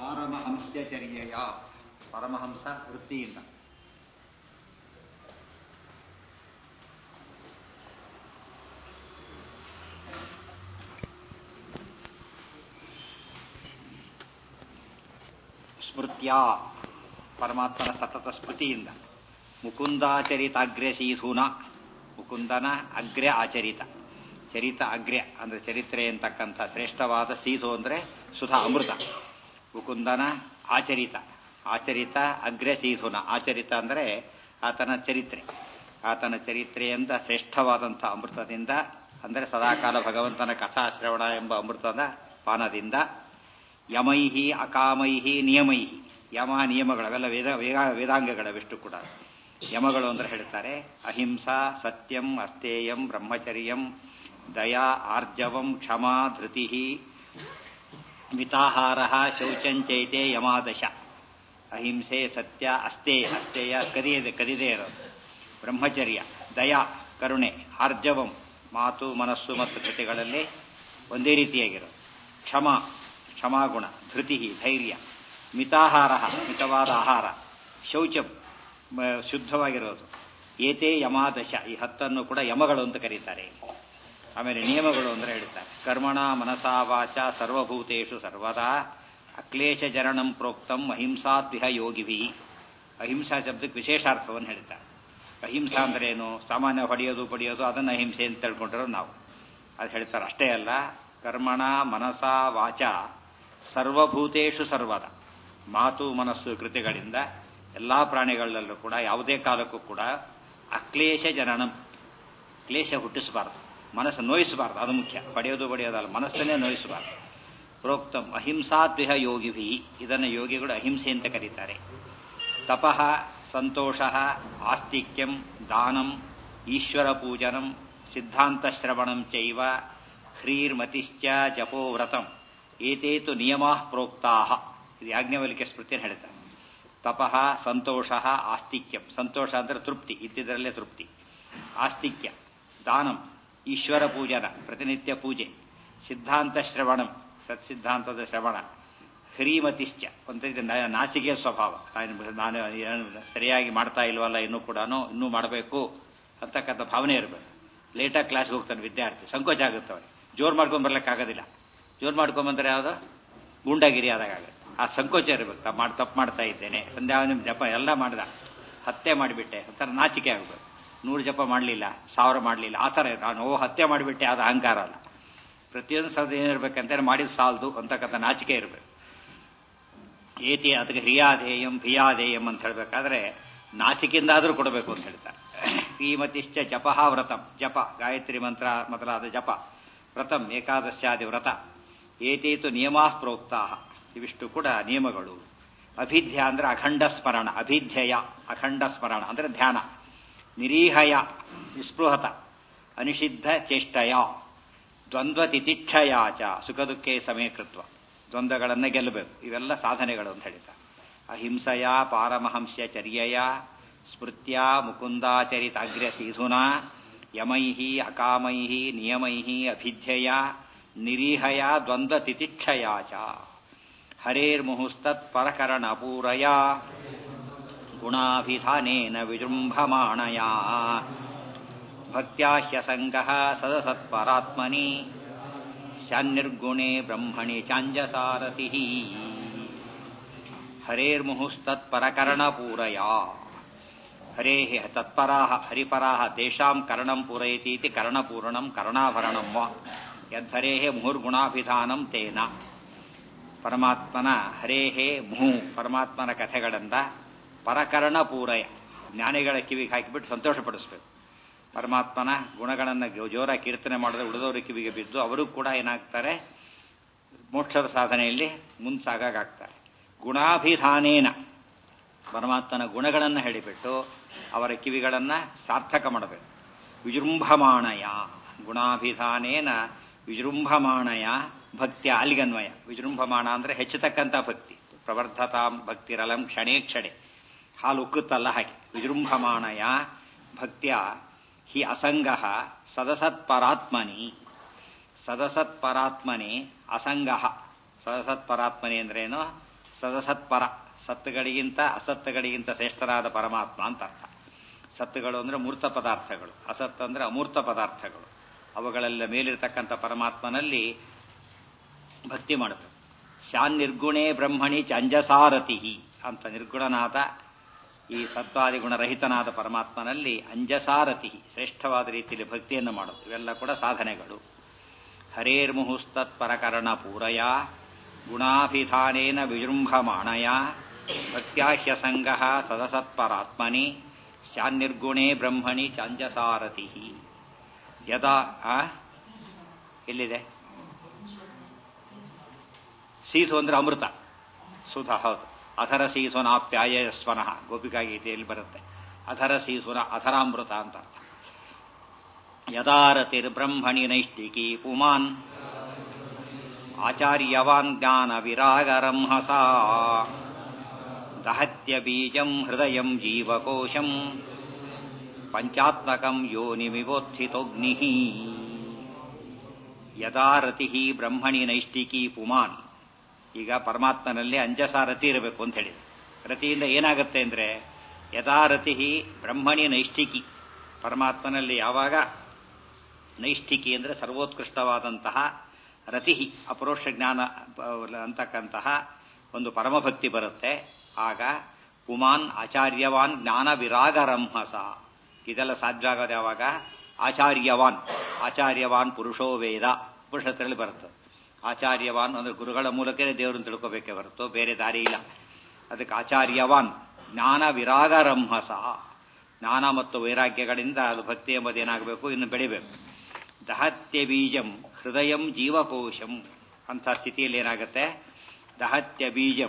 ಪಾರಮಹಂಸ್ಯಚರ್ಯೆಯ ಪರಮಹಂಸ ವೃತ್ತಿಯಿಂದ ಸ್ಮೃತ್ಯ ಪರಮಾತ್ಮನ ಸತತ ಸ್ಮೃತಿಯಿಂದ ಮುಕುಂದಾಚರಿತಾಗ್ರ್ಯಶೀಧೂನ ಮುಕುಂದನ ಅಗ್ರ್ಯ ಆಚರಿತ ಚರಿತ ಅಗ್ರ್ಯ ಅಂದ್ರೆ ಚರಿತ್ರೆ ಅಂತಕ್ಕಂಥ ಶ್ರೇಷ್ಠವಾದ ಸೀಧು ಅಂದ್ರೆ ಸುಧಾ ಅಮೃತ ಮುಕುಂದನ ಆಚರಿತ ಆಚರಿತ ಅಗ್ರ್ಯ ಸೀಧುನ ಆಚರಿತ ಅಂದ್ರೆ ಆತನ ಚರಿತ್ರೆ ಆತನ ಚರಿತ್ರೆಯಿಂದ ಶ್ರೇಷ್ಠವಾದಂಥ ಅಮೃತದಿಂದ ಅಂದರೆ ಸದಾಕಾಲ ಭಗವಂತನ ಕಥಾಶ್ರವಣ ಎಂಬ ಅಮೃತದ ಪಾನದಿಂದ ಯಮೈಹಿ ಅಕಾಮೈಹಿ ನಿಯಮೈಹಿ ಯಮ ನಿಯಮಗಳವೆಲ್ಲ ವೇದ ವೇದ ವೇದಾಂಗಗಳವೆಷ್ಟು ಕೂಡ ಯಮಗಳು ಅಂದ್ರೆ ಹೇಳ್ತಾರೆ ಅಹಿಂಸಾ ಸತ್ಯಂ ಅಸ್ತೇಯಂ ಬ್ರಹ್ಮಚರ್ಯಂ ದಯಾ ಆರ್ಜವಂ ಕ್ಷಮಾ ಧೃತಿ ಮಿತಾಹಾರ ಶೌಚಂಚೈತೆ ಯಮಾದಶ ಅಹಿಂಸೆ ಸತ್ಯ ಅಸ್ತೇಯ ಅಸ್ತೇಯ ಕದಿಯದೆ ಕದಿದೇ ಇರೋದು ಬ್ರಹ್ಮಚರ್ಯ ದಯಾ ಕರುಣೆ ಆರ್ಜವಂ ಮಾತು ಮನಸ್ಸು ಮತ್ತು ಕೃತಿಗಳಲ್ಲಿ ಒಂದೇ ರೀತಿಯಾಗಿರೋದು ಕ್ಷಮ ಕ್ಷಮಾಗುಣ ಧೃತಿ ಧೈರ್ಯ ಮಿತಾಹಾರ ಮಿತವಾದ ಆಹಾರ ಶೌಚಂ ಶುದ್ಧವಾಗಿರೋದು ಏತೇ ಯಮಾದಶ ಈ ಹತ್ತನ್ನು ಕೂಡ ಯಮಗಳು ಅಂತ ಕರೀತಾರೆ ಆಮೇಲೆ ನಿಯಮಗಳು ಅಂದ್ರೆ ಹೇಳ್ತಾರೆ ಕರ್ಮಣ ಮನಸಾ ವಾಚ ಸರ್ವಭೂತೇಶು ಸರ್ವದಾ ಅಕ್ಲೇಶ ಜರಣಂ ಪ್ರೋಕ್ತಂ ಅಹಿಂಸಾದ್ವಿಹ ಯೋಗಿಭಿ ಅಹಿಂಸಾ ಶಬ್ದಕ್ಕೆ ವಿಶೇಷಾರ್ಥವನ್ನು ಹೇಳ್ತಾರೆ ಅಹಿಂಸಾ ಅಂದ್ರೆ ಏನು ಸಾಮಾನ್ಯ ಹೊಡೆಯೋದು ಪಡೆಯೋದು ಅದನ್ನು ಅಹಿಂಸೆ ಅಂತ ತಿಳ್ಕೊಂಡಿರೋ ನಾವು ಅದು ಹೇಳ್ತಾರೆ ಅಷ್ಟೇ ಅಲ್ಲ ಕರ್ಮಣ ಮನಸ ವಾಚ ಸರ್ವಭೂತೇಶು ಸರ್ವದ ಮಾತು ಮನಸ್ಸು ಕೃತಿಗಳಿಂದ ಎಲ್ಲಾ ಪ್ರಾಣಿಗಳಲ್ಲೂ ಕೂಡ ಯಾವುದೇ ಕಾಲಕ್ಕೂ ಕೂಡ ಅಕ್ಲೇಶ ಜನನಂ ಕ್ಲೇಶ ಹುಟ್ಟಿಸಬಾರ್ದು ಮನಸ್ಸು ನೋಯಿಸಬಾರ್ದು ಅದು ಮುಖ್ಯ ಪಡೆಯೋದು ಪಡೆಯೋದಲ್ಲ ಮನಸ್ಸನ್ನೇ ನೋಯಿಸಬಾರ್ದು ಪ್ರೋಕ್ತಂ ಅಹಿಂಸಾದ್ವಿಹ ಯೋಗಿಭಿ ಇದನ್ನು ಯೋಗಿಗಳು ಅಹಿಂಸೆ ಅಂತ ಕರೀತಾರೆ ತಪಃ ಸಂತೋಷ ಆಸ್ತಿಕ್ಯಂ ದಾನಂ ಈಶ್ವರ ಪೂಜನಂ ಸಿದ್ಧಾಂತಶ್ರವಣಂ ಚೈವ ಹ್ರೀರ್ಮತಿಶ್ಚ ಜಪೋ ವ್ರತಂ ಏತೇತು ನಿಯಮಾ ಪ್ರೋಕ್ತಾ ಇದು ಯಾಜ್ಞವಲಿಕೆ ಸ್ಮೃತಿಯನ್ನು ಹೇಳ್ತಾರೆ ತಪಃ ಸಂತೋಷ ಆಸ್ತಿಕ್ಯಂ ಸಂತೋಷ ಅಂದ್ರೆ ತೃಪ್ತಿ ಇದ್ದಿದ್ದರಲ್ಲೇ ತೃಪ್ತಿ ಆಸ್ತಿಕ್ಯ ದಾನಂ ಈಶ್ವರ ಪೂಜನ ಪ್ರತಿನಿತ್ಯ ಪೂಜೆ ಸಿದ್ಧಾಂತ ಶ್ರವಣಂ ಸತ್ಸಿದ್ಧಾಂತದ ಶ್ರವಣ ಹ್ರೀಮತಿಶ್ಚ ಒಂದು ನಾಚಿಕೆಯ ಸ್ವಭಾವ ನಾನು ಸರಿಯಾಗಿ ಮಾಡ್ತಾ ಇಲ್ವಲ್ಲ ಇನ್ನೂ ಕೂಡ ಇನ್ನೂ ಮಾಡಬೇಕು ಅಂತಕ್ಕಂಥ ಭಾವನೆ ಇರಬೇಕು ಲೇಟಾಗಿ ಕ್ಲಾಸ್ಗೆ ಹೋಗ್ತಾನೆ ವಿದ್ಯಾರ್ಥಿ ಸಂಕೋಚ ಆಗುತ್ತೆ ಅವ್ರಿಗೆ ಜೋರು ಮಾಡ್ಕೊಂಡ್ ಬರ್ಲಿಕ್ಕಾಗೋದಿಲ್ಲ ಜೋರು ಮಾಡ್ಕೊಂಬಂದ್ರೆ ಯಾವುದು ಗೂಂಡಾಗಿರಿ ಆದಾಗ ಆಗುತ್ತೆ ಆ ಸಂಕೋಚ ಇರಬೇಕು ಮಾಡಿ ತಪ್ಪು ಮಾಡ್ತಾ ಇದ್ದೇನೆ ಸಂಧ್ಯಾ ಜಪ ಎಲ್ಲ ಮಾಡ್ದ ಹತ್ಯೆ ಮಾಡಿಬಿಟ್ಟೆ ಒಂಥರ ನಾಚಿಕೆ ಆಗಬೇಕು ನೂರು ಜಪ ಮಾಡಲಿಲ್ಲ ಸಾವಿರ ಮಾಡಲಿಲ್ಲ ಆ ಥರ ನಾನು ಓ ಹತ್ಯೆ ಮಾಡಿಬಿಟ್ಟೆ ಅದು ಅಹಂಕಾರ ಅಲ್ಲ ಪ್ರತಿಯೊಂದು ಸದ ಏನಿರ್ಬೇಕಂತ ಮಾಡಿದ ಸಾಲದು ಅಂತಕ್ಕಂಥ ನಾಚಿಕೆ ಇರಬೇಕು ಏತಿ ಅದಕ್ಕೆ ಹಿಯಾಧೇಯಂ ಭಿಯಾಧೇಯಂ ಅಂತ ಹೇಳ್ಬೇಕಾದ್ರೆ ನಾಚಿಕೆಯಿಂದಾದರೂ ಕೊಡಬೇಕು ಅಂತ ಹೇಳ್ತಾರೆ ಶ್ರೀಮತಿಶ್ಚ ಜಪಃ ವ್ರತಂ ಜಪ ಗಾಯತ್ರಿ ಮಂತ್ರ ಮೊದಲಾದ ಜಪ ವ್ರತಂ ಏಕಾದಶ್ಯಾದಿ ವ್ರತ ಏತೇತು ನಿಯಮಾ ಪ್ರೋಕ್ತಾ ಇವಿಷ್ಟು ಕೂಡ ನಿಯಮಗಳು ಅಭಿಧ್ಯ ಅಂದ್ರೆ ಅಖಂಡ ಸ್ಮರಣ ಅಭಿಧ್ಯಯ ಅಖಂಡ ಸ್ಮರಣ ಅಂದ್ರೆ ಧ್ಯಾನ ನಿರೀಹಯ ನಿಸ್ಪೃಹತ ಅನಿಷಿದ್ಧ ಚೇಷ್ಟಯ ದ್ವಂದ್ವ ತಿತಿಕ್ಷಯಾಚ ಸುಖ ದುಃಖೇ ಸಮೀಕೃತ್ವ ದ್ವಂದ್ವಗಳನ್ನು ಗೆಲ್ಲಬೇಕು ಇವೆಲ್ಲ ಸಾಧನೆಗಳು ಅಂತ ಹೇಳಿದ್ದಾರೆ ಅಹಿಂಸೆಯ ಪಾರಮಹಂಸ್ಯ ಚರ್ಯೆಯ ಸ್ಮೃತ್ಯ ಮುಕುಂದಾಚರಿತಾಗ್ರ್ಯ ಸೀಧುನಾ ಯಮೈಹಿ ಅಕಾಮೈಹಿ ನಿಯಮೈಹಿ ಅಭಿಧ್ಯಯ ನಿರೀಹಯ ದ್ವಂದ್ವ ತಿತಿಕ್ಷಯಾಚ ಹರೇರ್ಮುಹುಸ್ತತ್ ಪರಕರಣ ಪೂರಯ ಗುಣಾಭಿಧಾನೇನ ವಿಜೃಂಭಮಾಣಯ ಭಕ್ತ್ಯಾಹ್ಯಸಂಗ ಸದಸತ್ಪರಾತ್ಮನಿ ಶಾನ್ನಿರ್ಗುಣೆ ಬ್ರಹ್ಮಣಿ ಚಾಂಜಸಾರಥಿ ಹರೇರ್ಮುಹುಸ್ತತ್ಪರಕರಣ ಪೂರಯ ಹರೇ ತತ್ಪರಾ ಹರಿಪರಾ ತೇಷಾಂ ಕರ್ಣಂ ಪೂರಯತೀತಿ ಕರ್ಣಪೂರ್ಣಂ ಕರ್ಣಾಭರಣಂ ವಾ ಯದ್ಧರೇ ಮುಹುರ್ಗುಣಾಭಿಧಾನಂ ತೇನ ಪರಮಾತ್ಮನ ಹರೇಹೇ ಮುಹು ಪರಮಾತ್ಮನ ಕಥೆಗಳಿಂದ ಪರಕರ್ಣ ಪೂರಯ ಜ್ಞಾನಿಗಳ ಕಿವಿಗೆ ಹಾಕಿಬಿಟ್ಟು ಸಂತೋಷಪಡಿಸ್ಬೇಕು ಪರಮಾತ್ಮನ ಗುಣಗಳನ್ನು ಜೋರ ಕೀರ್ತನೆ ಮಾಡಿದ್ರೆ ಉಳಿದವರ ಕಿವಿಗೆ ಬಿದ್ದು ಅವರು ಕೂಡ ಏನಾಗ್ತಾರೆ ಮೋಕ್ಷದ ಸಾಧನೆಯಲ್ಲಿ ಮುಂಸಾಗಾಗ್ತಾರೆ ಗುಣಾಭಿಧಾನೇನ ಪರಮಾತ್ಮನ ಗುಣಗಳನ್ನು ಹೇಳಿಬಿಟ್ಟು ಅವರ ಕಿವಿಗಳನ್ನು ಸಾರ್ಥಕ ಮಾಡಬೇಕು ವಿಜೃಂಭಮಾಣಯ ಗುಣಾಭಿಧಾನೇನ ವಿಜೃಂಭಮಾಣಯ ಭಕ್ತಿಯ ಅಲ್ಲಿಗನ್ವಯ ವಿಜೃಂಭಮಾಣ ಅಂದ್ರೆ ಹೆಚ್ಚತಕ್ಕಂಥ ಭಕ್ತಿ ಪ್ರವರ್ಧತಾಂ ಭಕ್ತಿರಲಂ ಕ್ಷಣೇ ಕ್ಷಣೆ ಹಾಲು ಉಕ್ಕುತ್ತಲ್ಲ ಹಾಗೆ ವಿಜೃಂಭಮಾಣಯ ಭಕ್ತಿಯ ಹಿ ಅಸಂಗ ಸದಸತ್ಪರಾತ್ಮನಿ ಸದಸತ್ಪರಾತ್ಮನಿ ಅಸಂಗ ಸದಸತ್ಪರಾತ್ಮನಿ ಅಂದ್ರೇನು ಸದಸತ್ಪರ ಸತ್ತುಗಳಿಗಿಂತ ಅಸತ್ತುಗಳಿಗಿಂತ ಶ್ರೇಷ್ಠರಾದ ಪರಮಾತ್ಮ ಅಂತ ಅರ್ಥ ಸತ್ತುಗಳು ಅಂದರೆ ಮೂರ್ತ ಪದಾರ್ಥಗಳು ಅಸತ್ ಅಂದರೆ ಅಮೂರ್ತ ಪದಾರ್ಥಗಳು ಅವುಗಳೆಲ್ಲ ಮೇಲಿರ್ತಕ್ಕಂಥ ಪರಮಾತ್ಮನಲ್ಲಿ ಭಕ್ತಿ ಮಾಡಬೇಕು ಶಾನ್ ನಿರ್ಗುಣೇ ಬ್ರಹ್ಮಣಿ ಚಂಜಸಾರತಿ ಅಂತ ನಿರ್ಗುಣನಾದ ಈ ಸತ್ವಾದಿ ಗುಣರಹಿತನಾದ ಪರಮಾತ್ಮನಲ್ಲಿ ಅಂಜಸಾರತಿ ಶ್ರೇಷ್ಠವಾದ ರೀತಿಯಲ್ಲಿ ಭಕ್ತಿಯನ್ನು ಮಾಡೋದು ಇವೆಲ್ಲ ಕೂಡ ಸಾಧನೆಗಳು ಹರೇರ್ಮುಹುಸ್ತತ್ಪರಕರಣ ಪೂರಯ ಗುಣಾಭಿಧಾನೇನ ವಿಜೃಂಭಮಾಣಯ ಭಕ್ತ್ಯಾಹ್ಯ ಸಂಗ ಸದಸತ್ಪರಾತ್ಮನಿ ಶಾನ್ನಿರ್ಗುಣೇ ಬ್ರಹ್ಮಣಿ ಚಾಂಜಸಾರತಿ ಯದಾ ಆ? ಎಲ್ಲಿದೆ ಸೀಸು ಅಂದ್ರೆ ಅಮೃತ ಸುಧ ಹೌದು ಅಧರ ಸೀಸುನಾಪ್ಯಾಯ ಸ್ವನಃ ಗೋಪಿಕಾ ಗೀತೆಯಲ್ಲಿ ಬರುತ್ತೆ ಅಧರ ಸೀಸುನ ಅಧರಾಮೃತ ಅಂತ ಅರ್ಥ ಯದಾರತಿರ್ಬ್ರಹ್ಮಣಿ ನೈಷ್ಟಿಕಿ ಪುಮಾನ್ ಆಚಾರ್ಯವಾನ್ ಜ್ಞಾನ ವಿರಾಗರಂಹಸ ದಹತ್ಯ ಬೀಜಂ ಹೃದಯಂ ಜೀವಕೋಶಂ ಪಂಚಾತ್ಮಕಂ ಯೋನಿಮಿವೋತ್ಥಿತೋಗ್ನಿ ಯದಾರತಿ ಬ್ರಹ್ಮಣಿ ನೈಷ್ಟಿಕಿ ಪುಮಾನ್ ಈಗ ಪರಮಾತ್ಮನಲ್ಲಿ ಅಂಜಸ ರತಿ ಇರಬೇಕು ಅಂತ ಹೇಳಿದೆ ರತಿಯಿಂದ ಏನಾಗುತ್ತೆ ಅಂದರೆ ಯಥಾರತಿ ಬ್ರಹ್ಮಣಿ ನೈಷ್ಠಿಕಿ ಪರಮಾತ್ಮನಲ್ಲಿ ಯಾವಾಗ ನೈಷ್ಠಿಕಿ ಅಂದರೆ ಸರ್ವೋತ್ಕೃಷ್ಟವಾದಂತಹ ರತಿ ಅಪರೋಕ್ಷ ಜ್ಞಾನ ಅಂತಕ್ಕಂತಹ ಒಂದು ಪರಮಭಕ್ತಿ ಬರುತ್ತೆ ಆಗ ಪುಮಾನ್ ಆಚಾರ್ಯವಾನ್ ಜ್ಞಾನ ವಿರಾಗರಂಹಸ ಇದೆಲ್ಲ ಸಾಧ್ಯ ಆಗೋದು ಯಾವಾಗ ಆಚಾರ್ಯವಾನ್ ಆಚಾರ್ಯವಾನ್ ಪುರುಷೋ ವೇದ ಉಪನಿಷತ್ತರಲ್ಲಿ ಬರುತ್ತೆ ಆಚಾರ್ಯವಾನ್ ಅಂದ್ರೆ ಗುರುಗಳ ಮೂಲಕವೇ ದೇವರನ್ನು ತಿಳ್ಕೋಬೇಕೇ ಹೊರತು ಬೇರೆ ದಾರಿ ಇಲ್ಲ ಅದಕ್ಕೆ ಆಚಾರ್ಯವಾನ್ ಜ್ಞಾನ ವಿರಾಗರಂಹಸ ಜ್ಞಾನ ಮತ್ತು ವೈರಾಗ್ಯಗಳಿಂದ ಅದು ಭಕ್ತಿ ಎಂಬುದು ಏನಾಗಬೇಕು ಇನ್ನು ಬೆಳಿಬೇಕು ದಹತ್ಯ ಬೀಜಂ ಹೃದಯಂ ಜೀವಕೋಶಂ ಅಂತ ಸ್ಥಿತಿಯಲ್ಲಿ ಏನಾಗುತ್ತೆ ದಹತ್ಯ ಬೀಜಂ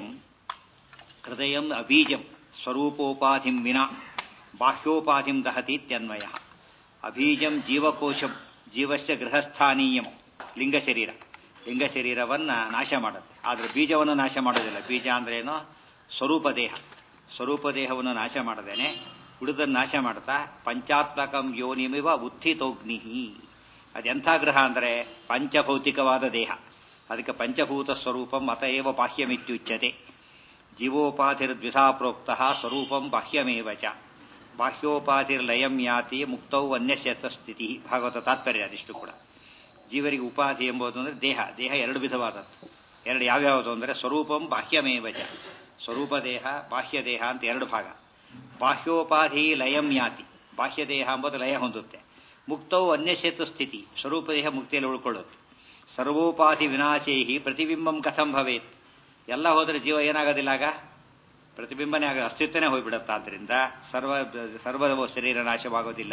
ಹೃದಯಂ ಅಬೀಜಂ ಸ್ವರೂಪೋಪಾಧಿಂ ವಿನ ಬಾಹ್ಯೋಪಾಧಿಂ ದಹತೀತ್ಯನ್ವಯ ಅಬೀಜಂ ಜೀವಕೋಶಂ ಜೀವಸ್ಯ ಗೃಹಸ್ಥಾನೀಯಂ ಲಿಂಗ ಶರೀರ ಲಿಂಗ ಶರೀರವನ್ನ ನಾಶ ಮಾಡುತ್ತೆ ಆದರೆ ಬೀಜವನ್ನು ನಾಶ ಮಾಡೋದಿಲ್ಲ ಬೀಜ ಅಂದ್ರೇನು ಸ್ವರೂಪ ದೇಹ ಸ್ವರೂಪ ದೇಹವನ್ನು ನಾಶ ಮಾಡದೇನೆ ಉಳಿದನ್ನು ನಾಶ ಮಾಡ್ತಾ ಪಂಚಾತ್ಮಕಂ ಯೋನಿಮಿವ ಉತ್ಥಿತೋಗ್ನಿ ಅದೆಂಥ ಗ್ರಹ ಅಂದರೆ ಪಂಚಭೌತಿಕವಾದ ದೇಹ ಅದಕ್ಕೆ ಪಂಚಭೂತ ಸ್ವರೂಪಂ ಅತ ಏವ ಬಾಹ್ಯಮಿತ್ಯುಚ್ಯತೆ ಜೀವೋಪಾಧಿರ್ದ್ವಿಧಾ ಪ್ರೋಕ್ತ ಸ್ವರೂಪಂ ಬಾಹ್ಯಮೇವ ಚ ಬಾಹ್ಯೋಪಾಧಿರ್ಲಯಂ ಯಾತಿ ಮುಕ್ತೌ ಅನ್ಯಸ್ಯತ ಸ್ಥಿತಿ ಭಾಗವತ ತಾತ್ಪರ್ಯ ಅದಿಷ್ಟು ಕೂಡ ಜೀವರಿಗೆ ಉಪಾಧಿ ಎಂಬುದು ಅಂದರೆ ದೇಹ ದೇಹ ಎರಡು ವಿಧವಾದದ್ದು ಎರಡು ಯಾವ್ಯಾವುದು ಅಂದರೆ ಸ್ವರೂಪಂ ಬಾಹ್ಯಮೇವ ಚ ಸ್ವರೂಪ ದೇಹ ಬಾಹ್ಯ ದೇಹ ಅಂತ ಎರಡು ಭಾಗ ಬಾಹ್ಯೋಪಾಧಿ ಲಯಂ ಯಾತಿ ಬಾಹ್ಯ ದೇಹ ಎಂಬುದು ಲಯ ಹೊಂದುತ್ತೆ ಮುಕ್ತವು ಅನ್ಯಶೇತು ಸ್ಥಿತಿ ಸ್ವರೂಪ ದೇಹ ಮುಕ್ತಿಯಲ್ಲಿ ಉಳ್ಕೊಳ್ಳುತ್ತೆ ಸರ್ವೋಪಾಧಿ ವಿನಾಶೇಹಿ ಪ್ರತಿಬಿಂಬಂ ಕಥಂ ಭವೇತ್ ಎಲ್ಲ ಹೋದರೆ ಜೀವ ಏನಾಗೋದಿಲ್ಲ ಆಗ ಪ್ರತಿಬಿಂಬನೇ ಆಗ ಅಸ್ತಿತ್ವನೇ ಹೋಗ್ಬಿಡುತ್ತೆ ಆದ್ದರಿಂದ ಸರ್ವ ಸರ್ವ ಶರೀರ ನಾಶವಾಗೋದಿಲ್ಲ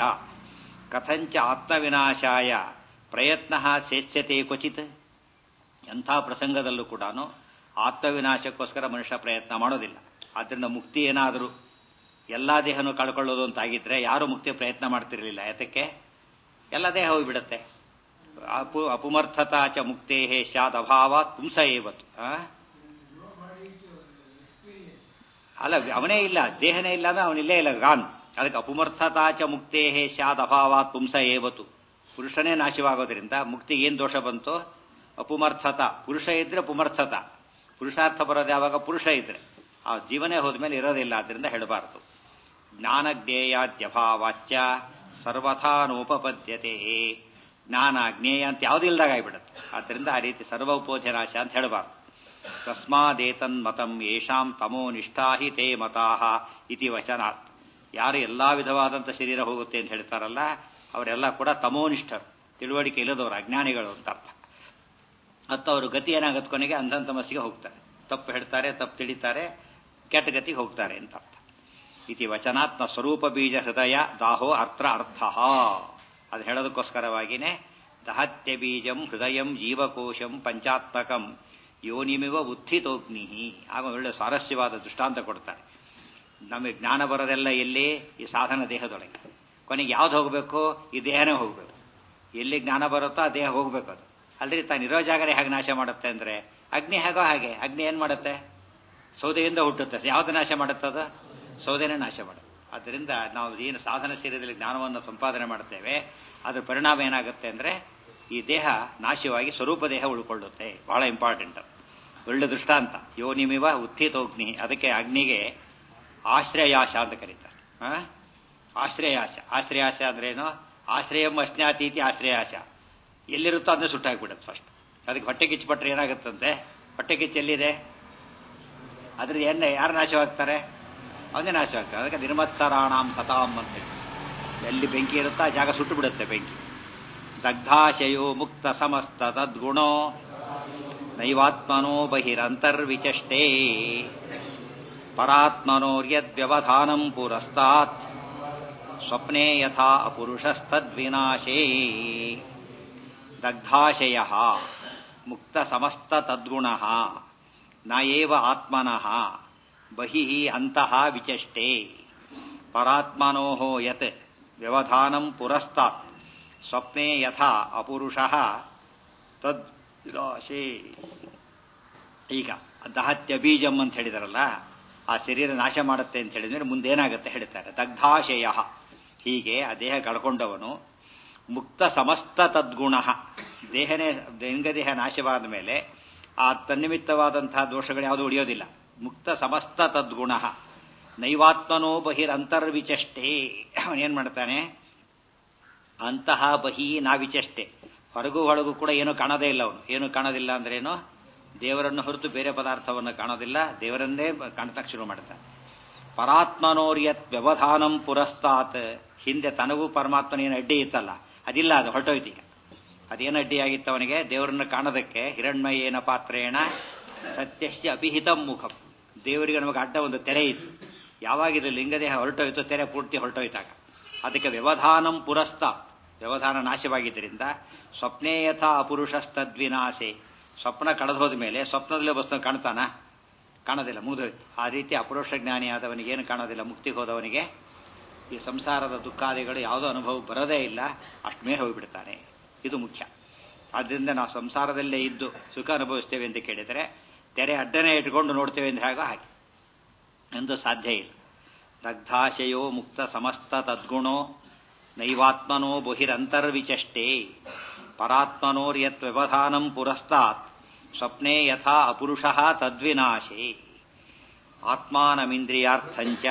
ಕಥಂಚ ಆತ್ಮವಿನಾಶಾಯ ಪ್ರಯತ್ನ ಶೇಷ್ಯತೆ ಕ್ವಚಿತ್ ಎಂಥ ಪ್ರಸಂಗದಲ್ಲೂ ಕೂಡ ಆತ್ಮವಿನಾಶಕ್ಕೋಸ್ಕರ ಮನುಷ್ಯ ಪ್ರಯತ್ನ ಮಾಡೋದಿಲ್ಲ ಆದ್ದರಿಂದ ಮುಕ್ತಿ ಏನಾದರೂ ಎಲ್ಲ ದೇಹನೂ ಕಳ್ಕೊಳ್ಳೋದು ಅಂತಾಗಿದ್ರೆ ಯಾರು ಮುಕ್ತಿ ಪ್ರಯತ್ನ ಮಾಡ್ತಿರಲಿಲ್ಲ ಯಾತಕ್ಕೆ ಎಲ್ಲ ದೇಹ ಹೋಗ್ಬಿಡತ್ತೆ ಅಪು ಅಪುಮರ್ಥತಾ ಚ ಮುಕ್ತೇ ಸ್ಯಾದ್ ಅಭಾವ ಪುಂಸ ಏವತ್ತು ಅಲ್ಲ ಅವನೇ ಇಲ್ಲ ದೇಹನೇ ಇಲ್ಲ ಅಂದ್ರೆ ಅವನಿಲ್ಲೇ ಇಲ್ಲ ಗಾನ್ ಅದಕ್ಕೆ ಅಪುಮರ್ಥತಾ ಚ ಮುಕ್ತೇ ಸ್ಯಾದ್ ಅಭಾವಾತ್ ಪುಂಸ ಏವತು ಪುರುಷನೇ ನಾಶವಾಗೋದ್ರಿಂದ ಮುಕ್ತಿಗೆ ಏನ್ ದೋಷ ಬಂತು ಅಪುಮರ್ಥತ ಪುರುಷ ಇದ್ರೆ ಪುಮರ್ಥತ ಪುರುಷಾರ್ಥ ಬರೋದು ಯಾವಾಗ ಪುರುಷ ಇದ್ರೆ ಆ ಜೀವನೇ ಹೋದ್ಮೇಲೆ ಇರೋದಿಲ್ಲ ಆದ್ರಿಂದ ಹೇಳಬಾರದು ಜ್ಞಾನಜ್ಞೇಯಾದ್ಯಭಾವಾಚ್ಯ ಸರ್ವಥಾನೋಪಪದ್ಯತೆ ಜ್ಞಾನ ಜ್ಞೇಯ ಅಂತ ಯಾವುದೂ ಇಲ್ದಾಗ ಆಗಿಬಿಡುತ್ತೆ ಆದ್ದರಿಂದ ಆ ರೀತಿ ಸರ್ವ ಉಪೋಜನಾಶ ಅಂತ ಹೇಳಬಾರ್ದು ತಸ್ಮಾದೇತನ್ ಮತಂ ಯೇಷಾಂ ತಮೋ ನಿಷ್ಠಾ ಹಿ ತೇ ಮತಾಹ ಇತಿ ವಚನಾತ್ ಯಾರು ಎಲ್ಲಾ ವಿಧವಾದಂಥ ಶರೀರ ಹೋಗುತ್ತೆ ಅಂತ ಹೇಳ್ತಾರಲ್ಲ ಅವರೆಲ್ಲ ಕೂಡ ತಮೋನಿಷ್ಠರು ತಿಳುವಳಿಕೆ ಇಲ್ಲದವರು ಅಜ್ಞಾನಿಗಳು ಅಂತ ಅರ್ಥ ಮತ್ತು ಅವರು ಗತಿ ಏನಾಗತ್ತೆ ಕೊನೆಗೆ ಅಂಧನ್ ತಮಸ್ಸಿಗೆ ಹೋಗ್ತಾರೆ ತಪ್ಪು ಹೇಳ್ತಾರೆ ತಪ್ಪು ತಿಳಿತಾರೆ ಕೆಟ್ಟ ಗತಿಗೆ ಹೋಗ್ತಾರೆ ಅಂತ ಅರ್ಥ ಇತಿ ವಚನಾತ್ಮ ಸ್ವರೂಪ ಬೀಜ ಹೃದಯ ದಾಹೋ ಅರ್ಥ ಅರ್ಥ ಅದು ಹೇಳೋದಕ್ಕೋಸ್ಕರವಾಗಿಯೇ ದಹತ್ಯ ಬೀಜಂ ಹೃದಯಂ ಜೀವಕೋಶಂ ಪಂಚಾತ್ಮಕಂ ಯೋನಿಮಿವ ಉತ್ಥಿತೋಗ್ನಿ ಆಗ ಒಳ್ಳೆ ಸ್ವಾರಸ್ಯವಾದ ದೃಷ್ಟಾಂತ ಕೊಡ್ತಾರೆ ನಮಗೆ ಜ್ಞಾನ ಬರೋದೆಲ್ಲ ಎಲ್ಲಿ ಈ ಸಾಧನ ದೇಹದೊಳಗೆ ಕೊನೆಗೆ ಯಾವ್ದು ಹೋಗಬೇಕು ಈ ದೇಹನೇ ಹೋಗಬೇಕು ಎಲ್ಲಿ ಜ್ಞಾನ ಬರುತ್ತೋ ಆ ದೇಹ ಹೋಗ್ಬೇಕು ಅದು ಅಲ್ರಿ ತಾನು ಇರೋ ಜಾಗನೇ ಹೇಗೆ ನಾಶ ಮಾಡುತ್ತೆ ಅಂದ್ರೆ ಅಗ್ನಿ ಹೇಗೋ ಹಾಗೆ ಅಗ್ನಿ ಏನ್ ಮಾಡುತ್ತೆ ಸೌದೆಯಿಂದ ಹುಟ್ಟುತ್ತೆ ಯಾವ್ದು ನಾಶ ಮಾಡುತ್ತೆ ಅದು ಸೌದೆನೇ ನಾಶ ಮಾಡುತ್ತೆ ಆದ್ದರಿಂದ ನಾವು ಏನು ಸಾಧನ ಶರೀರದಲ್ಲಿ ಜ್ಞಾನವನ್ನು ಸಂಪಾದನೆ ಮಾಡ್ತೇವೆ ಅದ್ರ ಪರಿಣಾಮ ಏನಾಗುತ್ತೆ ಅಂದ್ರೆ ಈ ದೇಹ ನಾಶವಾಗಿ ಸ್ವರೂಪ ದೇಹ ಉಳ್ಕೊಳ್ಳುತ್ತೆ ಬಹಳ ಇಂಪಾರ್ಟೆಂಟ್ ಒಳ್ಳೆ ದೃಷ್ಟಾಂತ ಯೋನಿಮಿವ ಉತ್ಥಿತೋಗ್ನಿ ಅದಕ್ಕೆ ಅಗ್ನಿಗೆ ಆಶ್ರಯಾಶ ಅಂತ ಕರೀತಾರೆ ಆ? ಆಶ್ರಯಾಶ ಆಶ್ರಯಾಶ ಅಂದ್ರೇನು ಆಶ್ರಯಂ ಅಸ್ನಾತೀತಿ ಆಶ್ರಯಾಶ ಎಲ್ಲಿರುತ್ತೋ ಅದನ್ನ ಸುಟ್ಟಾಕ್ಬಿಡುತ್ತೆ ಫಸ್ಟ್ ಅದಕ್ಕೆ ಹೊಟ್ಟೆ ಕಿಚ್ಚುಪಟ್ರೆ ಏನಾಗುತ್ತಂತೆ ಹೊಟ್ಟೆ ಕಿಚ್ಚು ಎಲ್ಲಿದೆ ಅದ್ರ ಎಣ್ಣೆ ಯಾರು ನಾಶವಾಗ್ತಾರೆ ಅವನೇ ನಾಶವಾಗ್ತಾರೆ ಅದಕ್ಕೆ ನಿರ್ಮತ್ಸರಾಣಾಂ ಸತಾಂ ಅಂತ ಹೇಳಿ ಎಲ್ಲಿ ಬೆಂಕಿ ಇರುತ್ತೋ ಆ ಜಾಗ ಸುಟ್ಟು ಬಿಡುತ್ತೆ ಬೆಂಕಿ ದಗ್ಧಾಶಯೋ ಮುಕ್ತ ಸಮಸ್ತ ತದ್ಗುಣೋ ನೈವಾತ್ಮನೋ ಬಹಿರಂತರ್ವಿಚಷ್ಟೇ ಪರಾತ್ಮನೋರ್ಯದ್ವ್ಯವಧಾನಂ ಪುರಸ್ತಾತ್ ಸ್ವಪ್ನೆ ಯಥಾ ಅಪುರುಷಸ್ತದ್ವಿನಾಶೇ ದಗ್ಧಾಶಯ ಮುಕ್ತ ಸಮಸ್ತ ತದ್ಗುಣ ನ ಏವ ಆತ್ಮನಃ ಬಹಿಃ ಅಂತಃ ವಿಚಷ್ಟೇ ಪರಾತ್ಮನೋ ಯತ್ ವ್ಯವಧಾನಂ ಪುರಸ್ತಾತ್ ಸ್ವಪ್ನೆ ಯಥಾ ಅಪುರುಷಃ ತದ್ ವಿನಾಶೇ ಈಗ ದಹತ್ಯ ಬೀಜಂ ಅಂತ ಹೇಳಿದಾರಲ್ಲ ಆ ಶರೀರ ನಾಶ ಮಾಡುತ್ತೆ ಅಂತ ಹೇಳಿದ್ರೆ ಮುಂದೇನಾಗುತ್ತೆ ಹೇಳ್ತಾರೆ ದಗ್ಧಾಶಯ ಹೀಗೆ ಆ ದೇಹ ಕಳ್ಕೊಂಡವನು ಮುಕ್ತ ಸಮಸ್ತ ತದ್ಗುಣ ದೇಹನೇ ಲಿಂಗದೇಹ ನಾಶವಾದ ಮೇಲೆ ಆ ತನ್ನಿಮಿತ್ತವಾದಂತಹ ದೋಷಗಳು ಯಾವುದು ಉಳಿಯೋದಿಲ್ಲ ಮುಕ್ತ ಸಮಸ್ತ ತದ್ಗುಣ ನೈವಾತ್ಮನೋ ಬಹಿರಂತರ್ವಿಚಷ್ಟೇ ಅವನೇನ್ ಮಾಡ್ತಾನೆ ಅಂತಹ ಬಹಿ ನಾವಿಚಷ್ಟೇ ಹೊರಗು ಒಳಗೂ ಕೂಡ ಏನು ಕಾಣೋದೇ ಇಲ್ಲ ಅವನು ಏನು ಕಾಣೋದಿಲ್ಲ ಅಂದ್ರೇನು ದೇವರನ್ನು ಹೊರತು ಬೇರೆ ಪದಾರ್ಥವನ್ನು ಕಾಣೋದಿಲ್ಲ ದೇವರನ್ನೇ ಕಾಣ್ತಕ್ಕೆ ಶುರು ಮಾಡ್ತಾನೆ ಪರಾತ್ಮನೋರ್ಯತ್ ವ್ಯವಧಾನಂ ಪುರಸ್ತಾತ್ ಹಿಂದೆ ತನಗೂ ಪರಮಾತ್ಮನೇನು ಅಡ್ಡಿ ಇತ್ತಲ್ಲ ಅದಿಲ್ಲ ಅದು ಹೊರಟೋಯ್ತು ಈಗ ಅದೇನು ಅಡ್ಡಿಯಾಗಿತ್ತು ಅವನಿಗೆ ದೇವರನ್ನು ಕಾಣೋದಕ್ಕೆ ಹಿರಣ್ಮಯೇನ ಪಾತ್ರೇಣ ಸತ್ಯಸ್ಯ ಅಪಿಹಿತಂ ಮುಖಂ ದೇವರಿಗೆ ನಮಗೆ ಅಡ್ಡ ಒಂದು ತೆರೆ ಇತ್ತು ಯಾವಾಗ ಇದು ಲಿಂಗದೇಹ ಹೊರಟೋಯ್ತು ತೆರೆ ಪೂರ್ತಿ ಹೊರಟೋಯ್ತಾಗ ಅದಕ್ಕೆ ವ್ಯವಧಾನಂ ಪುರಸ್ತ ವ್ಯವಧಾನ ನಾಶವಾಗಿದ್ದರಿಂದ ಸ್ವಪ್ನೇ ಯಥಾ ಅಪುರುಷಸ್ತದ್ವಿನಾಶೆ ಸ್ವಪ್ನ ಕಳೆದು ಹೋದ ಮೇಲೆ ಸ್ವಪ್ನದಲ್ಲೇ ವಸ್ತು ಕಾಣ್ತಾನ ಕಾಣೋದಿಲ್ಲ ಮುಗಿದೋಯ್ತು ಆ ರೀತಿ ಅಪುರುಷ ಜ್ಞಾನಿಯಾದವನಿಗೆ ಏನು ಕಾಣೋದಿಲ್ಲ ಮುಕ್ತಿಗೆ ಹೋದವನಿಗೆ ಈ ಸಂಸಾರದ ದುಃಖಾದಿಗಳು ಯಾವುದೋ ಅನುಭವ ಬರೋದೇ ಇಲ್ಲ ಅಷ್ಟು ಮೇಲೆ ಹೋಗಿಬಿಡ್ತಾನೆ ಇದು ಮುಖ್ಯ ಆದ್ದರಿಂದ ನಾವು ಸಂಸಾರದಲ್ಲೇ ಇದ್ದು ಸುಖ ಅನುಭವಿಸ್ತೇವೆ ಅಂತ ಕೇಳಿದರೆ ತೆರೆ ಅಡ್ಡನೆ ಇಟ್ಕೊಂಡು ನೋಡ್ತೇವೆ ಅಂದ್ರೆ ಹಾಗೋ ಹಾಗೆ ಎಂದು ಸಾಧ್ಯ ಇಲ್ಲ ದಗ್ಧಾಶಯೋ ಮುಕ್ತ ಸಮಸ್ತ ತದ್ಗುಣೋ ನೈವಾತ್ಮನೋ ಬಹಿರಂತರ್ವಿಚಷ್ಟೇ ಪರಾತ್ಮನೋರ್ಯತ್ ವ್ಯವಧಾನಂ ಪುರಸ್ತಾತ್ ಸ್ವಪ್ನೆ ಯಥಾ ಅಪುರುಷಃ ತದ್ವಿನಾಶೇ ಆತ್ಮಾನಮಿಂದ್ರಿಯಾರ್ಥಂಚ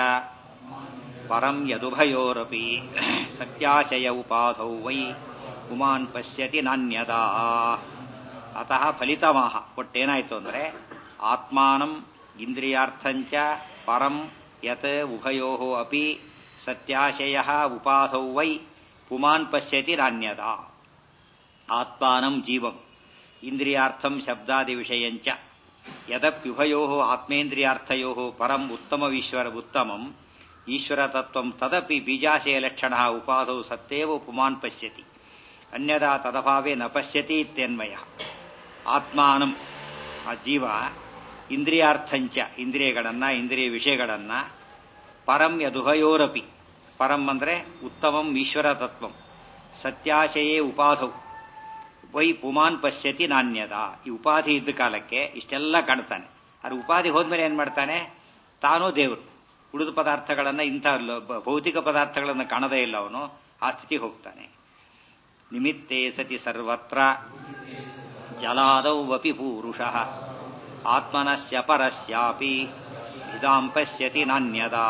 ಪರಂ ಯದುಭಯೋರಪಿ ಸತ್ಯಾಶಯ ಉಪಾಧೌ ವೈ ಉಮಾನ್ ಪಶ್ಯತಿ ನಾಣ್ಯದಾ ಅತಃ ಫಲಿತಮಾಹ ಒಟ್ಟೇನಾಯ್ತು ಅಂದ್ರೆ ಆತ್ಮಾನಂ ಇಂದ್ರಿಯಾರ್ಥಂಚ ಪರಂ ಯತ್ ಉಭಯೋ ಅಪಿ ಸತ್ಯಾಶಯ ಉಪಾಧೌ ವೈ ಪುಮಾನ್ ಪಶ್ಯತಿ ನಾಣ್ಯದ ಆತ್ಮಾನಂ ಜೀವಂ ಇಂದ್ರಿಯಾರ್ಥಂ ಶಬ್ದಾದಿ ವಿಷಯಂಚ ಯದಪ್ಯುಭಯೋ ಆತ್ಮೇಂದ್ರಿಯಾರ್ಥಯೋ ಪರಂ ಉತ್ತಮವೀಶ್ವರ ಉತ್ತಮಂ ಈಶ್ವರತತ್ವಂ ತದಪಿ ಬೀಜಾಶಯ ಲಕ್ಷಣ ಉಪಾಧೌ ಸತ್ಯೇವ ಪುಮಾನ್ ಪಶ್ಯತಿ ಅನ್ಯದಾ ತದಭಾವೇ ನ ಪಶ್ಯತಿ ಇತ್ಯನ್ವಯ ಆತ್ಮಾನಂ ಆ ಜೀವ ಇಂದ್ರಿಯಾರ್ಥಂಚ ಇಂದ್ರಿಯಗಳನ್ನ ಇಂದ್ರಿಯ ವಿಷಯಗಳನ್ನ ಪರಂ ಯದುಭಯೋರಪಿ ಪರಂ ಅಂದ್ರೆ ಉತ್ತಮಂ ಈಶ್ವರ ತತ್ವಂ ಸತ್ಯಾಶಯೇ ಉಪಾಧೌ ವೈ ಪುಮಾನ್ ಪಶ್ಯತಿ ನಾಣ್ಯದ ಈ ಉಪಾಧಿ ಇದ್ದ ಕಾಲಕ್ಕೆ ಇಷ್ಟೆಲ್ಲ ಕಾಣ್ತಾನೆ ಅದು ಉಪಾಧಿ ಹೋದ್ಮೇಲೆ ಏನ್ ಮಾಡ್ತಾನೆ ತಾನೂ ದೇವರು ಉಳಿದ ಪದಾರ್ಥಗಳನ್ನ ಇಂಥ ಭೌತಿಕ ಪದಾರ್ಥಗಳನ್ನು ಕಾಣದೇ ಇಲ್ಲ ಅವನು ಆ ಸ್ಥಿತಿಗೆ ಹೋಗ್ತಾನೆ ನಿಮಿತ್ತೇ ಸತಿ ಸರ್ವತ್ರ ಜಲಾದೌ ವಪಿ ಪೂರುಷಃ ಆತ್ಮನಸ್ಯ ಪರಸ್ಯಾಪಿ ಇದಾಂ ಪಶ್ಯತಿ ನಾಣ್ಯದಾ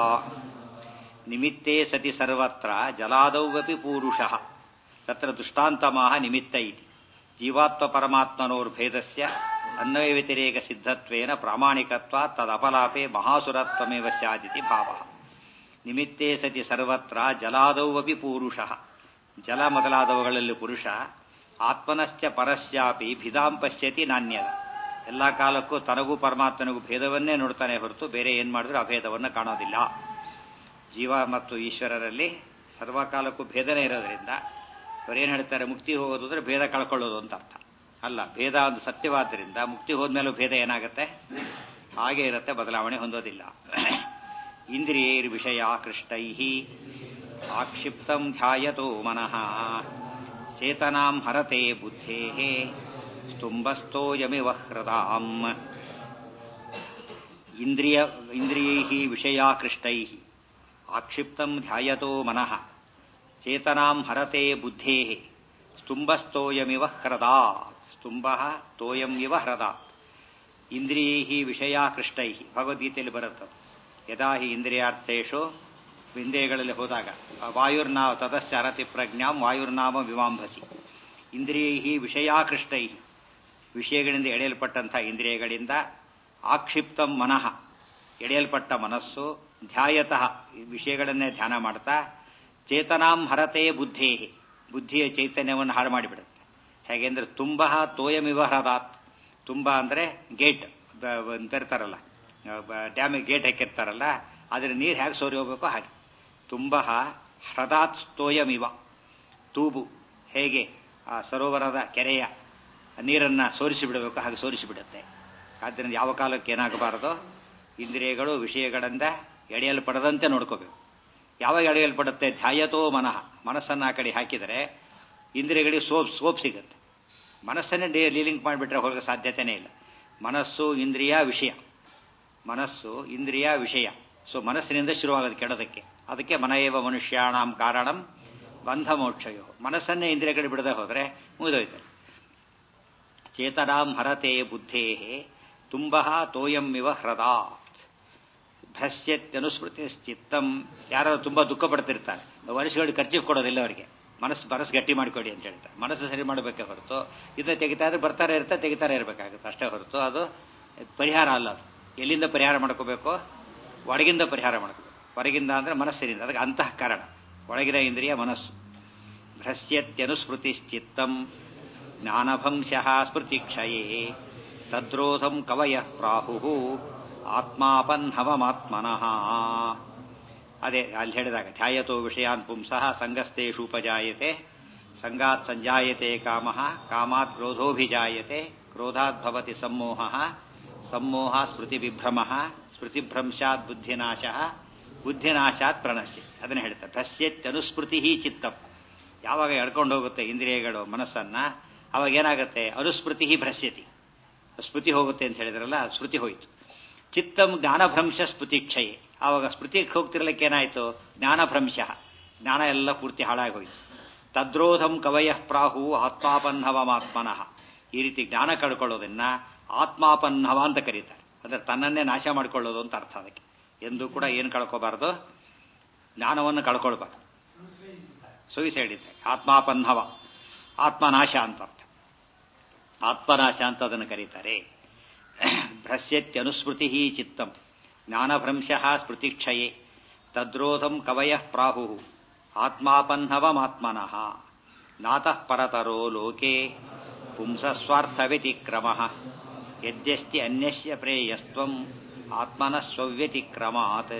ನಿಮಿತ್ತೇ ಸತಿ ಸರ್ವತ್ರ ಜಲಾದೌವಪಿ ಪೂರುಷಃ ತತ್ರ ದೃಷ್ಟಾಂತಮಾಹ ನಿಮಿತ್ತ ಇತಿ ಜೀವಾತ್ಮ ಪರಮಾತ್ಮನೋರ್ಭೇದಸ್ಯ ಅನ್ವಯ ವ್ಯತಿರೇಕ ಸಿದ್ಧತ್ವೇನ ಪ್ರಾಮಾಣಿಕತ್ವ ತದಪಲಾಪೆ ಮಹಾಸುರತ್ವಮೇವ ಸ್ಯಾದಿತಿ ಭಾವ ನಿಮಿತ್ತೇ ಸತಿ ಸರ್ವತ್ರ ಜಲಾದೌವಪಿ ಪೂರುಷಃ ಜಲ ಮೊದಲಾದವುಗಳಲ್ಲಿ ಪುರುಷ ಆತ್ಮನಶ್ಚ ಪರಸ್ಯಾಪಿ ಭಿದಾಂ ಪಶ್ಯತಿ ನಾಣ್ಯದ ಎಲ್ಲ ಕಾಲಕ್ಕೂ ತನಗೂ ಪರಮಾತ್ಮನಿಗೂ ಭೇದವನ್ನೇ ನೋಡ್ತಾನೆ ಹೊರತು ಬೇರೆ ಏನ್ ಮಾಡಿದ್ರು ಅಭೇದವನ್ನು ಕಾಣೋದಿಲ್ಲ ಜೀವ ಮತ್ತು ಈಶ್ವರರಲ್ಲಿ ಸರ್ವಕಾಲಕ್ಕೂ ಭೇದನೇ ಇರೋದ್ರಿಂದ ಅವರೇನು ಹೇಳ್ತಾರೆ ಮುಕ್ತಿ ಹೋಗೋದು ಅಂದ್ರೆ ಭೇದ ಕಳ್ಕೊಳ್ಳೋದು ಅಂತ ಅರ್ಥ ಅಲ್ಲ ಭೇದ ಒಂದು ಸತ್ಯವಾದ್ದರಿಂದ ಮುಕ್ತಿ ಹೋದ್ಮೇಲೂ ಭೇದ ಏನಾಗುತ್ತೆ ಹಾಗೆ ಇರುತ್ತೆ ಬದಲಾವಣೆ ಹೊಂದೋದಿಲ್ಲ ಇಂದ್ರಿಯೈರ್ ವಿಷಯ ಕೃಷ್ಟೈ ಆಕ್ಷಿಪ್ತಂ ಧ್ಯಾಯತೋ ಮನಃ ಚೇತನಾಂ ಹರತೆ ಬುದ್ಧೇ ಸ್ತುಂಭಸ್ಥೋಯಮಿವ ಹೃದಾಂ ಇಂದ್ರಿಯ ಇಂದ್ರಿಯೈ ವಿಷಯಾಕೃಷ್ಟೈ ಆಕ್ಷಿಪ್ತಂ ಧ್ಯಾಯತೋ ಮನಃ ಚೇತನಾಂ ಹರತೆ ಬುದ್ಧೇ ಸ್ತುಂಭಸ್ತೋಯಮಿವ ಹ್ರದಾ ಸ್ತುಂಭ ತೋಯಂ ಇವ ಹ್ರದ ಇಂದ್ರಿಯೈ ವಿಷಯಾಕೃಷ್ಟೈ ಭಗವದ್ಗೀತೆಯಲ್ಲಿ ಬರುತ್ತೆ ಯದಾ ಹಿ ಇಂದ್ರಿಯಾರ್ಥೇಶು ಇಂದ್ರಿಯಗಳಲ್ಲಿ ಹೋದಾಗ ವಾಯುರ್ನಾಮ ತದಸ್ಯ ಅರತಿ ಪ್ರಜ್ಞಾಂ ವಾಯುರ್ನಾಮ ವಿವಾಂಭಸಿ ಇಂದ್ರಿಯೈ ವಿಷಯಾಕೃಷ್ಟೈ ವಿಷಯಗಳಿಂದ ಎಳೆಯಲ್ಪಟ್ಟಂಥ ಇಂದ್ರಿಯಗಳಿಂದ ಆಕ್ಷಿಪ್ತಂ ಮನಃ ಎಳೆಯಲ್ಪಟ್ಟ ಮನಸ್ಸು ಧ್ಯಾಯತಃ ವಿಷಯಗಳನ್ನೇ ಧ್ಯಾನ ಮಾಡ್ತಾ ಚೇತನಾಂ ಹರತೆ ಬುದ್ಧೇ ಬುದ್ಧಿಯ ಚೈತನ್ಯವನ್ನು ಹಾಳು ಮಾಡಿಬಿಡುತ್ತೆ ಹೇಗೆಂದ್ರೆ ತುಂಬ ತೋಯಮಿವ ಹೃದಾತ್ ತುಂಬ ಅಂದರೆ ಗೇಟ್ ತರ್ತಾರಲ್ಲ ಡ್ಯಾಮಿಗೆ ಗೇಟ್ ಹಾಕಿರ್ತಾರಲ್ಲ ಅದ್ರ ನೀರು ಹೇಗೆ ಸೋರಿ ಹೋಗ್ಬೇಕೋ ಹಾಗೆ ತುಂಬ ಹೃದಾತ್ ತೋಯಮಿವ ತೂಬು ಹೇಗೆ ಆ ಸರೋವರದ ಕೆರೆಯ ನೀರನ್ನು ಸೋರಿಸಿ ಬಿಡಬೇಕು ಹಾಗೆ ಸೋರಿಸಿ ಬಿಡುತ್ತೆ ಆದ್ದರಿಂದ ಯಾವ ಕಾಲಕ್ಕೆ ಏನಾಗಬಾರದು ಇಂದ್ರಿಯಗಳು ವಿಷಯಗಳಿಂದ ಎಳೆಯಲ್ಪಡದಂತೆ ನೋಡ್ಕೋಬೇಕು ಯಾವಾಗ ಎಳೆಯಲ್ಪಡುತ್ತೆ ಧ್ಯಾಯತೋ ಮನಃ ಮನಸ್ಸನ್ನು ಆ ಕಡೆ ಹಾಕಿದರೆ ಇಂದ್ರಿಯಗಳಿಗೆ ಸೋಪ್ ಸೋಪ್ ಸಿಗುತ್ತೆ ಮನಸ್ಸನ್ನೇ ಡೇ ಲೀಲಿಂಕ್ ಮಾಡಿಬಿಟ್ರೆ ಹೋಗೋ ಸಾಧ್ಯತೆನೇ ಇಲ್ಲ ಮನಸ್ಸು ಇಂದ್ರಿಯ ವಿಷಯ ಮನಸ್ಸು ಇಂದ್ರಿಯ ವಿಷಯ ಸೊ ಮನಸ್ಸಿನಿಂದ ಶುರುವಾಗೋದು ಕೆಡೋದಕ್ಕೆ ಅದಕ್ಕೆ ಮನಯೇವ ಮನುಷ್ಯಾಣಂ ಕಾರಣಂ ಬಂಧ ಮೋಕ್ಷಯೋ ಮನಸ್ಸನ್ನೇ ಇಂದ್ರಿಯ ಕಡೆ ಬಿಡದೆ ಹೋದರೆ ಮುಗಿದೋಯ್ತಲ್ಲ ಚೇತನಾಂ ಹರತೆ ಬುದ್ಧೇ ತುಂಬ ತೋಯಂಮಿವ ಹೃದಾತ್ ಭ್ರಶ್ಯತ್ಯನುಸ್ಮೃತಿ ಚಿತ್ತಂ ಯಾರೋ ತುಂಬ ದುಃಖ ಪಡ್ತಿರ್ತಾರೆ ವರ್ಷಗಳಿಗೆ ಖರ್ಚಿಗೆ ಕೊಡೋದಿಲ್ಲ ಅವರಿಗೆ ಮನಸ್ಸು ಮನಸ್ಸು ಗಟ್ಟಿ ಮಾಡಿಕೊಡಿ ಅಂತ ಹೇಳ್ತಾರೆ ಮನಸ್ಸು ಸರಿ ಮಾಡಬೇಕೆ ಹೊರತು ಇದನ್ನ ತೆಗಿತಾ ಇದ್ರೆ ಬರ್ತಾರೆ ಇರುತ್ತೆ ತೆಗಿತಾರೆ ಇರಬೇಕಾಗುತ್ತೆ ಅಷ್ಟೇ ಹೊರತು ಅದು ಪರಿಹಾರ ಅಲ್ಲ ಅದು ಎಲ್ಲಿಂದ ಪರಿಹಾರ ಮಾಡ್ಕೋಬೇಕು ಒಳಗಿಂದ ಪರಿಹಾರ ಮಾಡ್ಕೋಬೇಕು ಹೊರಗಿಂದ ಅಂದ್ರೆ ಮನಸ್ಸಿನಿಂದ ಅದಕ್ಕೆ ಅಂತಃ ಕಾರಣ ಒಳಗಿನ ಇಂದ್ರಿಯ ಮನಸ್ಸು ಭ್ರಶ್ಯತ್ಯನುಸ್ಮೃತಿಶ್ಚಿತ್ತಂ ಜ್ಞಾನಭಂಶಃ ಸ್ಮೃತಿಕ್ಷಯೇ ತದ್ರೋಧಂ ಕವಯ ಪ್ರಾಹು ಆತ್ಮಾಪನ್ಹವಮಾತ್ಮನಃ ಅದೇ ಅಲ್ಲಿ ಹೇಳಿದಾಗ ಧ್ಯಾಯತೋ ವಿಷಯಾನ್ ಪುಂಸಃ ಸಂಗಸ್ತೇಷು ಉಪಜಾಯತೆ ಸಂಗಾತ್ ಸಂಜಾಯತೆ ಕಾಮ ಕಾಮಾತ್ ಕ್ರೋಧೋಭಿಜಾಯತೆ ಕ್ರೋಧಾತ್ ಭವತಿ ಸಮ್ಮೋಹ ಸಮ್ಮೋಹ ಸ್ಮೃತಿವಿಭ್ರಮ ಸ್ಮೃತಿಭ್ರಂಶಾತ್ ಬುದ್ಧಿನಾಶ ಬುದ್ಧಿನಾಶಾತ್ ಪ್ರಣಶ್ಯ ಅದನ್ನು ಹೇಳ್ತಾರೆ ಭಸ್ಯತ್ಯನುಸ್ಮೃತಿ ಚಿತ್ತಂ ಯಾವಾಗ ಎಳ್ಕೊಂಡು ಹೋಗುತ್ತೆ ಇಂದ್ರಿಯಗಳು ಮನಸ್ಸನ್ನ ಅವಾಗ ಏನಾಗುತ್ತೆ ಅನುಸ್ಮೃತಿ ಭ್ರಶ್ಯತಿ ಸ್ಮೃತಿ ಹೋಗುತ್ತೆ ಅಂತ ಹೇಳಿದ್ರಲ್ಲ ಸ್ಮೃತಿ ಹೋಯಿತು ಚಿತ್ತಂ ಜ್ಞಾನಭ್ರಂಶ ಸ್ಮೃತಿಕ್ಷಯೆ ಆವಾಗ ಸ್ಮೃತಿಗೆ ಹೋಗ್ತಿರ್ಲಿಕ್ಕೆ ಏನಾಯಿತು ಜ್ಞಾನಭ್ರಂಶ ಜ್ಞಾನ ಎಲ್ಲ ಪೂರ್ತಿ ಹಾಳಾಗಿ ಹೋಯಿತು ತದ್ರೋಧಂ ಕವಯ ಪ್ರಾಹು ಆತ್ಮಾಪನ್ನವಮಾತ್ಮನಃ ಈ ರೀತಿ ಜ್ಞಾನ ಕಳ್ಕೊಳ್ಳೋದನ್ನ ಆತ್ಮಾಪನ್ನವ ಅಂತ ಕರೀತಾರೆ ಅಂದ್ರೆ ತನ್ನನ್ನೇ ನಾಶ ಮಾಡಿಕೊಳ್ಳೋದು ಅಂತ ಅರ್ಥ ಅದಕ್ಕೆ ಎಂದು ಕೂಡ ಏನು ಕಳ್ಕೋಬಾರ್ದು ಜ್ಞಾನವನ್ನು ಕಳ್ಕೊಳ್ಬಾರ್ದು ಸುಯಿಸೈಡ್ ಇದ್ದ ಆತ್ಮಾಪನ್ನವ ಆತ್ಮನಾಶ ಅಂತ ಅರ್ಥ ಆತ್ಮನಾಶ ಅಂತ ಅದನ್ನು ಕರೀತಾರೆ ಭ್ರಶ್ಯತ್ಯನುಸ್ಮೃತಿ ಚಿತ್ತಂ ಜ್ಞಾನಭ್ರಂಶ ಸ್ಮೃತಿಕ್ಷಯೇ ತದ್ರೋಧಂ ಕವಯ ಪ್ರಾಹು ಆತ್ಮಾಪನ್ನವಮಾತ್ಮನಃ ನಾತಃ ಪರತರೋ ಲೋಕೆ ಪುಂಸಸ್ವಾರ್ಥ ವ್ಯತಿಕ್ರಮ ಯದ್ಯಸ್ತಿ ಅನ್ಯಸ್ಯ ಪ್ರೇಯಸ್ತ್ವಂ ಆತ್ಮನ ಸ್ವವ್ಯತಿಕ್ರಮಾತ್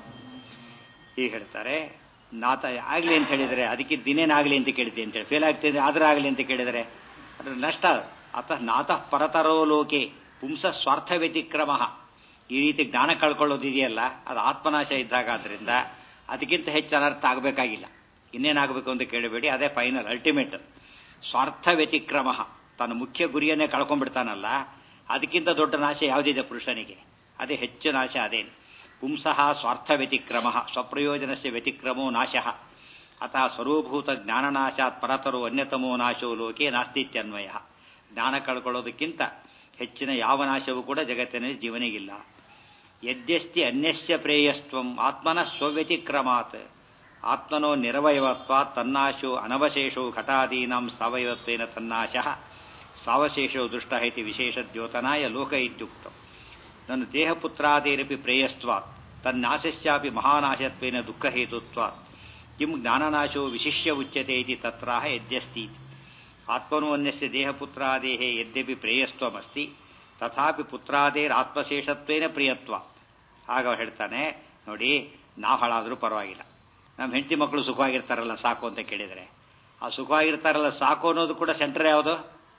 ಹೀಗೆ ಹೇಳ್ತಾರೆ ನಾತ ಆಗ್ಲಿ ಅಂತ ಹೇಳಿದರೆ ಅದಕ್ಕೆ ದಿನೇನಾಗ್ಲಿ ಅಂತ ಕೇಳಿದ್ದೆ ಅಂತೇಳಿ ಫೇಲ್ ಆಗ್ತಿದ್ರೆ ಆದ್ರೆ ಆಗಲಿ ಅಂತ ಕೇಳಿದರೆ ಅದ್ರ ನಷ್ಟ ಅತಃ ನಾತಃ ಪರತರೋ ಲೋಕೆ ಪುಂಸ ಸ್ವಾರ್ಥ ವ್ಯತಿಕ್ರಮ ಈ ರೀತಿ ಜ್ಞಾನ ಕಳ್ಕೊಳ್ಳೋದಿದೆಯಲ್ಲ ಅದು ಆತ್ಮನಾಶ ಇದ್ದಾಗ ಆದ್ರಿಂದ ಅದಕ್ಕಿಂತ ಹೆಚ್ಚು ಅನರ್ಥ ಆಗಬೇಕಾಗಿಲ್ಲ ಇನ್ನೇನಾಗಬೇಕು ಅಂತ ಕೇಳಬೇಡಿ ಅದೇ ಫೈನಲ್ ಅಲ್ಟಿಮೇಟ್ ಸ್ವಾರ್ಥ ವ್ಯತಿಕ್ರಮ ತನ್ನ ಮುಖ್ಯ ಗುರಿಯನ್ನೇ ಕಳ್ಕೊಂಡ್ಬಿಡ್ತಾನಲ್ಲ ಅದಕ್ಕಿಂತ ದೊಡ್ಡ ನಾಶ ಯಾವುದಿದೆ ಪುರುಷನಿಗೆ ಅದೇ ಹೆಚ್ಚು ನಾಶ ಅದೇನು ಪುಂಸಃ ಸ್ವಾರ್ಥ ವ್ಯತಿಕ್ರಮ ಸ್ವಪ್ರಯೋಜನಸ್ಯ ವ್ಯತಿಕ್ರಮೋ ನಾಶ ಅತಃ ಸ್ವರೂಭೂತ ಜ್ಞಾನನಾಶಾತ್ ಪರತರೋ ಅನ್ಯತಮೋ ನಾಶೋ ಲೋಕೆ ನಾಸ್ತಿತ್ಯನ್ವಯ ಜ್ಞಾನ ಕಳ್ಕೊಳ್ಳೋದಕ್ಕಿಂತ ಹೆಚ್ಚಿನ ಯಾವ ನಾಶವೂ ಕೂಡ ಜಗತ್ತಿನಲ್ಲಿ ಜೀವನಿಗಿಲ್ಲ ಯದ್ಯಸ್ತಿ ಅನ್ಯಸ್ಯ ಪ್ರೇಯಸ್ತ್ವಂ ಆತ್ಮನ ಸ್ವವ್ಯತಿಕ್ರಮಾತ್ ಆತ್ಮನೋ ನಿರವಯವತ್ವ ತನ್ನಾಶೋ ಅನವಶೇಷೋ ಘಟಾದೀನಾಂ ಸಾವಯವತ್ವೇನ ತನ್ನಾಶ ಸಾವಶೇಷೋ ದೃಷ್ಟ ಇತಿ ವಿಶೇಷ ದ್ಯೋತನಾಯ ಲೋಕ ಇತ್ಯುಕ್ತ ನನ್ನ ದೇಹಪುತ್ರಾದೇರಪಿ ಪ್ರೇಯಸ್ತ್ವಾತ್ ತನ್ನಾಶಶ್ಚಾಪಿ ಮಹಾನಾಶತ್ವೇನ ದುಃಖಹೇತುತ್ವಾತ್ ಕಿಂ ಜ್ಞಾನನಾಶೋ ವಿಶಿಷ್ಯ ಉಚ್ಯತೆ ಇತಿ ತತ್ರಾಹ ಯದ್ಯಸ್ತಿ ಆತ್ಮನು ಅನ್ಯಸ್ಯ ದೇಹಪುತ್ರಾದೇಹೇ ಯದ್ಯಪಿ ಪ್ರೇಯಸ್ತ್ವಮಸ್ತಿ ತಥಾಪಿ ಪುತ್ರಾದೇರಾತ್ಮಶೇಷತ್ವೇನ ಪ್ರಿಯತ್ವ ಆಗ ಹೇಳ್ತಾನೆ ನೋಡಿ ನಾವು ಹಾಳಾದರೂ ಪರವಾಗಿಲ್ಲ ನಮ್ಮ ಹೆಂಡತಿ ಮಕ್ಕಳು ಸುಖವಾಗಿರ್ತಾರಲ್ಲ ಸಾಕು ಅಂತ ಕೇಳಿದರೆ ಆ ಸುಖವಾಗಿರ್ತಾರಲ್ಲ ಸಾಕು ಅನ್ನೋದು ಕೂಡ ಸೆಂಟರ್ ಯಾವುದು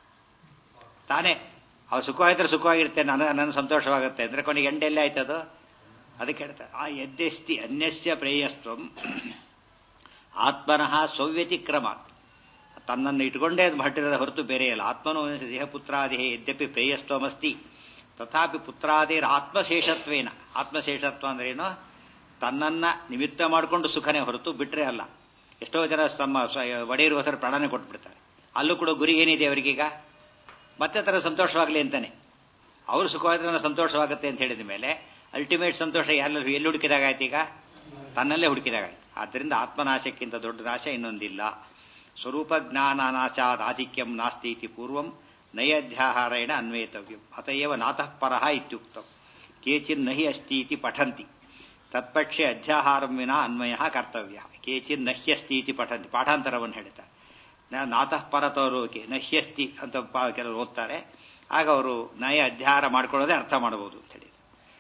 ತಾನೇ ಅವ್ರು ಸುಖವಾಗಿದ್ರೆ ಸುಖವಾಗಿರ್ತೇನೆ ನನ್ನ ನನ್ನ ಸಂತೋಷವಾಗುತ್ತೆ ಅಂದ್ರೆ ಕೊನೆಗೆ ಎಂಡೆಲ್ಲೇ ಆಯ್ತದು ಅದಕ್ಕೆ ಹೇಳ್ತಾರೆ ಆ ಯದ್ಯಸ್ತಿ ಅನ್ಯಸ್ಯ ಪ್ರೇಯಸ್ತ್ವಂ ಆತ್ಮನಃ ಸೌವ್ಯತಿಕ್ರಮ ತನ್ನನ್ನು ಇಟ್ಕೊಂಡೇ ಅದು ಹೊರಟಿರೋದ ಹೊರತು ಬೇರೆ ಇಲ್ಲ ಆತ್ಮನು ದೇಹಪುತ್ರಾದಿಹೇ ಯದ್ಯಪಿ ಪ್ರೇಯಸ್ತ್ವಮಸ್ತಿ ತಥಾಪಿ ಪುತ್ರಾದಿರ ಆತ್ಮಶೇಷತ್ವೇನ ಆತ್ಮಶೇಷತ್ವ ಅಂದ್ರೆ ಏನು ತನ್ನನ್ನ ನಿಮಿತ್ತ ಮಾಡಿಕೊಂಡು ಸುಖನೇ ಹೊರತು ಬಿಟ್ರೆ ಅಲ್ಲ ಎಷ್ಟೋ ಜನ ತಮ್ಮ ಒಡೆಯಿರುವ ಹೆಸರು ಪ್ರಾಣನೇ ಕೊಟ್ಬಿಡ್ತಾರೆ ಅಲ್ಲೂ ಕೂಡ ಗುರಿ ಏನಿದೆ ಅವರಿಗೀಗ ಮತ್ತೆ ತರ ಸಂತೋಷವಾಗಲಿ ಅಂತಾನೆ ಅವರು ಸುಖವಾಗಿದ್ರೆ ನನಗೆ ಸಂತೋಷವಾಗುತ್ತೆ ಅಂತ ಹೇಳಿದ ಮೇಲೆ ಅಲ್ಟಿಮೇಟ್ ಸಂತೋಷ ಎಲ್ಲ ಎಲ್ಲಿ ಹುಡುಕಿದಾಗಾಯ್ತು ಈಗ ತನ್ನಲ್ಲೇ ಹುಡುಕಿದಾಗಾಯ್ತು ಆದ್ದರಿಂದ ಆತ್ಮನಾಶಕ್ಕಿಂತ ದೊಡ್ಡ ನಾಶ ಇನ್ನೊಂದಿಲ್ಲ ಸ್ವರೂಪ ಜ್ಞಾನನಾಶಾದ ಆಧಿಕ್ಯಂ ನಾಸ್ತಿ ಇತಿ ಪೂರ್ವಂ ನೈಯಧ್ಯಾಹಾರೇಣ ಅನ್ವೇತವ್ಯಂ ಅತಯವ ನಾತಃ ಪರಃ ಇತ್ಯುಕ್ತಂ ಕೇಚಿನ್ ನಹಿ ಅಸ್ತಿ ಇತಿ ಪಠಂತಿ ತತ್ಪಕ್ಷೆ ಅಧ್ಯಾಹಾರಂ ವಿನ ಅನ್ವಯ ಕರ್ತವ್ಯ ಕೇಚಿನ್ ನಹ್ಯಸ್ತಿ ಇತಿ ಪಠಂತಿ ಪಾಠಾಂತರವನ್ನು ಹೇಳ್ತಾರೆ ನಾತಃ ಪರತವರು ನಹ್ಯಸ್ತಿ ಅಂತ ಕೆಲವರು ಓದ್ತಾರೆ ಆಗ ಅವರು ನಯ ಅಧ್ಯಾಹಾರ ಮಾಡ್ಕೊಳ್ಳೋದೇ ಅರ್ಥ ಮಾಡಬಹುದು ಅಂತ ಹೇಳಿ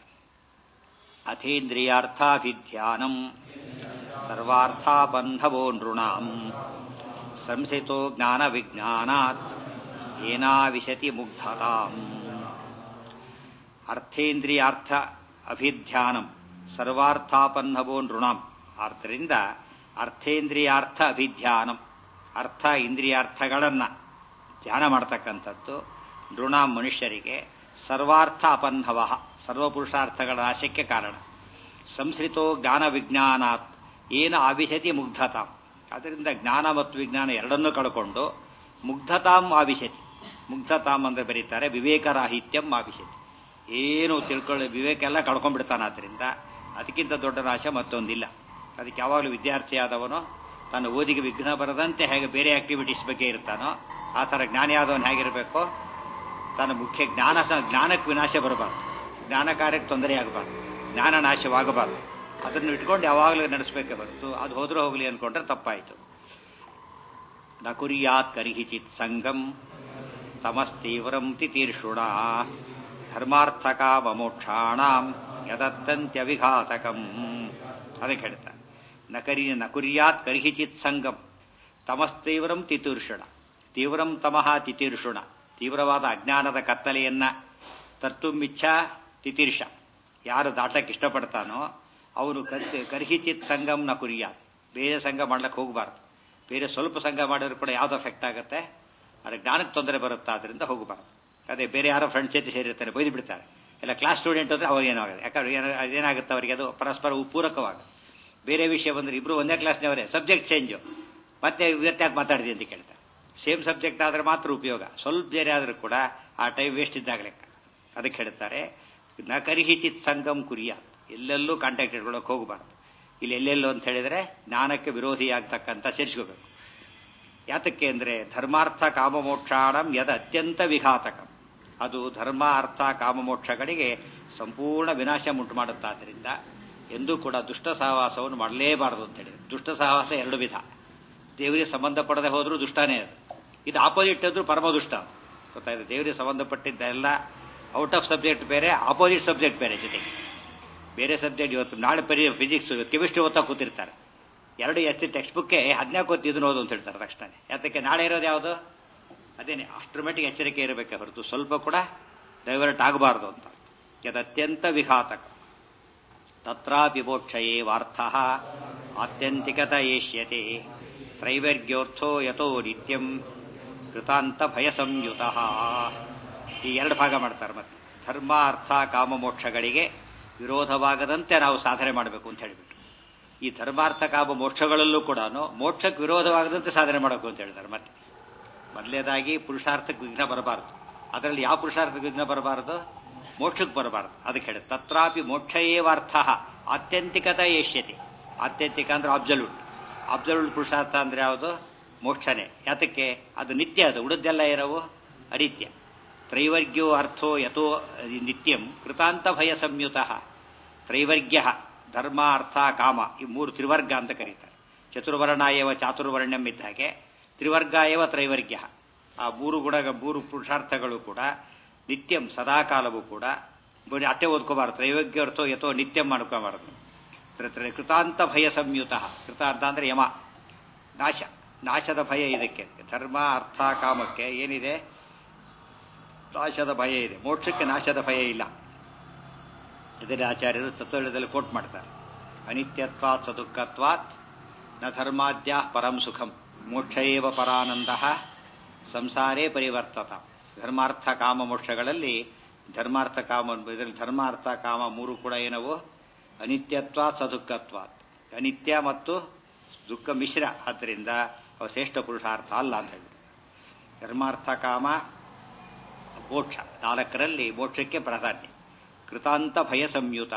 ಅಥೇಂದ್ರಿಯಾರ್ಥಾಭಿಧ್ಯಾನಂ ಸರ್ವಾರ್ಥಾಬಂಧವೋ ನೃಣಾಂ ಸಂಸಿತೋ ಜ್ಞಾನ ವಿಜ್ಞಾನಾತ್ ಏನಾವಿಶತಿ ಮುಗ್ಧತಾಂ ಅರ್ಥೇಂದ್ರಿಯಾರ್ಥ ಅಭಿಧ್ಯಾನಂ ಸರ್ವಾರ್ಥಾಪನ್ನವೋ ನೃಣಾಂ ಆದ್ದರಿಂದ ಅರ್ಥೇಂದ್ರಿಯಾರ್ಥ ಅಭಿಧ್ಯಾನಂ ಅರ್ಥ ಇಂದ್ರಿಯಾರ್ಥಗಳನ್ನ ಧ್ಯಾನ ಮಾಡ್ತಕ್ಕಂಥದ್ದು ನೃಣಾಂ ಮನುಷ್ಯರಿಗೆ ಸರ್ವಾರ್ಥ ಅಪನ್ನವ ಸರ್ವಪುರುಷಾರ್ಥಗಳ ನಾಶಕ್ಕೆ ಕಾರಣ ಸಂಸ್ಕೃತೋ ಜ್ಞಾನ ವಿಜ್ಞಾನಾತ್ ಏನು ಆವಿಶತಿ ಮುಗ್ಧತಾಂ ಅದರಿಂದ ಜ್ಞಾನ ಮತ್ತು ವಿಜ್ಞಾನ ಎರಡನ್ನೂ ಕಳ್ಕೊಂಡು ಮುಗ್ಧತಾಂ ಆವಿಶತಿ ಮುಗ್ಧತಾಂ ಅಂದ್ರೆ ಬರೀತಾರೆ ವಿವೇಕರಾಹಿತ್ಯಂ ಆವಿಶತಿ ಏನು ತಿಳ್ಕೊಳ್ಳಿ ವಿವೇಕ ಎಲ್ಲ ಕಳ್ಕೊಂಡ್ಬಿಡ್ತಾನೆ ಆದ್ದರಿಂದ ಅದಕ್ಕಿಂತ ದೊಡ್ಡ ನಾಶ ಮತ್ತೊಂದಿಲ್ಲ ಅದಕ್ಕೆ ಯಾವಾಗಲೂ ವಿದ್ಯಾರ್ಥಿಯಾದವನು ತನ್ನ ಓದಿಗೆ ವಿಘ್ನ ಬರದಂತೆ ಹೇಗೆ ಬೇರೆ ಆಕ್ಟಿವಿಟೀಸ್ ಬಗ್ಗೆ ಇರ್ತಾನೋ ಆ ಥರ ಜ್ಞಾನಿಯಾದವನು ಹೇಗಿರಬೇಕು ತನ್ನ ಮುಖ್ಯ ಜ್ಞಾನ ಜ್ಞಾನಕ್ಕೆ ವಿನಾಶ ಬರಬಾರ್ದು ಜ್ಞಾನ ಕಾರ್ಯಕ್ಕೆ ತೊಂದರೆ ಆಗಬಾರ್ದು ಜ್ಞಾನ ನಾಶವಾಗಬಾರ್ದು ಅದನ್ನು ಇಟ್ಕೊಂಡು ಯಾವಾಗಲೂ ನಡೆಸಬೇಕೆ ಹೊರತು ಅದು ಹೋದ್ರೆ ಹೋಗಲಿ ಅನ್ಕೊಂಡ್ರೆ ತಪ್ಪಾಯಿತು ನ ಕುರ್ಯಾತ್ ಕರಿಹಿಚಿತ್ ಸಂಗಂ ತಮಸ್ತೀವ್ರಂ ತಿತೀರ್ಷುಣ ಧರ್ಮಾರ್ಥಕಾಮಮೋಕ್ಷಾಣಾಂ ಯದತ್ತಂತ್ಯ ವಿಘಾತಕಂ ಅದಕ್ಕೆ ಹೇಳ್ತಾರೆ ನ ಕರಿ ನ ಕುರ್ಯಾತ್ ಕರ್ಹಿಚಿತ್ ಸಂಗಂ ತಮಸ್ತೀವ್ರಂ ತಿತೀರ್ಷುಣ ತೀವ್ರಂ ತಮಃ ತಿತೀರ್ಷುಣ ತೀವ್ರವಾದ ಅಜ್ಞಾನದ ಕತ್ತಲೆಯನ್ನ ತರ್ತುಮಿಚ್ಛ ತಿತೀರ್ಷ ಯಾರು ದಾಟಕ್ಕೆ ಇಷ್ಟಪಡ್ತಾನೋ ಅವನು ಕರ್ಹಿಚಿತ್ ಸಂಗಂ ನ ಕುರ್ಯಾತ್ ಬೇರೆ ಸಂಘ ಮಾಡ್ಲಿಕ್ಕೆ ಹೋಗಬಾರ್ದು ಬೇರೆ ಸ್ವಲ್ಪ ಸಂಘ ಮಾಡಿದ್ರು ಕೂಡ ಯಾವ್ದು ಎಫೆಕ್ಟ್ ಆಗುತ್ತೆ ಅದ್ರ ಜ್ಞಾನಕ್ಕೆ ತೊಂದರೆ ಬರುತ್ತೆ ಅದರಿಂದ ಹೋಗಬಾರ್ದು ಅದೇ ಬೇರೆ ಯಾರೋ ಫ್ರೆಂಡ್ಸ್ ಜೊತೆ ಸೇರಿರ್ತಾರೆ ಬೈದು ಬಿಡ್ತಾರೆ ಇಲ್ಲ ಕ್ಲಾಸ್ ಸ್ಟೂಡೆಂಟ್ ಅಂದ್ರೆ ಅವಾಗ ಏನಾಗುತ್ತೆ ಯಾಕಂದ್ರೆ ಏನಾಗುತ್ತೆ ಅವರಿಗೆ ಅದು ಪರಸ್ಪರ ಪೂರಕವಾಗುತ್ತೆ ಬೇರೆ ವಿಷಯ ಬಂದ್ರೆ ಇಬ್ರು ಒಂದೇ ಕ್ಲಾಸ್ನವರೇ ಸಬ್ಜೆಕ್ಟ್ ಚೇಂಜು ಮತ್ತೆ ಇವತ್ತಾಕೆ ಮಾತಾಡಿದೆ ಅಂತ ಕೇಳ್ತಾರೆ ಸೇಮ್ ಸಬ್ಜೆಕ್ಟ್ ಆದ್ರೆ ಮಾತ್ರ ಉಪಯೋಗ ಸ್ವಲ್ಪ ಬೇರೆ ಆದರೂ ಕೂಡ ಆ ಟೈಮ್ ವೇಸ್ಟ್ ಇದ್ದಾಗ ಲೆಕ್ಕ ಅದಕ್ಕೆ ಹೇಳ್ತಾರೆ ನ ಕರಿಹಿಚಿತ್ ಸಂಗಮ್ ಕುರಿಯ ಎಲ್ಲೆಲ್ಲೂ ಕಾಂಟ್ಯಾಕ್ಟ್ ಇಟ್ಕೊಳ್ಳೋಕೆ ಹೋಗಬಾರ್ದು ಇಲ್ಲಿ ಎಲ್ಲೆಲ್ಲೋ ಅಂತ ಹೇಳಿದ್ರೆ ಜ್ಞಾನಕ್ಕೆ ವಿರೋಧಿಯಾಗ್ತಕ್ಕಂಥ ಸೇರಿಸ್ಕೋಬೇಕು ಯಾತಕ್ಕೆ ಅಂದ್ರೆ ಧರ್ಮಾರ್ಥ ಕಾಮಮೋಕ್ಷಾಣಂ ಯದ ಅತ್ಯಂತ ವಿಘಾತಕಂ ಅದು ಧರ್ಮ ಅರ್ಥ ಕಾಮಮೋಕ್ಷಗಳಿಗೆ ಸಂಪೂರ್ಣ ವಿನಾಶ ಉಂಟು ಮಾಡುತ್ತಾದ್ದರಿಂದ ಎಂದೂ ಕೂಡ ದುಷ್ಟ ಸಹವಾಸವನ್ನು ಮಾಡಲೇಬಾರದು ಅಂತ ಹೇಳಿ ದುಷ್ಟ ಸಹವಾಸ ಎರಡು ವಿಧ ದೇವರಿಗೆ ಸಂಬಂಧಪಡದೆ ಹೋದ್ರೂ ದುಷ್ಟನೇ ಅದು ಇದು ಆಪೋಸಿಟ್ ಆದ್ರೂ ಪರಮ ದುಷ್ಟ ಗೊತ್ತಾಯ್ತು ದೇವರಿಗೆ ಸಂಬಂಧಪಟ್ಟಿದ್ದ ಎಲ್ಲ ಔಟ್ ಆಫ್ ಸಬ್ಜೆಕ್ಟ್ ಬೇರೆ ಆಪೋಸಿಟ್ ಸಬ್ಜೆಕ್ಟ್ ಬೇರೆ ಜೊತೆಗೆ ಬೇರೆ ಸಬ್ಜೆಕ್ಟ್ ಇವತ್ತು ನಾಳೆ ಪರಿ ಫಿಸಿಕ್ಸ್ ಕೆಮಿಸ್ಟ್ರಿ ಓದ್ತಾ ಕೂತಿರ್ತಾರೆ ಎರಡು ಎಚ್ ಟೆಕ್ಸ್ಟ್ ಬುಕ್ಕೆ ಹದಿನಾಲ್ಕು ಹೊತ್ತು ಇದನ್ನು ಓದು ಅಂತ ಹೇಳ್ತಾರೆ ತಕ್ಷಣ ಯಾತಕ್ಕೆ ನಾಳೆ ಇರೋದು ಯಾವುದು ಅದೇನೆ ಅಷ್ಟರ ಮಟ್ಟಿಗೆ ಎಚ್ಚರಿಕೆ ಇರಬೇಕೆ ಹೊರತು ಸ್ವಲ್ಪ ಕೂಡ ಡೈವರ್ಟ್ ಆಗಬಾರ್ದು ಅಂತ ಯದತ್ಯಂತ ವಿಘಾತಕ ತತ್ರಾಪಿ ಮೋಕ್ಷಯೇ ವಾರ್ಥ ಆತ್ಯಂತಿಕತ ಏಷ್ಯತೆ ತ್ರೈವರ್ಗ್ಯೋರ್ಥೋ ಯಥೋ ನಿತ್ಯಂ ಕೃತಾಂತ ಭಯ ಸಂಯುತ ಈ ಎರಡು ಭಾಗ ಮಾಡ್ತಾರೆ ಮತ್ತೆ ಧರ್ಮ ಅರ್ಥ ಕಾಮ ಮೋಕ್ಷಗಳಿಗೆ ವಿರೋಧವಾಗದಂತೆ ನಾವು ಸಾಧನೆ ಮಾಡಬೇಕು ಅಂತ ಹೇಳಿಬಿಟ್ಟು ಈ ಧರ್ಮಾರ್ಥ ಕಾಮ ಮೋಕ್ಷಗಳಲ್ಲೂ ಕೂಡ ಮೋಕ್ಷಕ್ಕೆ ವಿರೋಧವಾಗದಂತೆ ಸಾಧನೆ ಮಾಡಬೇಕು ಅಂತ ಹೇಳ್ತಾರೆ ಮತ್ತೆ ಮೊದಲೇದಾಗಿ ಪುರುಷಾರ್ಥಕ್ಕೆ ವಿಘ್ನ ಬರಬಾರದು ಅದರಲ್ಲಿ ಯಾವ ಪುರುಷಾರ್ಥಕ್ಕೆ ವಿಘ್ನ ಬರಬಾರದು ಮೋಕ್ಷಕ್ಕೆ ಬರಬಾರದು ಅದಕ್ಕೆ ಹೇಳಿ ತತ್ರಾಪಿ ಮೋಕ್ಷ ಏವಾರ್ಥ ಆತ್ಯಂತಿಕತ ಏಷ್ಯತೆ ಆತ್ಯಂತಿಕ ಅಂದ್ರೆ ಅಬ್ಸಲ್ಯೂಟ್ ಅಬ್ಸಲ್ಯೂಟ್ ಪುರುಷಾರ್ಥ ಅಂದ್ರೆ ಯಾವುದು ಮೋಕ್ಷನೇ ಯಾತಕ್ಕೆ ಅದು ನಿತ್ಯ ಅದು ಉಳಿದೆಲ್ಲ ಇರವು ಅನಿತ್ಯ ತ್ರೈವರ್ಗ್ಯೋ ಅರ್ಥೋ ಯಥೋ ನಿತ್ಯಂ ಕೃತಾಂತ ಭಯ ಸಂಯುತ ತ್ರೈವರ್ಗ್ಯ ಧರ್ಮ ಅರ್ಥ ಕಾಮ ಈ ಮೂರು ತ್ರಿವರ್ಗ ಅಂತ ಕರೀತಾರೆ ಚತುರ್ವರ್ಣ ಏವ ಚಾತುರ್ವರ್ಣ್ಯಂ ಇದ್ದ ಹಾಗೆ ತ್ರಿವರ್ಗ ಏವ ತ್ರೈವರ್ಗ್ಯ ಆ ಮೂರು ಗುಣ ಮೂರು ಪುರುಷಾರ್ಥಗಳು ಕೂಡ ನಿತ್ಯಂ ಸದಾಕಾಲವೂ ಕೂಡ ಅಟ್ಟೆ ಓದ್ಕೋಬಾರ್ದು ತ್ರೈವರ್ಗ್ಯ ಅರ್ಥೋ ಯಥೋ ನಿತ್ಯಂ ಮಾಡ್ಕೋಬಾರದು ಕೃತಾಂತ ಭಯ ಸಂಯುತ ಕೃತಾಂತ ಅಂದ್ರೆ ಯಮ ನಾಶ ನಾಶದ ಭಯ ಇದಕ್ಕೆ ಧರ್ಮ ಅರ್ಥ ಕಾಮಕ್ಕೆ ಏನಿದೆ ನಾಶದ ಭಯ ಇದೆ ಮೋಕ್ಷಕ್ಕೆ ನಾಶದ ಭಯ ಇಲ್ಲ ಇದರಲ್ಲಿ ಆಚಾರ್ಯರು ತತ್ವದಲ್ಲಿ ಕೋಟ್ ಮಾಡ್ತಾರೆ ಅನಿತ್ಯತ್ವಾತ್ ಸದುಃಖತ್ವಾತ್ ನ ಧರ್ಮಾದ್ಯ ಪರಂ ಸುಖಂ ಮೋಕ್ಷ ಏವ ಪರಾನಂದ ಸಂಸಾರೇ ಪರಿವರ್ತತ ಧರ್ಮಾರ್ಥ ಕಾಮ ಮೋಕ್ಷಗಳಲ್ಲಿ ಧರ್ಮಾರ್ಥ ಕಾಮ ಇದರಲ್ಲಿ ಧರ್ಮಾರ್ಥ ಕಾಮ ಮೂರು ಕೂಡ ಏನವು ಅನಿತ್ಯತ್ವಾತ್ ಸದುಃಖತ್ವಾತ್ ಅನಿತ್ಯ ಮತ್ತು ದುಃಖ ಮಿಶ್ರ ಆದ್ದರಿಂದ ಅವು ಶ್ರೇಷ್ಠ ಪುರುಷಾರ್ಥ ಅಲ್ಲ ಅಂತ ಹೇಳಿ ಧರ್ಮಾರ್ಥ ಕಾಮ ಮೋಕ್ಷ ನಾಲ್ಕರಲ್ಲಿ ಮೋಕ್ಷಕ್ಕೆ ಪ್ರಾಧಾನ್ಯ ಕೃತಾಂತ ಭಯ ಸಂಯುತ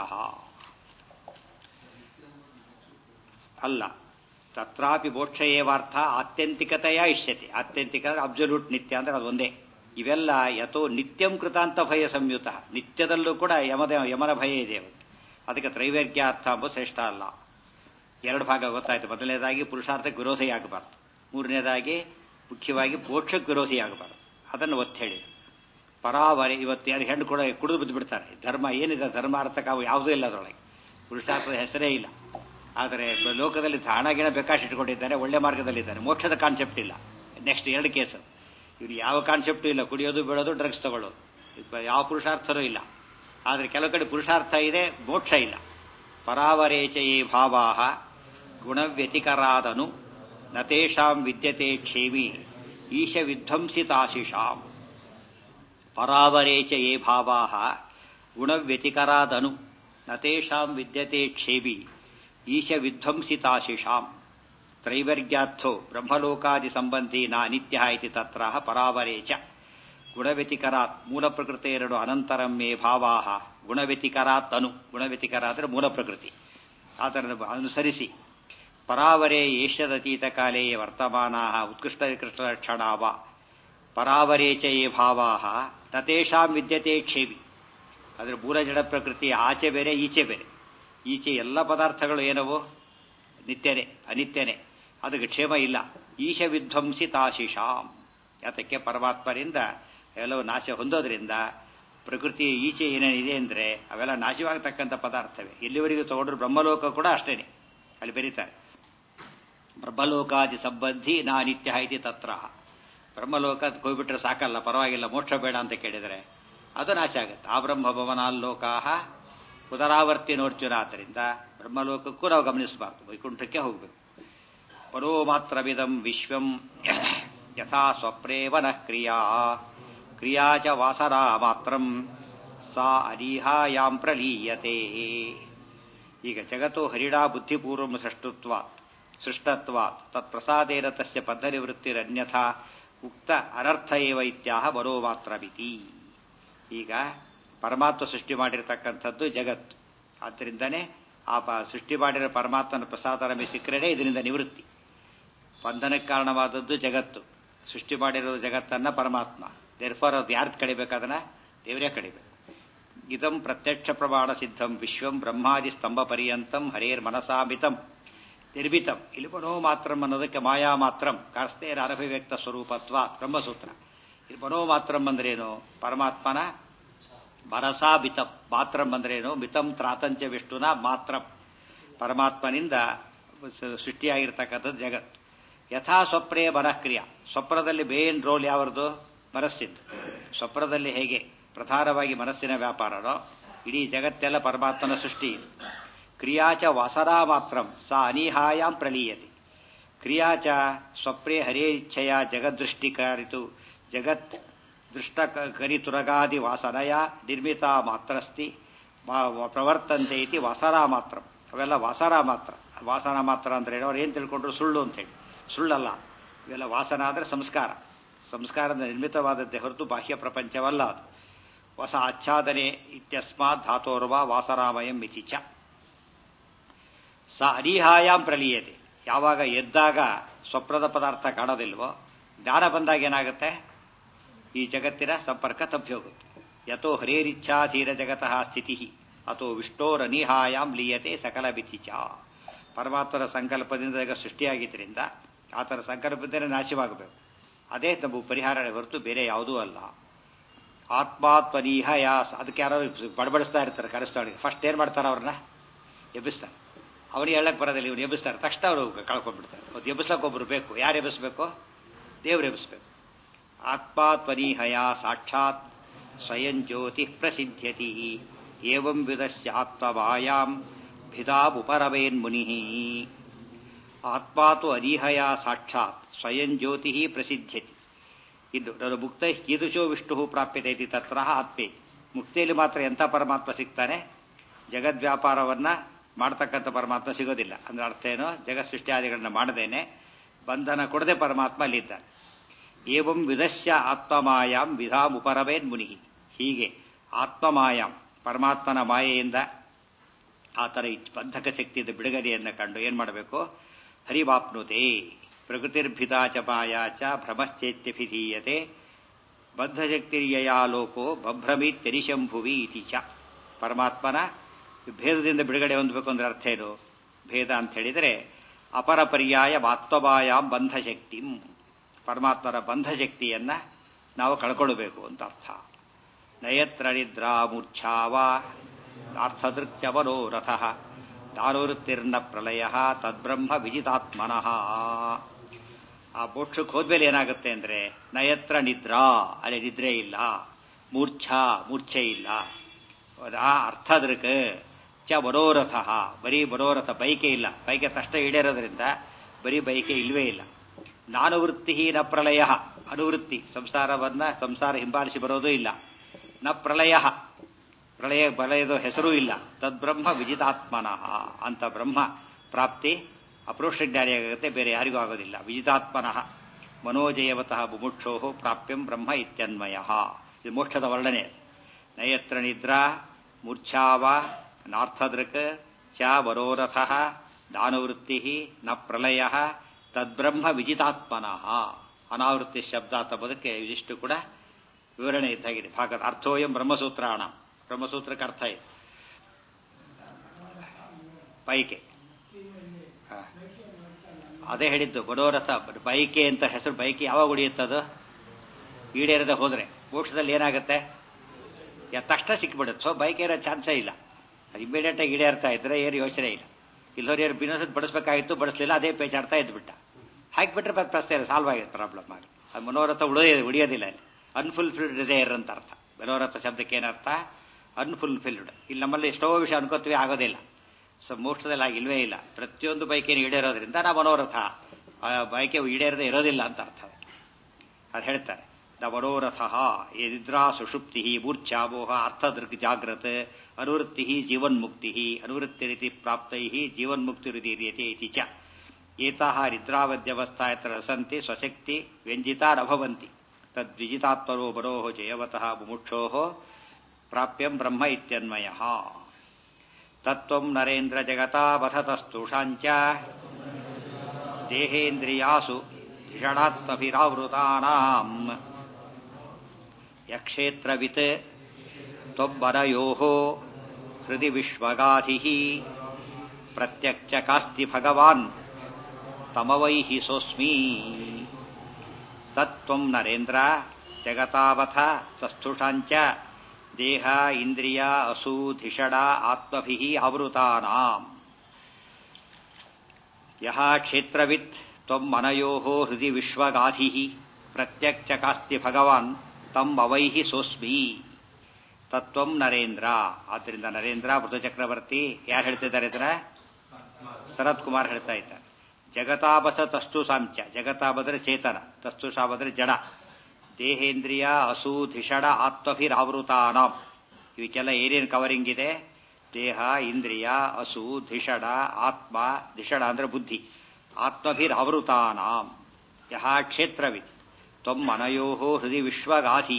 ಅಲ್ಲ ತತ್ರಾಪಿ ಮೋಕ್ಷ ಏವಾರ್ಥ ಆತ್ಯಂತಿಕತೆಯ ಇಷ್ಯತೆ ಆತ್ಯಂತಿಕ ಅಬ್ಸಲ್ಯೂಟ್ ನಿತ್ಯ ಅಂದ್ರೆ ಅದು ಒಂದೇ ಇವೆಲ್ಲ ಯಥೋ ನಿತ್ಯಂ ಕೃತಾಂತ ಭಯ ಸಂಯುತ ನಿತ್ಯದಲ್ಲೂ ಕೂಡ ಯಮದ ಯಮನ ಭಯ ಇದೆ ಅವಕ್ಕೆ ಅದಕ್ಕೆ ತ್ರೈವೇದ್ಯಾರ್ಥ ಎಂಬ ಶ್ರೇಷ್ಠ ಅಲ್ಲ ಎರಡು ಭಾಗ ಗೊತ್ತಾಯ್ತು ಮೊದಲನೇದಾಗಿ ಪುರುಷಾರ್ಥಕ್ಕೆ ವಿರೋಧಿಯಾಗಬಾರ್ದು ಮೂರನೇದಾಗಿ ಮುಖ್ಯವಾಗಿ ಮೋಕ್ಷಕ್ಕೆ ವಿರೋಧಿಯಾಗಬಾರ್ದು ಅದನ್ನು ಒತ್ತಿ ಹೇಳಿದ್ರು ಪರಾವರೆ ಇವತ್ತು ಯಾರು ಹೆಣ್ಣು ಕೂಡ ಕುಡಿದು ಬಿದ್ದು ಬಿಡ್ತಾರೆ ಧರ್ಮ ಏನಿದೆ ಧರ್ಮಾರ್ಥಕ ಅವು ಯಾವುದೂ ಇಲ್ಲ ಅದರೊಳಗೆ ಪುರುಷಾರ್ಥದ ಹೆಸರೇ ಇಲ್ಲ ಆದರೆ ಲೋಕದಲ್ಲಿ ಹಣಗಿಣ ಬೇಕಾಷ್ಟು ಇಟ್ಕೊಂಡಿದ್ದಾರೆ ಒಳ್ಳೆ ಮಾರ್ಗದಲ್ಲಿದ್ದಾರೆ ಮೋಕ್ಷದ ಕಾನ್ಸೆಪ್ಟ್ ಇಲ್ಲ ನೆಕ್ಸ್ಟ್ ಎರಡು ಕೇಸ್ ಇವ್ರು ಯಾವ ಕಾನ್ಸೆಪ್ಟು ಇಲ್ಲ ಕುಡಿಯೋದು ಬೀಳೋದು ಡ್ರಗ್ಸ್ ತಗೊಳ್ಳೋದು ಯಾವ ಪುರುಷಾರ್ಥನೂ ಇಲ್ಲ ಆದರೆ ಕೆಲವು ಕಡೆ ಪುರುಷಾರ್ಥ ಇದೆ ಮೋಕ್ಷ ಇಲ್ಲ ಪರಾವರೇಚಯೇ ಭಾವಾಹ ಗುಣವ್ಯತಿಕರಾದನು ನತೇಷಾಂ ವಿದ್ಯತೆ ಕ್ಷೇಮಿ ಈಶ ವಿಧ್ವಂಸಿತಾಶಿಷಾಂ ಪರಾವರೇಚ ಯೇ ಭಾವಾಹ ಗುಣವ್ಯತಿಕರಾದನು ನತೇಷಾಂ ವಿದ್ಯತೆ ಕ್ಷೇಮಿ ಈಶ ವಿಧ್ವಂಸಿತಾಶಿಷಾಂ ತ್ರೈವರ್ಗ್ಯಾರ್ಥೋ ಬ್ರಹ್ಮಲೋಕಾದಿ ಸಂಬಂಧಿ ನಾ ನಿತ್ಯ ಇತಿ ತತ್ರ ಪರಾವರೇಚ ಗುಣವ್ಯತಿಕರಾತ್ ಮೂಲ ಪ್ರಕೃತಿ ಎರಡು ಅನಂತರಂ ಮೇ ಭಾವಾಹ ಗುಣವ್ಯತಿಕರಾತ್ ಅನು ಗುಣವ್ಯತಿಕರ ಅಂದರೆ ಮೂಲ ಪ್ರಕೃತಿ ಅದನ್ನು ಅನುಸರಿಸಿ ಪರಾವರೇ ಏಷ್ಯದತೀತ ಕಾಲೇ ವರ್ತಮಾನಾ ಉತ್ಕೃಷ್ಟ ವಿಕೃಷ್ಟ ಲಕ್ಷಣಾವ ಪರಾವರೇಚ ಯೇ ಭಾವಾಹ ತತೇಷಾಂ ವಿದ್ಯತೆ ಕ್ಷೇಮಿ ಅದರ ಮೂಲ ಜಡ ಪ್ರಕೃತಿ ಆಚೆ ಬೇರೆ ಈಚೆ ಬೇರೆ ಈಚೆ ಎಲ್ಲ ಪದಾರ್ಥಗಳು ಏನವು ನಿತ್ಯನೇ ಅನಿತ್ಯನೇ ಅದಕ್ಕೆ ಕ್ಷೇಮ ಇಲ್ಲ ಈಶ ವಿಧ್ವಂಸಿತಾಶಿಷಾಂ ಯಾತಕ್ಕೆ ಪರಮಾತ್ಮರಿಂದ ಎಲ್ಲವೂ ನಾಶ ಹೊಂದೋದ್ರಿಂದ ಪ್ರಕೃತಿ ಈಚೆ ಏನೇನಿದೆ ಅಂದರೆ ಅವೆಲ್ಲ ನಾಶವಾಗತಕ್ಕಂಥ ಪದಾರ್ಥವೇ ಎಲ್ಲಿವರೆಗೂ ತಗೊಂಡ್ರು ಬ್ರಹ್ಮಲೋಕ ಕೂಡ ಅಷ್ಟೇನೆ ಅಲ್ಲಿ ಬೆರೀತಾರೆ ಬ್ರಹ್ಮಲೋಕಾದಿ ಸಂಬಂಧಿ ನಾ ನಿತ್ಯ ಇತಿ ತತ್ರ ಬ್ರಹ್ಮಲೋಕ ಹೋಗ್ಬಿಟ್ರೆ ಸಾಕಲ್ಲ ಪರವಾಗಿಲ್ಲ ಮೋಕ್ಷ ಬೇಡ ಅಂತ ಕೇಳಿದರೆ ಅದು ನಾಶ ಆಗುತ್ತೆ ಆ ಬ್ರಹ್ಮ ಭವನಾಲ್ಲೋಕಾಹ ಪುನರಾವರ್ತಿ ನೋಡ್ತೀರ ಆದ್ದರಿಂದ ಬ್ರಹ್ಮಲೋಕಕ್ಕೂ ನಾವು ಗಮನಿಸಬಾರ್ದು ವೈಕುಂಠಕ್ಕೆ ಹೋಗಬೇಕು ಪರೋ ಮಾತ್ರವಿದಂ ವಿಶ್ವಂ ಯಥಾ ಸ್ವಪ್ರೇವನ ಕ್ರಿಯಾ ಕ್ರಿಯಾ ಚ ವಾಸರಾ ಮಾತ್ರಂ ಸಾ ಅರಿಹಾಯಾಂ ಪ್ರಲೀಯತೆ ಈಗ ಜಗತ್ತು ಹರಿಡಾ ಬುದ್ಧಿಪೂರ್ವ ಸೃಷ್ಟುತ್ವಾತ್ ಸೃಷ್ಟತ್ವಾತ್ ತತ್ಪ್ರಸಾದೇನ ತಸ್ಯ ಪದ್ಧನಿವೃತ್ತಿರನ್ಯಥಾ ಉಕ್ತ ಅನರ್ಥ ಏವ ಇತ್ಯಾಹ ಬರೋ ಮಾತ್ರವಿತಿ ಈಗ ಪರಮಾತ್ಮ ಸೃಷ್ಟಿ ಮಾಡಿರತಕ್ಕಂಥದ್ದು ಜಗತ್ತು ಆದ್ದರಿಂದನೇ ಆ ಪ ಸೃಷ್ಟಿ ಮಾಡಿರೋ ಪರಮಾತ್ಮನ ಪ್ರಸಾದ ನಮಗೆ ಸಿಕ್ಕರೆ ಇದರಿಂದ ನಿವೃತ್ತಿ ಬಂಧನಕ್ಕೆ ಕಾರಣವಾದದ್ದು ಜಗತ್ತು ಸೃಷ್ಟಿ ಮಾಡಿರೋ ಜಗತ್ತನ್ನ ಪರಮಾತ್ಮ ದೇರ್ಫಾರ್ ಅದು ಯಾರ್ದು ಕಡಿಬೇಕದನ್ನ ದೇವರೇ ಕಡಿಬೇಕು ಇದಂ ಪ್ರತ್ಯಕ್ಷ ಪ್ರಮಾಣ ಸಿದ್ಧಂ ವಿಶ್ವಂ ಬ್ರಹ್ಮಾದಿ ಸ್ತಂಭ ಪರ್ಯಂತಂ ಹರೇರ್ ಮನಸಾಮಿತಂ ನಿರ್ಮಿತಂ ಇಲ್ಲಿ ಮನೋ ಮಾತ್ರಂ ಅನ್ನೋದಕ್ಕೆ ಮಾಯಾ ಮಾತ್ರಂ ಕಾರ್ಸ್ತೇರ ಅನಭಿವ್ಯಕ್ತ ಸ್ವರೂಪತ್ವ ಬ್ರಹ್ಮಸೂತ್ರ ಇಲ್ಲಿ ಮನೋ ಮಾತ್ರಂ ಅಂದ್ರೇನು ಪರಮಾತ್ಮನ ಮನಸಾ ಮಿತಂ ಮಾತ್ರಂ ಅಂದ್ರೇನು ಮಿತಂ ತ್ರಾತಂಚ ವಿಷ್ಣುನ ಮಾತ್ರಂ ಪರಮಾತ್ಮನಿಂದ ಸೃಷ್ಟಿಯಾಗಿರ್ತಕ್ಕಂಥದ್ದು ಜಗತ್ತು ಯಥಾ ಸ್ವಪ್ರೇ ಮನಃಕ್ರಿಯ ಸ್ವಪ್ನದಲ್ಲಿ ಮೇನ್ ರೋಲ್ ಯಾವ್ದು ಮನಸ್ಸಿಂದು ಸ್ವಪ್ನದಲ್ಲಿ ಹೇಗೆ ಪ್ರಧಾನವಾಗಿ ಮನಸ್ಸಿನ ವ್ಯಾಪಾರನೋ ಇಡೀ ಜಗತ್ತೆಲ್ಲ ಪರಮಾತ್ಮನ ಸೃಷ್ಟಿ ಇದು ಕ್ರಿಯಾಚ ವಾಸರಾ ಮಾತ್ರಂ ಸಾ ಅನಿಹಾಯಾಂ ಪ್ರಲೀಯತೆ ಕ್ರಿಯಾಚ ಸ್ವಪ್ರೇ ಹರೇ ಇಚ್ಛೆಯ ಜಗದೃಷ್ಟಿಕಾರಿತು ಜಗತ್ ದೃಷ್ಟ ಕರಿತುರಗಾದಿ ವಾಸನಯ ನಿರ್ಮಿತ ಮಾತ್ರಸ್ತಿ ಪ್ರವರ್ತಂತೆ ಇತಿ ವಾಸರಾ ಮಾತ್ರ ಅವೆಲ್ಲ ವಾಸರಾ ಮಾತ್ರ ವಾಸನ ಮಾತ್ರ ಅಂದ್ರೆ ಹೇಳಿ ಅವ್ರು ಏನು ತಿಳ್ಕೊಂಡ್ರು ಸುಳ್ಳು ಅಂತೇಳಿ ಸುಳ್ಳಲ್ಲ ಇವೆಲ್ಲ ವಾಸನ ಅಂದರೆ ಸಂಸ್ಕಾರ ಸಂಸ್ಕಾರದ ನಿರ್ಮಿತವಾದದ್ದೇ ಹೊರತು ಬಾಹ್ಯ ಪ್ರಪಂಚವಲ್ಲ ಅದು ಹೊಸ ಆಚ್ಛಾದನೆ ಇತ್ಯಸ್ಮಾತ್ ಧಾತೋರ್ವ ವಾಸರಾಮಯಂ ಇತಿ ಚ ಸ ಅನಿಹಾಯಾಂ ಪ್ರಲೀಯತೆ ಯಾವಾಗ ಎದ್ದಾಗ ಸ್ವಪ್ನದ ಪದಾರ್ಥ ಕಾಣೋದಿಲ್ವೋ ಜ್ಞಾನ ಬಂದಾಗ ಏನಾಗುತ್ತೆ ಈ ಜಗತ್ತಿನ ಸಂಪರ್ಕ ತಪ್ಪಿ ಹೋಗುತ್ತೆ ಯಥೋ ಹರೇರಿಚ್ಛಾಧೀರ ಜಗತಃ ಸ್ಥಿತಿ ಅಥೋ ವಿಷ್ಣೋರನಿಹಾಯಾಂ ಲೀಯತೆ ಸಕಲ ಬಿಥಿಚ ಪರಮಾತ್ಮರ ಸಂಕಲ್ಪದಿಂದ ಜಗ ಸೃಷ್ಟಿಯಾಗಿದ್ದರಿಂದ ಆತನ ಸಂಕಲ್ಪದಿಂದ ನಾಶವಾಗಬೇಕು ಅದೇ ನಮ್ಮ ಪರಿಹಾರ ಹೊರತು ಬೇರೆ ಯಾವುದೂ ಅಲ್ಲ ಆತ್ಮಾತ್ಮನೀಹಯ ಅದಕ್ಕೆ ಯಾರೋ ಬಡಬಡಿಸ್ತಾ ಇರ್ತಾರೆ ಕರೆಸ್ತಾಳಿಗೆ ಫಸ್ಟ್ ಏನು ಮಾಡ್ತಾರೆ ಅವ್ರನ್ನ ಎಬ್ಬಿಸ್ತಾರೆ ಅವ್ರಿಗೆ ಹೇಳಕ್ ಬರೋದಿಲ್ಲ ಇವ್ರು ಎಬ್ಬಿಸ್ತಾರೆ ತಕ್ಷಣ ಅವರು ಕಳ್ಕೊಂಡ್ಬಿಡ್ತಾರೆ ಅವ್ರು ಎಬ್ಬಿಸ್ಲಕ್ಕೆ ಒಬ್ರು ಬೇಕು ಯಾರು ಎಬ್ಬಿಸ್ಬೇಕು ದೇವ್ರು ಎಬ್ಬಿಸ್ಬೇಕು ಆತ್ಮಾತ್ಮನೀಹಯ ಸಾಕ್ಷಾತ್ ಸ್ವಯಂ ಜ್ಯೋತಿ ಪ್ರಸಿದ್ಧ್ಯತಿ ಏವಂ ವಿಧಸ್ಯ ಆತ್ಮವಾಯಾಂ ಭಿದಾಪುಪರವೇನ್ ಮುನಿ ಆತ್ಮಾತು ಅನಿಹಯ ಸಾಕ್ಷಾತ್ ಸ್ವಯಂ ಜ್ಯೋತಿ ಪ್ರಸಿದ್ಧ್ಯತಿ ಇದು ನಾನು ಮುಕ್ತ ಕೀದೃಶೋ ವಿಷ್ಣು ಪ್ರಾಪ್ಯತೆ ಇತಿ ತತ್ರ ಆತ್ಮೆ ಮುಕ್ತಿಯಲ್ಲಿ ಮಾತ್ರ ಎಂಥ ಪರಮಾತ್ಮ ಸಿಗ್ತಾನೆ ಜಗದ್ವ್ಯಾಪಾರವನ್ನ ಮಾಡ್ತಕ್ಕಂಥ ಪರಮಾತ್ಮ ಸಿಗೋದಿಲ್ಲ ಅಂದ್ರೆ ಅರ್ಥ ಏನೋ ಜಗತ್ ಸೃಷ್ಟಿಯಾದಿಗಳನ್ನ ಮಾಡದೇನೆ ಬಂಧನ ಕೊಡದೆ ಪರಮಾತ್ಮ ಅಲ್ಲಿದ್ದಾನೆ ಏವಂ ವಿಧಸ್ಯ ಆತ್ಮಮಾಯಾಂ ವಿಧಾಮುಪರವೇನ್ ಮುನಿ ಹೀಗೆ ಆತ್ಮಮಾಯಾಂ ಪರಮಾತ್ಮನ ಮಾಯೆಯಿಂದ ಆತರ ಈ ಬಂಧಕ ಶಕ್ತಿಯಿಂದ ಬಿಡುಗಡೆಯನ್ನು ಕಂಡು ಏನ್ ಮಾಡಬೇಕು ಹರಿವಾಪ್ನುತೆ ಪ್ರಕೃತಿರ್ಭಿತಾ ಚ ಮಾಯಾ ಚ ಭ್ರಮಶ್ಚೇತ್ಯಭಿಧೀಯತೆ ಬದ್ಧಶಕ್ತಿರ್ಯಯಾ ಲೋಕೋ ಬಭ್ರಮೀತ್ಯರಿಶಂಭುವಿ ಇತಿ ಚ ಪರಮಾತ್ಮನ ಭೇದದಿಂದ ಬಿಡುಗಡೆ ಹೊಂದಬೇಕು ಅಂದ್ರೆ ಅರ್ಥ ಏನು ಭೇದ ಅಂತ ಹೇಳಿದರೆ ಅಪರ ಪರ್ಯಾಯ ವಾತ್ವಮಾಯಾಂ ಬಂಧಶಕ್ತಿ ಪರಮಾತ್ಮರ ಬಂಧಶಕ್ತಿಯನ್ನ ನಾವು ಕಳ್ಕೊಳ್ಬೇಕು ಅಂತ ಅರ್ಥ ನಯತ್ರ ನಿದ್ರಾ ಮೂರ್ಛಾವ ಅರ್ಥದೃಕ್ಚವರೋ ರಥ ದಾನವೃತ್ತಿರ್ನ ಪ್ರಳಯ ತದ್ಬ್ರಹ್ಮ ವಿಜಿತಾತ್ಮನಃ ಆ ಮೋಕ್ಷಕ್ಕೆ ಹೋದ್ಮೇಲೆ ಏನಾಗುತ್ತೆ ಅಂದ್ರೆ ನಯತ್ರ ನಿದ್ರಾ ಅಲ್ಲಿ ನಿದ್ರೆ ಇಲ್ಲ ಮೂರ್ಛಾ ಮೂರ್ಛೆ ಇಲ್ಲ ಆ ಅರ್ಥದೃಕ್ ಚ ಮನೋರಥ ಬರೀ ಮನೋರಥ ಬೈಕೆ ಇಲ್ಲ ಬೈಕೆ ತಕ್ಷಣ ಈಡೇರೋದ್ರಿಂದ ಬರೀ ಬೈಕೆ ಇಲ್ವೇ ಇಲ್ಲ ನಾನು ವೃತ್ತಿ ನ ಪ್ರಳಯ ಅನುವೃತ್ತಿ ಸಂಸಾರವನ್ನ ಸಂಸಾರ ಹಿಂಬಾಲಿಸಿ ಬರೋದೂ ಇಲ್ಲ ನ ಪ್ರಳಯ ಪ್ರಳಯ ಪ್ರಳಯದ ಹೆಸರೂ ಇಲ್ಲ ತದ್ಬ್ರಹ್ಮ ವಿಜಿತಾತ್ಮನಃ ಅಂತ ಬ್ರಹ್ಮ ಪ್ರಾಪ್ತಿ ಅಪರೋಕ್ಷ ಜ್ಞಾನಿಯಾಗುತ್ತೆ ಬೇರೆ ಯಾರಿಗೂ ಆಗೋದಿಲ್ಲ ವಿಜಿತಾತ್ಮನಃ ಮನೋಜಯವತಃ ಮುಮುಕ್ಷೋ ಪ್ರಾಪ್ಯಂ ಬ್ರಹ್ಮ ಇತ್ಯನ್ಮಯ ಇದು ಮೋಕ್ಷದ ವರ್ಣನೆ ನಯತ್ರ ನಿದ್ರಾ ಮೂರ್ಛಾವ ನಾರ್ಥದೃಕ್ ಚ ವರೋರಥ ದಾನವೃತ್ತಿ ನ ಪ್ರಳಯ ತದ್ಬ್ರಹ್ಮ ವಿಜಿತಾತ್ಮನಃ ಅನಾವೃತ್ತಿ ಶಬ್ದ ತಬ್ಬದಕ್ಕೆ ಇದಿಷ್ಟು ಕೂಡ ವಿವರಣೆ ಇದ್ದಾಗಿದೆ ಭಾಗದ ಅರ್ಥೋಯಂ ಬ್ರಹ್ಮಸೂತ್ರಾಣ ಬ್ರಹ್ಮಸೂತ್ರಕ್ಕೆ ಅರ್ಥ ಇದೆ ಬೈಕೆ ಹ. ಅದೇ ಹೇಳಿದ್ದು ಮನೋರಥ ಬೈಕೆ ಅಂತ ಹೆಸರು ಬೈಕೆ ಯಾವಾಗ ಉಳಿಯುತ್ತದು ಈಡೇರದೆ ಹೋದ್ರೆ ಮೋಕ್ಷದಲ್ಲಿ ಏನಾಗುತ್ತೆ ಯಾ ತಕ್ಷಣ ಸಿಕ್ಬಿಡುತ್ತೆ ಸೊ ಬೈಕ್ ಏರೋ ಚಾನ್ಸೇ ಇಲ್ಲ ಅದು ಇಮಿಡಿಯೇಟ್ ಆಗಿ ಈಡೇರ್ತಾ ಇದ್ರೆ ಏನು ಯೋಚನೆ ಇಲ್ಲ ಇಲ್ಲೋರು ಯಾರು ಬಿನಸದ್ ಬಡಿಸ್ಬೇಕಾಗಿತ್ತು ಬಡಿಸ್ಲಿಲ್ಲ ಅದೇ ಪೇಚಾಡ್ತಾ ಇದ್ಬಿಟ್ಟ ಹಾಕಿಬಿಟ್ರೆ ಮತ್ತೆ ಪ್ರಶ್ನೆ ಇಲ್ಲ ಸಾಲ್ವ್ ಆಗಿದೆ ಪ್ರಾಬ್ಲಮ್ ಆಗಿ ಅದು ಮನೋರಥ ಉಳಿಯೋದು ಉಳಿಯೋದಿಲ್ಲ ಅಲ್ಲಿ ಅನ್ಫುಲ್ಫಿಲ್ಡ್ ಡಿಸೈರ್ ಅಂತ ಅರ್ಥ ಮನೋರಥ ಶಬ್ದಕ್ಕೆ ಏನರ್ಥ ಅನ್ಫುಲ್ಫಿಲ್ಡ್ ಇಲ್ಲಿ ನಮ್ಮಲ್ಲಿ ಎಷ್ಟೋ ವಿಷಯ ಅನ್ಕೋತೀವಿ ಆಗೋದಿಲ್ಲ ಸೊ ಮೋಕ್ಷದಲ್ಲಿ ಆಗಿಲ್ವೇ ಇಲ್ಲ ಪ್ರತಿಯೊಂದು ಬೈಕೇನು ಈಡೇರೋದ್ರಿಂದ ನಾ ಮನೋರಥ ಆ ಬೈಕೆ ಈಡೇರದೆ ಇರೋದಿಲ್ಲ ಅಂತ ಅರ್ಥ ಅದು ಹೇಳ್ತಾರೆ ನ ಮನೋರಥ ಈ ನಿದ್ರಾ ಸುಷುಪ್ತಿ ಮೂರ್ಛಾಮೋಹ ಅರ್ಥದೃಗ್ ಜಾಗ್ರತ್ ಅನುವೃತ್ತಿ ಜೀವನ್ಮುಕ್ತಿ ಅನುವೃತ್ತಿ ರೀತಿ ಪ್ರಾಪ್ತೈ ಜೀವನ್ಮುಕ್ತಿರಿತಿ ಇತಿ ಚ ಏತಾಹ ನಿದ್ರಾವದ್ಯವಸ್ಥಾ ಯತ್ರ ರಸಂತಿ ಸ್ವಶಕ್ತಿ ವ್ಯಂಜಿತಾ ನಭವಂತಿ ತದ್ವಿಜಿತಾತ್ಮರೋ ಮನೋ ಜಯವತಃ ಮುಮುಕ್ಷೋ ಪ್ರಾಪ್ಯಂ ಬ್ರಹ್ಮ ಇತ್ಯನ್ಮಯ ತತ್ವಂ ನರೇಂದ್ರ ಜಗತಾವಥತಸ್ತುಷಾಂಚ ದೇಹೇಂದ್ರಿಯಾಸು ಧಿಷಣಾತ್ಮಭಿರಾವೃತಾನಾಂ ಯಕ್ಷೇತ್ರವಿತ್ ತ್ವಬ್ಬರಯೋಃ ಹೃದಿ ವಿಶ್ವಗಾಧಿಃ ಪ್ರತ್ಯಕ್ಷಕಾಸ್ತಿ ಭಗವಾನ್ ತಮವೈಹಿ ಸೋಸ್ಮಿ ತತ್ವಂ ನರೇಂದ್ರ ಜಗತಾವಥ ತಸ್ಥುಷಾಂಚ ದೇಹ ಇಂದ್ರಿಯ ಅಸು ಧಿಷಡ ಆತ್ಮಭಿಃ ಆವೃತಾನಾಂ ಯಹ ಕ್ಷೇತ್ರವಿತ್ ತ್ವಂ ಮನಯೋಃ ಹೃದಿ ವಿಶ್ವಗಾಧಿಃ ಪ್ರತ್ಯಕ್ಷಕಾಸ್ತಿ ಭಗವಾನ್ ತಂ ಅವೈಹಿ ಸೋಸ್ಮಿ ತತ್ವಂ ನರೇಂದ್ರ ಆದ್ದರಿಂದ ನರೇಂದ್ರ ಮೃದು ಚಕ್ರವರ್ತಿ ಯಾರು ಹೇಳ್ತಿದ್ದಾರೆ ಇದರ ಶರತ್ ಕುಮಾರ್ ಹೇಳ್ತಾ ಇದ್ದಾರೆ ಜಗತಾಬಸ ತಸ್ತು ಸಾಂಚ ಜಗತಾಬದ್ರೆ ಚೇತನ ತಸ್ತು ಸಾಬದ್ರೆ ಜಡ ದೇಹೇಂದ್ರಿಯ ಅಸು ಧಿಷಡ ಆತ್ಮಭಿರಾವೃತಾನಾಂ ಇವಕ್ಕೆಲ್ಲ ಏನೇನು ಕವರಿಂಗ್ ಇದೆ ದೇಹ ಇಂದ್ರಿಯ ಅಸು ಧಿಷಡ ಆತ್ಮ ಧಿಷಡ ಅಂದ್ರೆ ಬುದ್ಧಿ ಆತ್ಮಭಿರಾವೃತಾನಾಂ ಯಹ ಕ್ಷೇತ್ರವಿತ್ ತ್ವಂ ಮನಯೋ ಹೃದಯ ವಿಶ್ವಗಾಧಿ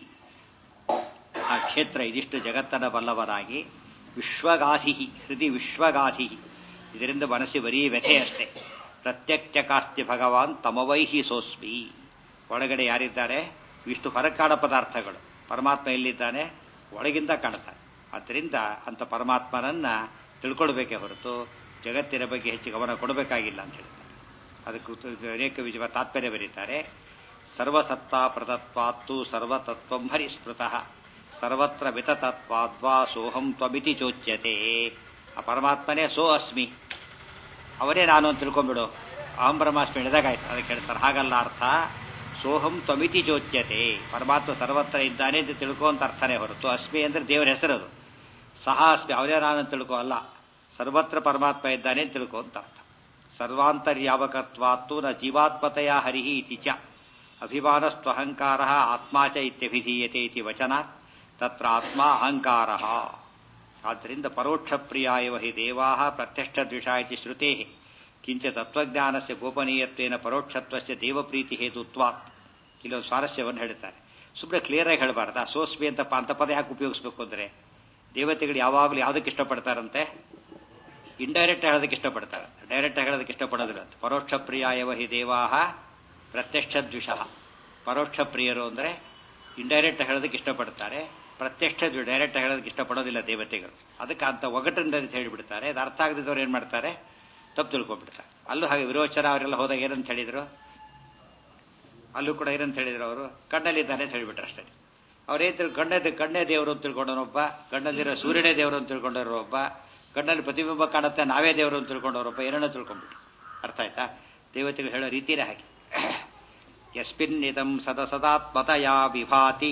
ಆ ಕ್ಷೇತ್ರ ಇದಿಷ್ಟು ಜಗತ್ತನ ಬಲ್ಲವರಾಗಿ ವಿಶ್ವಗಾಧಿ ಹೃದಯ ವಿಶ್ವಗಾಧಿ ಇದರಿಂದ ಮನಸ್ಸಿ ಬರೀ ವ್ಯಥೆ ಅಷ್ಟೇ ಪ್ರತ್ಯಕ್ಷಕಾಸ್ತಿ ಭಗವಾನ್ ತಮವೈಹಿ ಸೋಸ್ಮಿ ಒಳಗಡೆ ಯಾರಿದ್ದಾರೆ ಇಷ್ಟು ಹೊರಕಾಡ ಪದಾರ್ಥಗಳು ಪರಮಾತ್ಮ ಎಲ್ಲಿದ್ದಾನೆ ಒಳಗಿಂದ ಕಾಣ್ತಾನೆ ಆದ್ದರಿಂದ ಅಂತ ಪರಮಾತ್ಮನನ್ನ ತಿಳ್ಕೊಳ್ಬೇಕೇ ಹೊರತು ಜಗತ್ತಿನ ಬಗ್ಗೆ ಹೆಚ್ಚು ಗಮನ ಕೊಡಬೇಕಾಗಿಲ್ಲ ಅಂತ ಹೇಳ್ತಾರೆ ಅದಕ್ಕೆ ಅನೇಕ ವಿಜಯ ತಾತ್ಪರ್ಯ ಬರೀತಾರೆ ಸರ್ವಸತ್ತಾ ಪ್ರತತ್ವಾತ್ತು ಸರ್ವತತ್ವಂ ಹರಿಸ್ಮೃತಃ ಸರ್ವತ್ರ ವಿತತತ್ವಾದ್ವಾ ಸೋಹಂ ತ್ವಮಿತಿ ಚೋಚ್ಯತೆ ಆ ಪರಮಾತ್ಮನೇ ಸೋ ಅಸ್ಮಿ ಅವರೇ ನಾನು ಅಂತ ತಿಳ್ಕೊಂಬಿಡು ಅಹಂ ಬ್ರಹ್ಮಾಸ್ಮಿ ಹೇಳಿದಾಗಾಯ್ತು ಅದಕ್ಕೆ ಹೇಳ್ತಾರೆ ಹಾಗಲ್ಲ ಅರ್ಥ ಸೋಹಂ ತ್ವಮಿತಿ ಚೋಚ್ಯತೆ ಪರಮಾತ್ಮ ಸರ್ವತ್ರ ಇದ್ದಾನೆ ಅಂತ ತಿಳ್ಕೊ ಅಂತ ಅರ್ಥನೇ ಹೊರತು ಅಸ್ಮಿ ಅಂದ್ರೆ ದೇವರ ಹೆಸರದು ಸಹ ಅಸ್ಮಿ ಅವರೇ ನಾನು ಅಂತ ತಿಳ್ಕೊ ಅಲ್ಲ ಸರ್ವತ್ರ ಪರಮಾತ್ಮ ಇದ್ದಾನೆ ಅಂತ ತಿಳ್ಕೊ ಅಂತ ಅರ್ಥ ಸರ್ವಾಂತರ್ಯಾವಕತ್ವಾತ್ತು ನ ಜೀವಾತ್ಮತೆಯ ಹರಿಹಿ ಇತಿ ಚ ಅಭಿಮಾನಸ್ತ್ವಹಂಕಾರ ಆತ್ಮ ಚ ಇತ್ಯಭಿಧೀಯತೆ ಇತಿ ವಚನಾತ್ ತತ್ರ ಆತ್ಮ ಅಹಂಕಾರ ಆದ್ದರಿಂದ ಪರೋಕ್ಷ ಪ್ರಿಯ ಇವ ಹಿ ದೇವಾ ಪ್ರತ್ಯಕ್ಷ ದ್ವಿಷಾ ಇತಿ ಶ್ರುತೆ ಕಿಂಚ ತತ್ವಜ್ಞಾನಸ್ಯ ಗೋಪನೀಯತ್ವೇನ ಪರೋಕ್ಷತ್ವಸ್ಯ ದೇವಪ್ರೀತಿ ಹೇತುತ್ವಾತ್ ಇಲ್ಲೊಂದು ಸ್ವಾರಸ್ಯವನ್ನು ಹೇಳ್ತಾರೆ ಸುಮ್ಮನೆ ಕ್ಲಿಯರಾಗಿ ಹೇಳಬಾರ್ದ ಸೋಸ್ಮಿ ಅಂತ ಪ- ಅಂತ ಪದ ಯಾಕೆ ಉಪಯೋಗಿಸ್ಬೇಕು ಅಂದರೆ ದೇವತೆಗಳು ಯಾವಾಗಲೂ ಯಾವುದಕ್ಕೆ ಇಷ್ಟಪಡ್ತಾರಂತೆ ಇಂಡೈರೆಕ್ಟ್ ಹೇಳೋದಕ್ಕೆ ಇಷ್ಟಪಡ್ತಾರೆ ಡೈರೆಕ್ಟ್ ಹೇಳೋದಕ್ಕೆ ಇಷ್ಟಪಡೋದಿಲ್ಲ ಅಂತ ಪರೋಕ್ಷ ಪ್ರಿಯಾಯವ ಹಿ ದೇವಾಹ ಪ್ರತ್ಯಕ್ಷ ದ್ವಿಷಃ ಪರೋಕ್ಷ ಪ್ರಿಯರು ಅಂದರೆ ಇಂಡೈರೆಕ್ಟ್ ಹೇಳೋದಕ್ಕೆ ಇಷ್ಟಪಡ್ತಾರೆ ಪ್ರತ್ಯಕ್ಷ ಡೈರೆಕ್ಟ್ ಹೇಳೋದಕ್ಕೆ ಇಷ್ಟಪಡೋದಿಲ್ಲ ದೇವತೆಗಳು ಅದಕ್ಕೆ ಅಂತ ಒಗಟಿಂದ ಅಂತ ಹೇಳಿಬಿಡ್ತಾರೆ ಅದು ಅರ್ಥ ಆಗದಿದ್ದವ್ರು ಏನು ಮಾಡ್ತಾರೆ ತಪ್ಪು ತಿಳ್ಕೊಂಡ್ಬಿಡ್ತಾರೆ ಅಲ್ಲೂ ಹಾಗೆ ವಿರೋಚನ ಅವರೆಲ್ಲ ಹೋದಾಗ ಏನಂತ ಹೇಳಿದ್ರು ಅಲ್ಲೂ ಕೂಡ ಏನಂತ ಹೇಳಿದ್ರು ಅವರು ಕಣ್ಣಲ್ಲಿದ್ದಾನೆ ಅಂತ ಹೇಳಿಬಿಟ್ರು ಅಷ್ಟೇ ಅವ್ರೇನ್ ತಿಳ್ ಕಣ್ಣೇ ಕಣ್ಣೇ ದೇವರು ಅಂತ ತಿಳ್ಕೊಂಡವನೊಬ್ಬ ಕಣ್ಣಲ್ಲಿರೋ ಸೂರ್ಯನೇ ದೇವರು ಅಂತ ತಿಳ್ಕೊಂಡವರು ಒಬ್ಬ ಕಣ್ಣಲ್ಲಿ ಪ್ರತಿಬಿಂಬ ಕಾಣುತ್ತೆ ನಾವೇ ದೇವರು ಅಂತ ತಿಳ್ಕೊಂಡವರೊಬ್ಬ ಏನೇನೋ ತಿಳ್ಕೊಂಡ್ಬಿಟ್ಟು ಅರ್ಥ ಆಯ್ತಾ ದೇವತೆಗಳು ಹೇಳೋ ರೀತಿಯೇ ಹಾಗೆ ಯಸ್ಮಿನ್ನಿದಂ ಸದಸದಾತ್ಮತಯಾ ವಿಭಾತಿ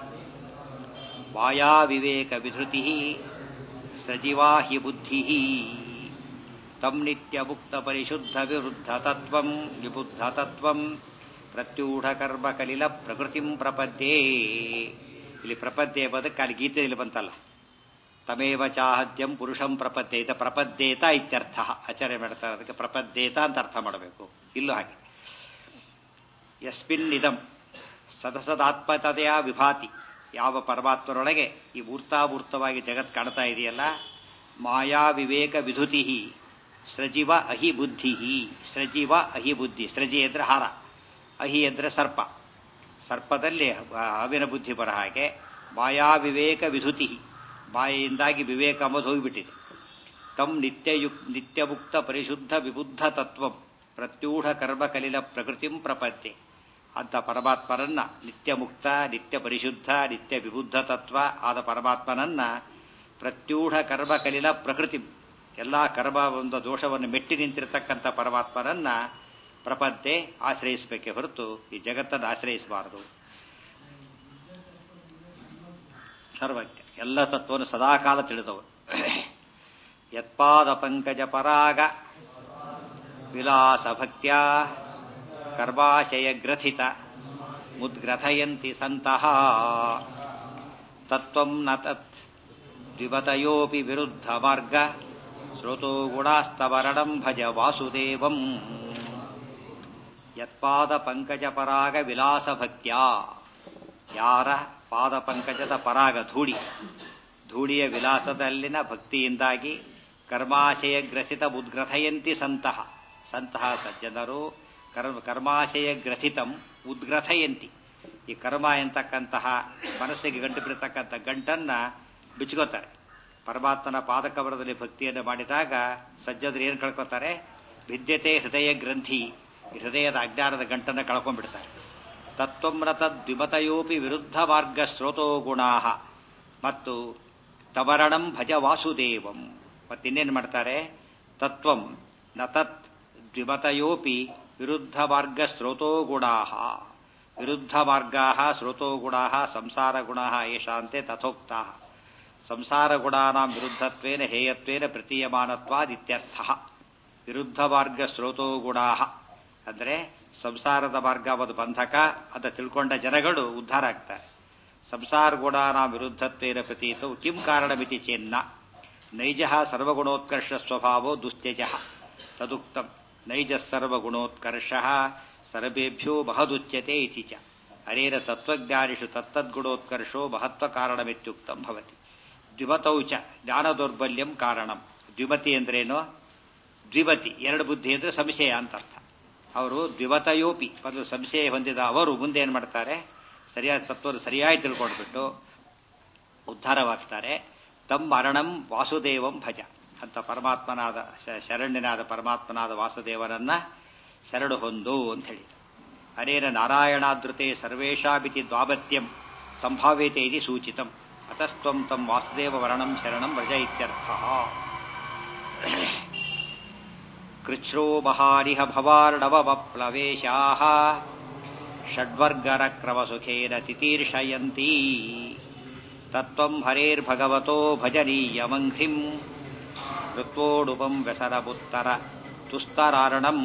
ವಾಯಾ ವಿವೇಕ ವಿಧೃತಿ ಸಜೀವಾ ಹಿ ಬುದ್ಧಿ ತಂ ನಿತ್ಯ ಮುಕ್ತ ಪರಿಶುದ್ಧ ವಿರುದ್ಧ ತತ್ವಂ ವಿಬುದ್ಧ ತತ್ವಂ ಪ್ರತ್ಯೂಢ ಕರ್ಮ ಕಲಿಲ ಪ್ರಕೃತಿಂ ಪ್ರಪದ್ಯೇ ಇಲ್ಲಿ ಪ್ರಪದ್ಯೆ ಬದಕ್ಕೆ ಅಲ್ಲಿ ಗೀತೆಯಲ್ಲಿ ಬಂತಲ್ಲ ತಮೇವ ಚಾಹದ್ಯಂ ಪುರುಷಂ ಪ್ರಪದ್ಯೆ ಇತ ಪ್ರಪದ್ಯೇತ ಇತ್ಯರ್ಥ ಆಚಾರ್ಯ ಮಾಡ್ತಾರೆ ಅದಕ್ಕೆ ಪ್ರಪದ್ಯೇತ ಅಂತ ಅರ್ಥ ಮಾಡಬೇಕು ಇಲ್ಲೂ ಹಾಗೆ ಯಸ್ಮಿನ್ ಇದಂ ಸದಸದಾತ್ಮತತೆಯ ವಿಭಾತಿ ಯಾವ ಪರಮಾತ್ಮರೊಳಗೆ ಈ ಮೂರ್ತಾಮೂರ್ತವಾಗಿ ಜಗತ್ ಕಾಣ್ತಾ ಇದೆಯಲ್ಲ ಮಾಯಾ ವಿವೇಕ ವಿಧುತಿ ಸೃಜಿವ ಅಹಿ ಬುದ್ಧಿ ಸೃಜಿವ ಅಹಿ ಬುದ್ಧಿ ಸೃಜಿ ಅಂದ್ರೆ ಹಾರ ಅಹಿ ಅಂದ್ರೆ ಸರ್ಪ ಸರ್ಪದಲ್ಲಿ ಅವಿನ ಬುದ್ಧಿ ಬರ ಹಾಗೆ ಮಾಯಾ ವಿವೇಕ ವಿಧುತಿ ಮಾಯೆಯಿಂದಾಗಿ ವಿವೇಕ ಅಂಬುದು ಹೋಗಿಬಿಟ್ಟಿದೆ ತಂ ನಿತ್ಯಯುಕ್ ನಿತ್ಯಮುಕ್ತ ಪರಿಶುದ್ಧ ವಿಬುದ್ಧ ತತ್ವಂ ಪ್ರತ್ಯೂಢ ಕರ್ಮ ಕಲಿಲ ಪ್ರಕೃತಿಂ ಪ್ರಪದ್ಯೆ ಅಂತ ಪರಮಾತ್ಮನನ್ನ ನಿತ್ಯ ಮುಕ್ತ ನಿತ್ಯ ಪರಿಶುದ್ಧ ನಿತ್ಯ ವಿಬುದ್ಧ ತತ್ವ ಆದ ಪರಮಾತ್ಮನನ್ನ ಪ್ರತ್ಯೂಢ ಕರ್ಮ ಕಲಿಲ ಪ್ರಕೃತಿ ಎಲ್ಲಾ ಕರ್ಮ ಒಂದು ದೋಷವನ್ನು ಮೆಟ್ಟಿ ನಿಂತಿರತಕ್ಕಂಥ ಪರಮಾತ್ಮನನ್ನ ಪ್ರಪದ್ಯೆ ಆಶ್ರಯಿಸಬೇಕೆ ಹೊರತು ಈ ಜಗತ್ತನ್ನು ಆಶ್ರಯಿಸಬಾರದು ಸರ್ವಜ್ಞ ಎಲ್ಲ ತತ್ವವನ್ನು ಸದಾಕಾಲ ತಿಳಿದವರು ಯತ್ಪಾದ ಪಂಕಜ ಪರಾಗ ವಿಲಾಸ ಭಕ್ತ್ಯ ಕರ್ಮಾಶಯ ಗ್ರಥಿತ ಮುದ್ಗ್ರಥಯಂತಿ ಸಂತಹ ತತ್ವಂ ನ ತತ್ ದ್ವಿಮತಯೋಪಿ ವಿರುದ್ಧ ಮಾರ್ಗ ಶ್ರೋತೋ ಗುಣಾಸ್ತವರಣಂ ಭಜ ವಾಸುದೇವಂ ಯತ್ಪಾದ ಪಂಕಜ ಪರಾಗ ವಿಲಾಸ ಭಕ್ತ್ಯ ಯಾರ ಪಾದ ಪಂಕಜದ ಪರಾಗ ಧೂಳಿ ಧೂಳಿಯ ವಿಲಾಸದಲ್ಲಿನ ಭಕ್ತಿಯಿಂದಾಗಿ ಕರ್ಮಾಶಯ ಗ್ರಥಿತ ಉದ್ಗ್ರಥಯಂತಿ ಸಂತಹ ಸಂತಹ ಸಜ್ಜನರು ಕರ್ಮ ಕರ್ಮಾಶಯ ಗ್ರಥಿತಂ ಉದ್ಗ್ರಥಯಂತಿ ಈ ಕರ್ಮ ಎಂತಕ್ಕಂತಹ ಮನಸ್ಸಿಗೆ ಗಂಟು ಬಿಡತಕ್ಕಂಥ ಗಂಟನ್ನ ಬಿಚ್ಕೋತಾರೆ ಪರಮಾತ್ಮನ ಪಾದಕವರದಲ್ಲಿ ಭಕ್ತಿಯನ್ನು ಮಾಡಿದಾಗ ಸಜ್ಜದರು ಏನು ಕಳ್ಕೊತಾರೆ ವಿದ್ಯತೆ ಹೃದಯ ಗ್ರಂಥಿ ಈ ಹೃದಯದ ಅಜ್ಞಾನದ ಗಂಟನ್ನು ಕಳ್ಕೊಂಡ್ಬಿಡ್ತಾರೆ ತತ್ವಮ್ರತ ದ್ವಿಮತಯೋಪಿ ವಿರುದ್ಧ ಮಾರ್ಗ ಸ್ರೋತೋ ಗುಣಾ ಮತ್ತು ತವರಣಂ ಭಜ ವಾಸುದೇವಂ ಮತ್ತಿನ್ನೇನು ಮಾಡ್ತಾರೆ ತತ್ವಂ ನ ತತ್ ದ್ವಿಮತಯೋಪಿ ವಿರುದ್ಧ ಮಾರ್ಗ ಸ್ರೋತೋ ಗುಣಾ ವಿರುದ್ಧ ಮಾರ್ಗಾ ಸ್ರೋತೋ ಗುಣಾ ಸಂಸಾರ ಗುಣಾ ಯಶಾಂತೆ ತಥೋಕ್ತಾ ಸಂಸಾರ ಗುಣಾನಾಂ ವಿರುದ್ಧತ್ವೇನ ಹೇಯತ್ವೇನ ಪ್ರತೀಯಮಾನತ್ವಾದಿತ್ಯರ್ಥ ವಿರುದ್ಧ ಮಾರ್ಗ ಸ್ರೋತೋ ಗುಣಾ ಅಂದರೆ ಸಂಸಾರದ ಮಾರ್ಗ ಒಂದು ಬಂಧಕ ಅಂತ ತಿಳ್ಕೊಂಡ ಜನಗಳು ಉದ್ಧಾರ ಆಗ್ತಾರೆ ಸಂಸಾರ ಗುಣಾನಾಂ ವಿರುದ್ಧತ್ವೇನ ಪ್ರತೀತೌ ಕಿಂ ಕಾರಣಮಿತಿ ಚೇನ್ನ ನೈಜ ಸರ್ವಗುಣೋತ್ಕರ್ಷ ಸ್ವಭಾವೋ ದುಸ್ತ್ಯಜ ತದುಕ್ತಂ ನೈಜ ಸರ್ವಗುಣೋತ್ಕರ್ಷ ಸರ್ವೇಭ್ಯೋ ಮಹದುಚ್ಯತೆ ಇತಿ ಚ ಅನೇನ ತತ್ವಜ್ಞಾನಿಷು ತತ್ತದ್ಗುಣೋತ್ಕರ್ಷೋ ಮಹತ್ವ ಕಾರಣಮಿತ್ಯುಕ್ತಂ ಭವತಿ ದ್ವಿಮತೌ ಚ ಜ್ಞಾನ ದೌರ್ಬಲ್ಯಂ ಕಾರಣಂ ದ್ವಿಮತಿ ಅಂದ್ರೇನು ದ್ವಿಮತಿ ಎರಡು ಬುದ್ಧಿ ಅಂದ್ರೆ ಸಂಶಯ ಅಂತ ಅರ್ಥ ಅವರು ದ್ವಿಮತಯೋಪಿ ಒಂದು ಸಂಶಯ ಹೊಂದಿದ ಅವರು ಮುಂದೆ ಏನು ಮಾಡ್ತಾರೆ ಸರಿಯಾದ ತತ್ವವನ್ನು ಸರಿಯಾಗಿ ತಿಳ್ಕೊಂಡ್ಬಿಟ್ಟು ಉದ್ಧಾರವಾಗ್ತಾರೆ ತಮ್ಮ ಮರಣಂ ವಾಸುದೇವಂ ಭಜ ಅಂತ ಪರಮಾತ್ಮನಾದ ಶರಣ್ಯನಾದ ಪರಮಾತ್ಮನಾದ ವಾಸುದೇವನನ್ನ ಶರಣು ಹೊಂದು ಅಂತ ಹೇಳಿ ಅನೇನ ನಾರಾಯಣಾದೃತೆ ಸರ್ವೇಷಾಮಿತಿ ದ್ವಾಪತ್ಯಂ ಸಂಭಾವ್ಯತೆ ಇದು ಸೂಚಿತಂ ಅತಸ್ತ್ವಂ ತಂ ವಾಸುದೇವ ವರ್ಣಂ ಶರಣಂ ವ್ರಜ ಇತ್ಯರ್ಥ ಕೃಚ್ರೋ ಮಹಾರಿಹ ಭವಾರ್ಣವಪ್ಲವೇಶಾ ಷಡ್ವರ್ಗರಕ್ರಮಸುಖೇನ ತಿತೀರ್ಷಯಂತೀ ತತ್ವಂ ಹರೇರ್ಭಗವತೋ ಭಜನೀಯಮಂಘ್ರಿಂ ಋತ್ವೋಡುಪಂ ವ್ಯಸರಬುತ್ತರ ತುಸ್ತರಾರಣಂ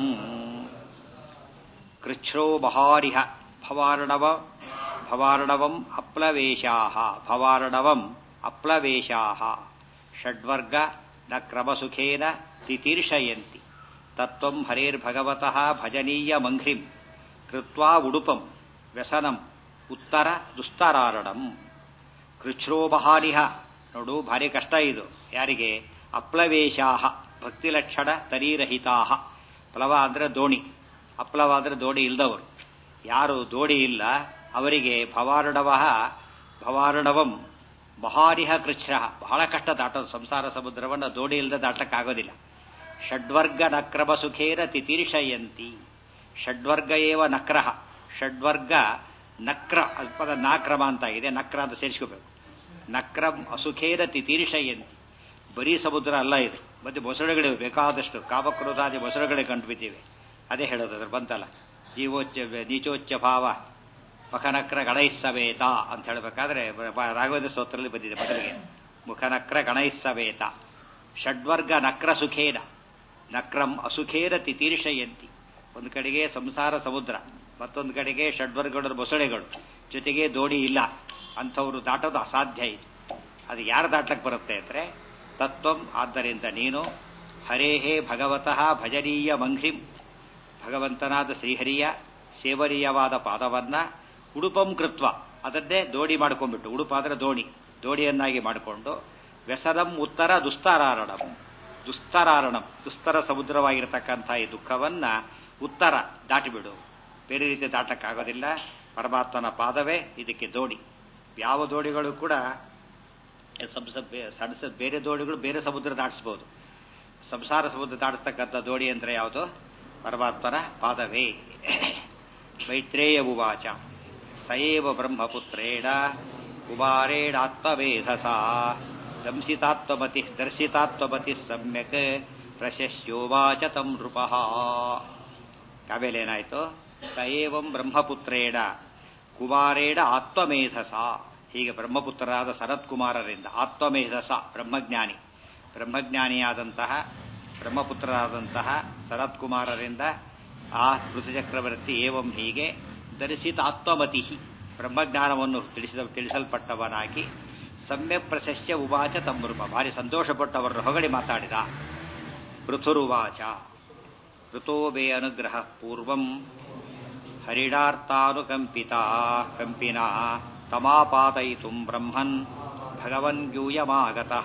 ಕೃಚ್ರೋ ಮಹಾರಿಹ ಭವಾರ್ಣವ ಭವಾರ್ಣವಂ ಅಪ್ಲವೇಶಾಹ ಭವಾರ್ಣವಂ ಅಪ್ಲವೇಶಾಹ ಷಡ್ವರ್ಗ ನ ಕ್ರಮಸುಖೇನ ತಿತೀರ್ಷಯಂತಿ ತತ್ವಂ ಹರೇರ್ಭಗವತಃ ಭಜನೀಯ ಮಂಘ್ರಿಂ ಕೃತ್ವಾ ಉಡುಪಂ ವ್ಯಸನಂ ಉತ್ತರ ದುಸ್ತರಾರಣಂ ಕೃಚ್ಛ್ರೋಬಹಾರಿಹ ನೋಡು ಭಾರಿ ಕಷ್ಟ ಇದು ಯಾರಿಗೆ ಅಪ್ಲವೇಶಾಹ ಭಕ್ತಿ ಲಕ್ಷಣ ತರೀರಹಿತಾಹ ಪ್ಲವ ಅಂದ್ರೆ ದೋಣಿ ಅಪ್ಲವ ಅಂದ್ರೆ ದೋಣಿ ಇಲ್ದವರು ಯಾರು ದೋಣಿ ಇಲ್ಲ ಅವರಿಗೆ ಭವಾರ್ಣವ ಭವಾರ್ಣವಂ ಬಹಾರಿಹ ಕೃಚ್ಛ್ರ ಬಹಳ ಕಷ್ಟ ದಾಟೋದು ಸಂಸಾರ ಸಮುದ್ರವನ್ನು ದೋಣಿ ಇಲ್ಲದೆ ದಾಟಕ್ಕಾಗೋದಿಲ್ಲ ಷಡ್ವರ್ಗ ನಕ್ರಮ ಸುಖೇನ ತಿತೀರ್ಷಯಂತಿ ಷಡ್ವರ್ಗ ಏವ ನಕ್ರಹ ಷಡ್ವರ್ಗ ನಕ್ರ ಅದು ಪದ ನಾಕ್ರಮ ಅಂತ ಇದೆ ನಕ್ರ ಅಂತ ಸೇರಿಸ್ಕೋಬೇಕು ನಕ್ರಂ ಅಸುಖೇನ ತಿತೀರ್ಷಯಂತಿ ಬರೀ ಸಮುದ್ರ ಅಲ್ಲ ಇದು ಮತ್ತೆ ಮೊಸಳೆಗಳಿವೆ ಬೇಕಾದಷ್ಟು ಕಾಮಕ್ರೋಧಾದಿ ಮೊಸಳೆಗಳೇ ಕಂಡುಬಿಟ್ಟಿವೆ ಅದೇ ಹೇಳೋದು ಅದ್ರ ಬಂತಲ್ಲ ಜೀವೋಚ್ಚ ನೀಚೋಚ್ಚ ಭಾವ ಮಖನಕ್ರ ಗಣೈಸ್ಸವೇತ ಅಂತ ಹೇಳಬೇಕಾದ್ರೆ ರಾಘವೇಂದ್ರ ಸ್ತೋತ್ರದಲ್ಲಿ ಬಂದಿದೆ ಮೊದಲಿಗೆ ಮುಖನಕ್ರ ಗಣೈಸ್ಸವೇತ ಷಡ್ವರ್ಗ ನಕ್ರ ಸುಖೇನ ನಕ್ರಂ ಅಸುಖೇನ ತಿತೀರ್ಷಯಂತಿ ಒಂದು ಕಡೆಗೆ ಸಂಸಾರ ಸಮುದ್ರ ಮತ್ತೊಂದು ಕಡೆಗೆ ಷಡ್ವರ್ಗಗಳ ಮೊಸಳೆಗಳು ಜೊತೆಗೆ ದೋಣಿ ಇಲ್ಲ ಅಂಥವ್ರು ದಾಟೋದು ಅಸಾಧ್ಯ ಇದು ಅದು ಯಾರು ದಾಟ್ಲಕ್ಕೆ ಬರುತ್ತೆ ಅಂದರೆ ತತ್ವಂ ಆದ್ದರಿಂದ ನೀನು ಹರೇಹೇ ಭಗವತಃ ಭಜನೀಯ ಮಂಘ್ರಿಂ ಭಗವಂತನಾದ ಶ್ರೀಹರಿಯ ಸೇವನೀಯವಾದ ಪಾದವನ್ನ ಉಡುಪಂ ಕೃತ್ವ ಅದನ್ನೇ ದೋಣಿ ಮಾಡ್ಕೊಂಡ್ಬಿಟ್ಟು ಉಡುಪ ಅಂದ್ರೆ ದೋಣಿ ದೋಣಿಯನ್ನಾಗಿ ಮಾಡಿಕೊಂಡು ವ್ಯಸನಂ ಉತ್ತರ ದುಸ್ತರಾರಣಂ ದುಸ್ತರಾರಣಂ ದುಸ್ತರ ಸಮುದ್ರವಾಗಿರತಕ್ಕಂಥ ಈ ದುಃಖವನ್ನ ಉತ್ತರ ದಾಟಿಬಿಡು ಬೇರೆ ರೀತಿ ದಾಟಕ್ಕಾಗೋದಿಲ್ಲ ಪರಮಾತ್ಮನ ಪಾದವೇ ಇದಕ್ಕೆ ದೋಣಿ ಯಾವ ದೋಣಿಗಳು ಕೂಡ ಸಣ್ಣ ಬೇರೆ ದೋಣಿಗಳು ಬೇರೆ ಸಮುದ್ರ ದಾಟಿಸ್ಬೋದು ಸಂಸಾರ ಸಮುದ್ರ ದಾಟಿಸ್ತಕ್ಕಂಥ ದೋಣಿ ಅಂದ್ರೆ ಯಾವುದು ಪರಮಾತ್ಮನ ಪಾದವೇ ಮೈತ್ರೇಯ ಉವಾಚ ಸಯೇವ ಬ್ರಹ್ಮಪುತ್ರೇಣ ಕುಮಾರೇಣಾತ್ಮವೇಧಸ ದಂಸಿತಾತ್ಮತಿ ದರ್ಶಿತಾತ್ಮತಿ ಸಮ್ಯಕ್ ಪ್ರಶಸ್ಯೋವಾಚ ತಂ ನೃಪ ಆಮೇಲೆ ಏನಾಯ್ತು ಸಯೇವಂ ಬ್ರಹ್ಮಪುತ್ರೇಣ ಕುಮಾರೇಣ ಆತ್ಮಮೇಧಸ ಹೀಗೆ ಬ್ರಹ್ಮಪುತ್ರರಾದ ಸನತ್ಕುಮಾರರಿಂದ ಆತ್ಮಮೇಧಸ ಬ್ರಹ್ಮಜ್ಞಾನಿ ಬ್ರಹ್ಮಜ್ಞಾನಿಯಾದಂತಹ ಬ್ರಹ್ಮಪುತ್ರರಾದಂತಹ ಸನತ್ಕುಮಾರರಿಂದ ಆ ಋತುಚಕ್ರವರ್ತಿ ಏವಂ ಹೀಗೆ ಧರಿಸಿದ ಆತ್ಮಮತಿ ಬ್ರಹ್ಮಜ್ಞಾನವನ್ನು ತಿಳಿಸಿದ ತಿಳಿಸಲ್ಪಟ್ಟವನಾಗಿ ಸಮ್ಯಕ್ ಪ್ರಶಸ್ಯ ಉವಾಚ ತಮ್ಮೃಪ ಭಾರಿ ಸಂತೋಷಪಟ್ಟವರನ್ನು ಹೊಗಳಿ ಮಾತಾಡಿದ ಪೃಥುರುವಾಚ ಋತೋಬೆ ಅನುಗ್ರಹ ಪೂರ್ವಂ ಹರಿಡಾರ್ಥಾನುಕಂಪಿತ ಕಂಪಿನ ತಮಾಪಾದಯಿತು ಬ್ರಹ್ಮನ್ ಭಗವನ್ ಯೂಯಮಾಗತಃ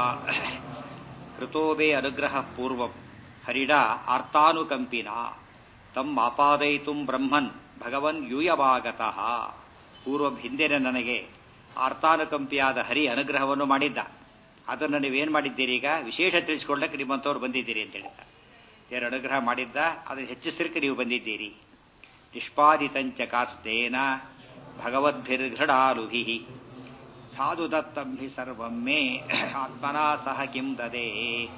ಋತೋಬೆ ಅನುಗ್ರಹ ಪೂರ್ವಂ ಹರಿಡ ಆರ್ತಾನುಕಂಪಿನ ತಮ್ ಆಪಾದಯಿತು ಬ್ರಹ್ಮನ್ ಭಗವನ್ ಯೂಯಮಾಗತಃ ಪೂರ್ವ ಹಿಂದಿನ ನನಗೆ ಆರ್ತಾನುಕಂಪಿಯಾದ ಹರಿ ಅನುಗ್ರಹವನ್ನು ಮಾಡಿದ್ದ ಅದನ್ನು ನೀವೇನು ಮಾಡಿದ್ದೀರಿ ಈಗ ವಿಶೇಷ ತಿಳಿಸ್ಕೊಳ್ಳಕ್ಕೆ ನಿಮ್ಮಂಥವ್ರು ಬಂದಿದ್ದೀರಿ ಅಂತ ಹೇಳಿದ ದೇವರ ಅನುಗ್ರಹ ಮಾಡಿದ್ದ ಅದನ್ನು ಹೆಚ್ಚಿಸಲಿಕ್ಕೆ ನೀವು ಬಂದಿದ್ದೀರಿ ನಿಷ್ಪಾದಿತಂಚ ಕಾಸ್ತೇನ ಭಗವದ್ಭಿರ್ಘೃಡಾಲುಭಿ ಸಾಧು ದತ್ತಂಭಿ ಸರ್ವಮ್ಮೆ ಆತ್ಮನಾ ಸಹ ಕಿಂ ದದೇ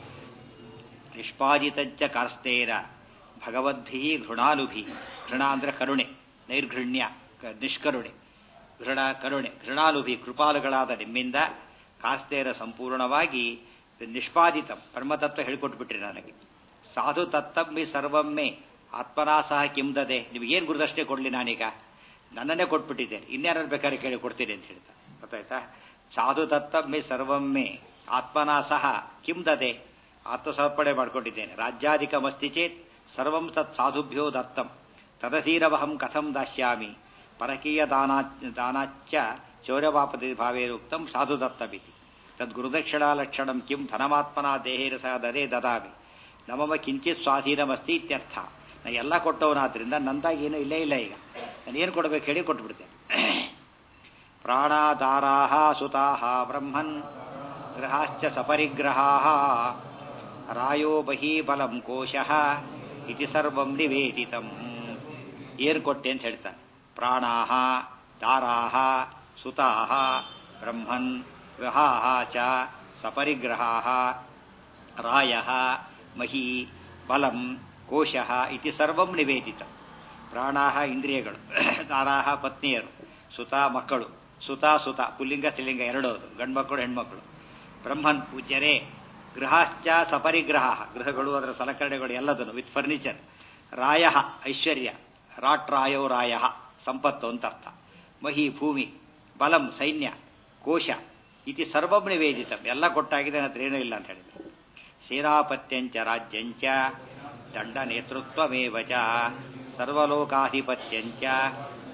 ನಿಷ್ಪಾದಿತಂಚ ಕಾಸ್ತೇನ ಭಗವದ್ಭಿ ಘೃಣಾಲುಭಿ ಘೃಣ ಅಂದ್ರೆ ಕರುಣೆ ನೈರ್ಘೃಣ್ಯ ನಿಷ್ಕರುಣೆ ಘೃಣ ಕರುಣೆ ಘೃಣಾಲುಭಿ ಕೃಪಾಲುಗಳಾದ ನಿಮ್ಮಿಂದ ಕಾಸ್ತೇರ ಸಂಪೂರ್ಣವಾಗಿ ನಿಷ್ಪಾದಿತ ಪರಮತತ್ವ ಹೇಳಿಕೊಟ್ಬಿಟ್ರಿ ನನಗೆ ಸಾಧು ತತ್ತಮ್ಮಿ ಸರ್ವಮ್ಮೆ ಆತ್ಮನಾ ಸಹ ಕಿಂದದೆ ನಿಮಗೇನು ಗುರುದಷ್ಟೇ ಕೊಡ್ಲಿ ನಾನೀಗ ನನ್ನನ್ನೇ ಕೊಟ್ಬಿಟ್ಟಿದ್ದೇನೆ ಇನ್ಯಾರು ಬೇಕಾದ್ರೆ ಕೇಳಿ ಕೊಡ್ತೀನಿ ಅಂತ ಹೇಳ್ತಾ ಗೊತ್ತಾಯ್ತಾ ಸಾಧು ತತ್ತಮ್ಮಿ ಸರ್ವಮ್ಮೆ ಆತ್ಮನಾ ಸಹ ಕಿಂದದೆ ಆತ್ಮಸಮರ್ಪಣೆ ಮಾಡ್ಕೊಂಡಿದ್ದೇನೆ ರಾಜ್ಯಾಧಿಕ ಮಸ್ತಿ ಚೇತ್ ಸರ್ವಂ ತತ್ ಸಾಧುಭ್ಯೋ ದತ್ತಂ ತದಧೀರವಹಂ ಕಥಂ ದಾಸ್ಯಾಮಿ ಪರಕೀಯ ದಾನಾ ದಾನಾಚ್ಚ ಚೌರ್ಯವಾಪತಿ ಭಾವೇರುಕ್ತಂ ಸಾಧು ದತ್ತಮಿತಿ ತದ್ ಗುರುದಕ್ಷಿಣಾಲಕ್ಷಣಂ ಕಿಂ ಧನಮಾತ್ಮನ ದೇಹೇನ ಸಹ ದದೇ ದದಾಮಿ ನಮಮ ಕಿಂಚಿತ್ ಸ್ವಾಧೀನಮಸ್ತಿ ಇತ್ಯರ್ಥ ನಾ ಎಲ್ಲ ಕೊಟ್ಟವನಾದ್ರಿಂದ ನಂದಾಗಿ ಏನೂ ಇಲ್ಲೇ ಇಲ್ಲ ಈಗ ನಾನು ಏನು ಕೊಡಬೇಕು ಹೇಳಿ ಕೊಟ್ಬಿಡ್ತೇನೆ ಪ್ರಾಣಾಧಾರಾಹ ಸುತಾಹ ಬ್ರಹ್ಮನ್ ಗೃಹಾಶ್ಚ ಸಪರಿಗ್ರಹಾಹ ರಾಯೋ ಬಹಿ ಬಲಂ ಕೋಶಃ ಇತಿ ಸರ್ವಂ ನಿವೇದಿತಂ ಏನು ಕೊಟ್ಟೆ ಅಂತ ಹೇಳ್ತಾನೆ ಪ್ರಾಣಾಹ ದಾರಾಹ ಸುತಾಹ ಬ್ರಹ್ಮನ್ ಗೃಹಾಹ ಚ ಸಪರಿಗ್ರಹಾಹ ರಾಯಃ ಮಹಿ ಬಲಂ ಕೋಶಃ ಇತಿ ಸರ್ವಂ ನಿವೇದಿತ ಪ್ರಾಣಾಹ ಇಂದ್ರಿಯಗಳು ದಾರಾಹ ಪತ್ನಿಯರು ಸುತ ಮಕ್ಕಳು ಸುತ ಸುತ ಪುಲ್ಲಿಂಗ ಸ್ತ್ರೀಲಿಂಗ ಎರಡೂ ಅದು ಗಂಡ್ಮಕ್ಕಳು ಹೆಣ್ಮಕ್ಳು ಬ್ರಹ್ಮನ್ ಪೂಜ್ಯರೇ ಗೃಹಾಶ್ಚ ಸಪರಿಗ್ರಹ ಗೃಹಗಳು ಅದರ ಸಲಕರಣೆಗಳು ಎಲ್ಲದನ್ನು ವಿತ್ ಫರ್ನಿಚರ್ ರಾಯ ಐಶ್ವರ್ಯ ರಾಟ್ ರಾಯೋ ರಾಯ ಸಂಪತ್ತು ಅಂತ ಅರ್ಥ ಮಹಿ ಭೂಮಿ ಬಲಂ ಸೈನ್ಯ ಕೋಶ ಇತಿ ಸರ್ವಂ ನಿವೇದಿತ ಎಲ್ಲ ಕೊಟ್ಟಾಗಿದೆ ನನ್ನ ಹತ್ರ ಏನೂ ಇಲ್ಲ ಅಂತ ಹೇಳಿದ್ರು ಸೇನಾಪತ್ಯಂಚ ರಾಜ್ಯಂಚ ದಂಡ ನೇತೃತ್ವಮೇವ ಚ ಸರ್ವಲೋಕಾಧಿಪತ್ಯಂಚ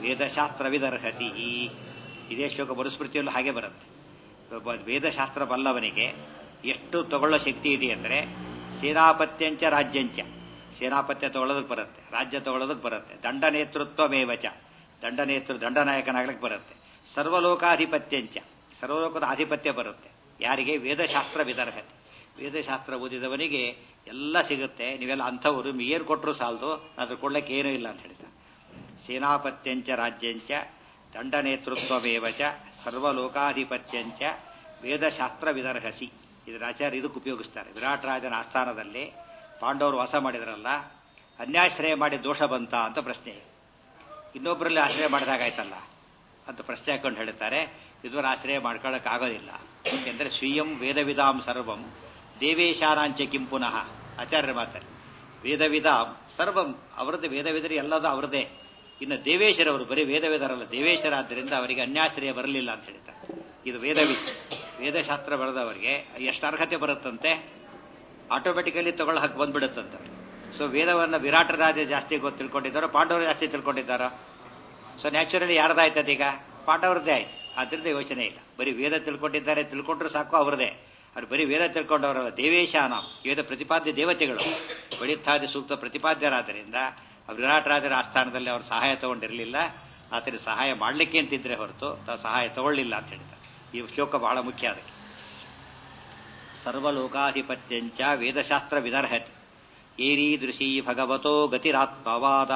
ವೇದಶಾಸ್ತ್ರ ವಿದರ್ಹತಿ ಇದೇ ಶ್ಲೋಕ ಮರುಸ್ಮೃತಿಯಲ್ಲೂ ಹಾಗೆ ಬರುತ್ತೆ ಒಬ್ಬ ವೇದಶಾಸ್ತ್ರ ಬಲ್ಲವನಿಗೆ ಎಷ್ಟು ತಗೊಳ್ಳೋ ಶಕ್ತಿ ಇದೆ ಅಂದರೆ ಸೇನಾಪತ್ಯಂಚ ರಾಜ್ಯಂಚ ಸೇನಾಪತ್ಯ ತಗೊಳ್ಳೋದಕ್ಕೆ ಬರುತ್ತೆ ರಾಜ್ಯ ತಗೊಳ್ಳೋದಕ್ಕೆ ಬರುತ್ತೆ ದಂಡ ನೇತೃತ್ವ ಮೇವಚ ದಂಡ ನೇತೃ ದಂಡನಾಯಕನಾಗ್ಲಿಕ್ಕೆ ಬರುತ್ತೆ ಸರ್ವಲೋಕಾಧಿಪತ್ಯಂಚ ಸರ್ವಲೋಕದ ಆಧಿಪತ್ಯ ಬರುತ್ತೆ ಯಾರಿಗೆ ವೇದಶಾಸ್ತ್ರ ವಿದರ್ಹತೆ ವೇದಶಾಸ್ತ್ರ ಓದಿದವನಿಗೆ ಎಲ್ಲ ಸಿಗುತ್ತೆ ನೀವೆಲ್ಲ ಅಂಥವರು ಏನು ಕೊಟ್ಟರು ಸಾಲದು ಅದ್ರ ಕೊಡ್ಲಿಕ್ಕೆ ಏನೂ ಇಲ್ಲ ಅಂತ ಹೇಳ್ತಾರೆ ಸೇನಾಪತ್ಯಂಚ ರಾಜ್ಯಂಚ ದಂಡ ನೇತೃತ್ವಮೇವಚ ಸರ್ವಲೋಕಾಧಿಪತ್ಯಂಚ ವೇದಶಾಸ್ತ್ರ ವಿದರ್ಹಸಿ ಇದರ ಆಚಾರ್ಯ ಇದಕ್ಕೆ ಉಪಯೋಗಿಸ್ತಾರೆ ವಿರಾಟ್ ರಾಜನ ಆಸ್ಥಾನದಲ್ಲಿ ಪಾಂಡವರು ವಾಸ ಮಾಡಿದ್ರಲ್ಲ ಅನ್ಯಾಶ್ರಯ ಮಾಡಿ ದೋಷ ಬಂತ ಅಂತ ಪ್ರಶ್ನೆ ಇನ್ನೊಬ್ಬರಲ್ಲಿ ಆಶ್ರಯ ಮಾಡಿದಾಗಾಯ್ತಲ್ಲ ಅಂತ ಪ್ರಶ್ನೆ ಹಾಕೊಂಡು ಹೇಳ್ತಾರೆ ಇದುವರೆ ಆಶ್ರಯ ಮಾಡ್ಕೊಳ್ಳೋಕ್ಕಾಗೋದಿಲ್ಲ ಯಾಕೆಂದರೆ ಸ್ವೀಯಂ ವೇದವಿದಾಂ ಸರ್ವಂ ದೇವೇಶಾನಾಂಚ ಕಿಂ ಪುನಃ ಆಚಾರ್ಯರ ಮಾತಾರೆ ವೇದವಿದಾಂ ಸರ್ವಂ ಅವರದ್ದು ವೇದವಿದರೆ ಎಲ್ಲದೂ ಅವರದೇ ಇನ್ನು ದೇವೇಶರವರು ಬರೀ ವೇದವಿದರಲ್ಲ ದೇವೇಶರಾದ್ದರಿಂದ ಅವರಿಗೆ ಅನ್ಯಾಶ್ರಯ ಬರಲಿಲ್ಲ ಅಂತ ಹೇಳ್ತಾರೆ ಇದು ವೇದವಿ ವೇದಶಾಸ್ತ್ರ ಬರೆದವರಿಗೆ ಎಷ್ಟು ಅರ್ಹತೆ ಬರುತ್ತಂತೆ ಆಟೋಮೆಟಿಕಲಿ ತಗೊಳ್ಳೋ ಹಕ್ಕು ಬಂದ್ಬಿಡುತ್ತಂತೆ ಸೊ ವೇದವನ್ನು ವಿರಾಟ ರಾಜ ಜಾಸ್ತಿ ಗೊತ್ತು ತಿಳ್ಕೊಂಡಿದ್ದಾರೋ ಪಾಂಡವರು ಜಾಸ್ತಿ ತಿಳ್ಕೊಂಡಿದ್ದಾರೋ ಸೊ ನ್ಯಾಚುರಲಿ ಯಾರ್ದಾಯ್ತದ ಈಗ ಪಾಂಡವ್ರದ್ದೇ ಆಯ್ತು ಅದರಿಂದ ಯೋಚನೆ ಇಲ್ಲ ಬರೀ ವೇದ ತಿಳ್ಕೊಂಡಿದ್ದಾರೆ ತಿಳ್ಕೊಂಡ್ರು ಸಾಕು ಅವ್ರದೇ ಅವ್ರು ಬರೀ ವೇದ ತಿಳ್ಕೊಂಡವರಲ್ಲ ದೇವೇಶಾನ ವೇದ ಪ್ರತಿಪಾದ್ಯ ದೇವತೆಗಳು ಬಳಿತಾದಿ ಸೂಕ್ತ ಪ್ರತಿಪಾದ್ಯರಾದ್ದರಿಂದ ವಿರಾಟ್ ರಾಜರ ಆಸ್ಥಾನದಲ್ಲಿ ಅವ್ರ ಸಹಾಯ ತಗೊಂಡಿರಲಿಲ್ಲ ಆತನ ಸಹಾಯ ಮಾಡಲಿಕ್ಕೆ ಅಂತಿದ್ರೆ ಹೊರತು ತಾವು ಸಹಾಯ ತಗೊಳ್ಳಿಲ್ಲ ಅಂತ ಹೇಳ್ತಾರೆ ಈ ಶ್ಲೋಕ ಬಹಳ ಮುಖ್ಯ ಅದಕ್ಕೆ ಸರ್ವಲೋಕಾಧಿಪತ್ಯಂಚ ವೇದಶಾಸ್ತ್ರ ವಿದರ್ಹತಿ ಏರೀದೃಶೀ ಭಗವತೋ ಗತಿರಾತ್ಮವಾದ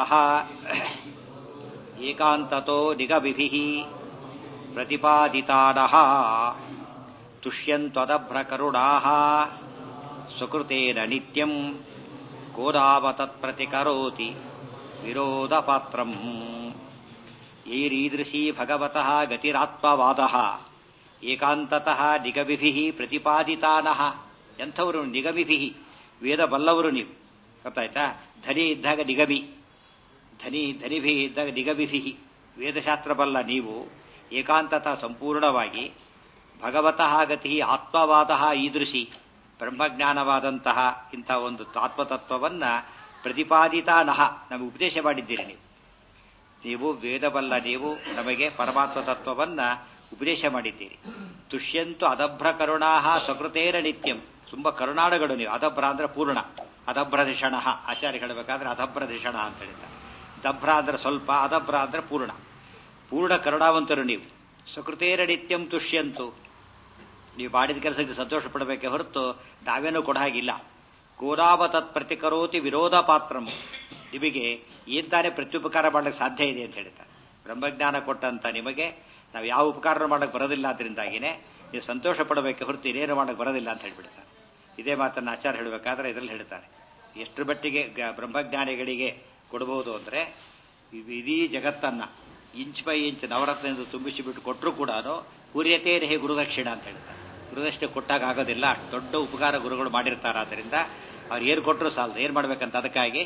ಏಕಾಂತತೋ ನಿಗವಿಭಿ ಪ್ರತಿಪಾದಿತಾನಃ ತುಷ್ಯಂತ್ವದಭ್ರಕರುಣಾ ಸ್ವಕೃತೇನ ನಿತ್ಯಂ ಕೋದಾವತತ್ಪ್ರತಿಕರೋತಿ ವಿರೋಧಪಾತ್ರಂ ಏರೀದೃಶೀ ಭಗವತಃ ಗತಿರಾತ್ಮವಾದ ಏಕಾಂತತಃ ನಿಗಮಿಭಿ ಪ್ರತಿಪಾದಿತಾನಃ ಎಂಥವರು ನಿಗಮಿಭಿ ವೇದ ಬಲ್ಲವರು ನೀವು ಗೊತ್ತಾಯ್ತಾ ಧನಿ ಇದ್ದಾಗ ನಿಗಮಿ ಧನಿ ಧನಿಭಿ ಇದ್ದಾಗ ನಿಗಮಿಭಿ ವೇದಶಾಸ್ತ್ರ ಬಲ್ಲ ನೀವು ಏಕಾಂತತಃ ಸಂಪೂರ್ಣವಾಗಿ ಭಗವತಃ ಗತಿ ಆತ್ಮವಾದ ಈದೃಶಿ ಬ್ರಹ್ಮಜ್ಞಾನವಾದಂತಹ ಇಂಥ ಒಂದು ಆತ್ಮತತ್ವವನ್ನ ಪ್ರತಿಪಾದಿತಾನಹ ನಮಗೆ ಉಪದೇಶ ಮಾಡಿದ್ದೀರಿ ನೀವು ನೀವು ವೇದಬಲ್ಲ ನೀವು ನಮಗೆ ಪರಮಾತ್ಮ ತತ್ವವನ್ನ ಉಪದೇಶ ಮಾಡಿದ್ದೀರಿ ತುಷ್ಯಂತು ಅದಭ್ರ ಕರುಣಾಹ ಸ್ವಕೃತೇರ ನಿತ್ಯಂ ತುಂಬಾ ಕರುಣಾಳುಗಳು ನೀವು ಅದಭ್ರ ಅಂದ್ರೆ ಪೂರ್ಣ ಅದಭ್ರಧಿಷಣ ಆಚಾರ್ಯ ಹೇಳಬೇಕಾದ್ರೆ ಅದಭ್ರಧಿಷಣ ಅಂತ ಹೇಳ್ತಾರೆ ದಭ್ರ ಅಂದ್ರೆ ಸ್ವಲ್ಪ ಅದಭ್ರ ಅಂದ್ರೆ ಪೂರ್ಣ ಪೂರ್ಣ ಕರುಣಾವಂತರು ನೀವು ಸ್ವಕೃತೇರ ನಿತ್ಯಂ ತುಷ್ಯಂತು ನೀವು ಮಾಡಿದ ಕೆಲಸಕ್ಕೆ ಸಂತೋಷ ಪಡಬೇಕೆ ಹೊರತು ನಾವೇನೂ ಕೊಡ ಹಾಗಿಲ್ಲ ಗೋರಾವ ತತ್ ಪ್ರತಿಕರೋತಿ ವಿರೋಧ ಪಾತ್ರಂ ನಿಮಗೆ ಏನ್ ತಾನೇ ಪ್ರತ್ಯುಪಕಾರ ಮಾಡಲಿಕ್ಕೆ ಸಾಧ್ಯ ಇದೆ ಅಂತ ಹೇಳ್ತಾರೆ ಬ್ರಹ್ಮಜ್ಞಾನ ಕೊಟ್ಟಂತ ನಿಮಗೆ ನಾವು ಯಾವ ಉಪಕಾರ ಮಾಡಕ್ಕೆ ಬರೋದಿಲ್ಲ ಅದರಿಂದಾಗಿನೇ ನೀವು ಸಂತೋಷ ಪಡಬೇಕೆ ಹೊರತು ಇನ್ನೇನು ಮಾಡಕ್ಕೆ ಬರೋದಿಲ್ಲ ಅಂತ ಹೇಳ್ಬಿಡ್ತಾರೆ ಇದೇ ಮಾತನ್ನು ಆಚಾರ ಹೇಳಬೇಕಾದ್ರೆ ಇದರಲ್ಲಿ ಹೇಳ್ತಾರೆ ಎಷ್ಟು ಮಟ್ಟಿಗೆ ಬ್ರಹ್ಮಜ್ಞಾನಿಗಳಿಗೆ ಕೊಡಬಹುದು ಅಂದರೆ ಇಡೀ ಜಗತ್ತನ್ನ ಇಂಚ್ ಬೈ ಇಂಚ್ ನವರತ್ನದಿಂದ ತುಂಬಿಸಿಬಿಟ್ಟು ಕೊಟ್ಟರು ಕೂಡ ಪೂರ್ಯತೆ ಹೇ ಗುರುದಕ್ಷಿಣ ಅಂತ ಹೇಳ್ತಾರೆ ಗುರುದಕ್ಷಿಣೆ ಕೊಟ್ಟಾಗ ಆಗೋದಿಲ್ಲ ಅಷ್ಟು ದೊಡ್ಡ ಉಪಕಾರ ಗುರುಗಳು ಮಾಡಿರ್ತಾರೆ ಆದ್ದರಿಂದ ಅವ್ರು ಏನು ಕೊಟ್ಟರು ಸಾಲದು ಏನು ಮಾಡ್ಬೇಕಂತ ಅದಕ್ಕಾಗಿ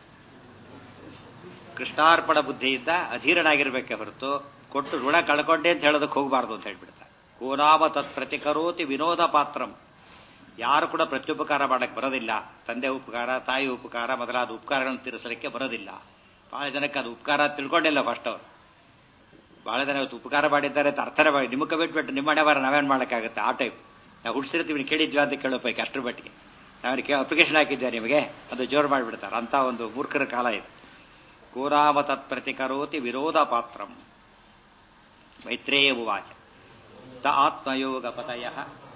ಕೃಷ್ಣಾರ್ಪಣ ಬುದ್ಧಿಯಿಂದ ಅಧೀರನಾಗಿರ್ಬೇಕೆ ಹೊರತು ಕೊಟ್ಟು ಋಣ ಕಳ್ಕೊಂಡೆ ಅಂತ ಹೇಳೋದಕ್ಕೆ ಹೋಗಬಾರ್ದು ಅಂತ ಹೇಳ್ಬಿಡ್ತಾರೆ ಕೋನಾಮ ತತ್ ಪ್ರತಿಕರೋತಿ ವಿನೋದ ಪಾತ್ರಂ ಯಾರು ಕೂಡ ಪ್ರತ್ಯುಪಕಾರ ಮಾಡಕ್ಕೆ ಬರೋದಿಲ್ಲ ತಂದೆ ಉಪಕಾರ ತಾಯಿ ಉಪಕಾರ ಮೊದಲಾದ ಉಪಕಾರಗಳನ್ನು ತೀರಿಸಲಿಕ್ಕೆ ಬರೋದಿಲ್ಲ ಬಹಳ ಜನಕ್ಕೆ ಅದು ಉಪಕಾರ ತಿಳ್ಕೊಂಡಿಲ್ಲ ಫಸ್ಟ್ ಅವರು ಬಹಳ ಜನ ಇವತ್ತು ಉಪಕಾರ ಮಾಡಿದ್ದಾರೆ ಅಂತ ಅರ್ಥನೇ ಮಾಡಿ ನಿಮಗೆ ಬಿಟ್ಬಿಟ್ಟು ನಿಮ್ಮ ಮನೆ ಬಾರ ನಾವೇನು ಮಾಡೋಕ್ಕಾಗುತ್ತೆ ಆ ಟೈಪ್ ನಾವು ಹುಡ್ಸಿರ್ತೀವಿ ಕೇಳಿದ್ವಿ ಅಂತ ಕೇಳೋ ಪೈಕಿ ಅಷ್ಟರ ಮಟ್ಟಿಗೆ ನಾವೇನು ಅಪ್ಲಿಕೇಶನ್ ಹಾಕಿದ್ದೆ ನಿಮಗೆ ಅದು ಜೋರು ಮಾಡಿಬಿಡ್ತಾರೆ ಅಂತ ಒಂದು ಮೂರ್ಖರ ಕಾಲ ಇದು ಗೋರಾಮ ತತ್ ಪ್ರತಿಕರೋತಿ ವಿರೋಧ ಪಾತ್ರಂ ಮೈತ್ರೇಯ ಉವಾಚ ತ ಆತ್ಮಯೋಗ ಪತಯ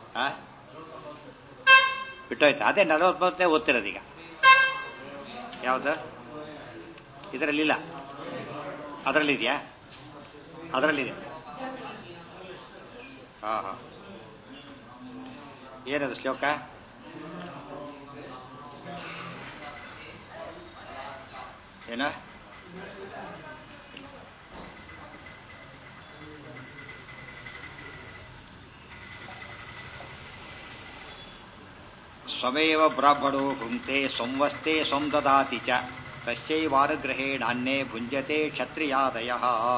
ಬಿಟ್ಟೋಯ್ತು ಅದೇ ನಲವತ್ತೊಂಬತ್ತನೇ ಓದ್ತಿರೋದೀಗ ಯಾವುದು ಇದರಲ್ಲಿಲ್ಲ ಅದರಲ್ಲಿದೆಯಾ ಅದರಲ್ಲಿದೆ ಹಾ ಹಾ ಏನದು ಶ್ಲೋಕ ಏನ ಸ್ವಮೇವ ಬ್ರಾಹ್ಮಣೋ ಭುಂಕ್ತೆ ಸಂವಸ್ತೆ ಸ್ವಂ ದದಾತಿ ಚ ತಸ್ಯೈವಾನುಗ್ರಹೇಣಾನ್ಯೇ ಭುಂಜತೆ ಕ್ಷತ್ರಿಯಾದಯ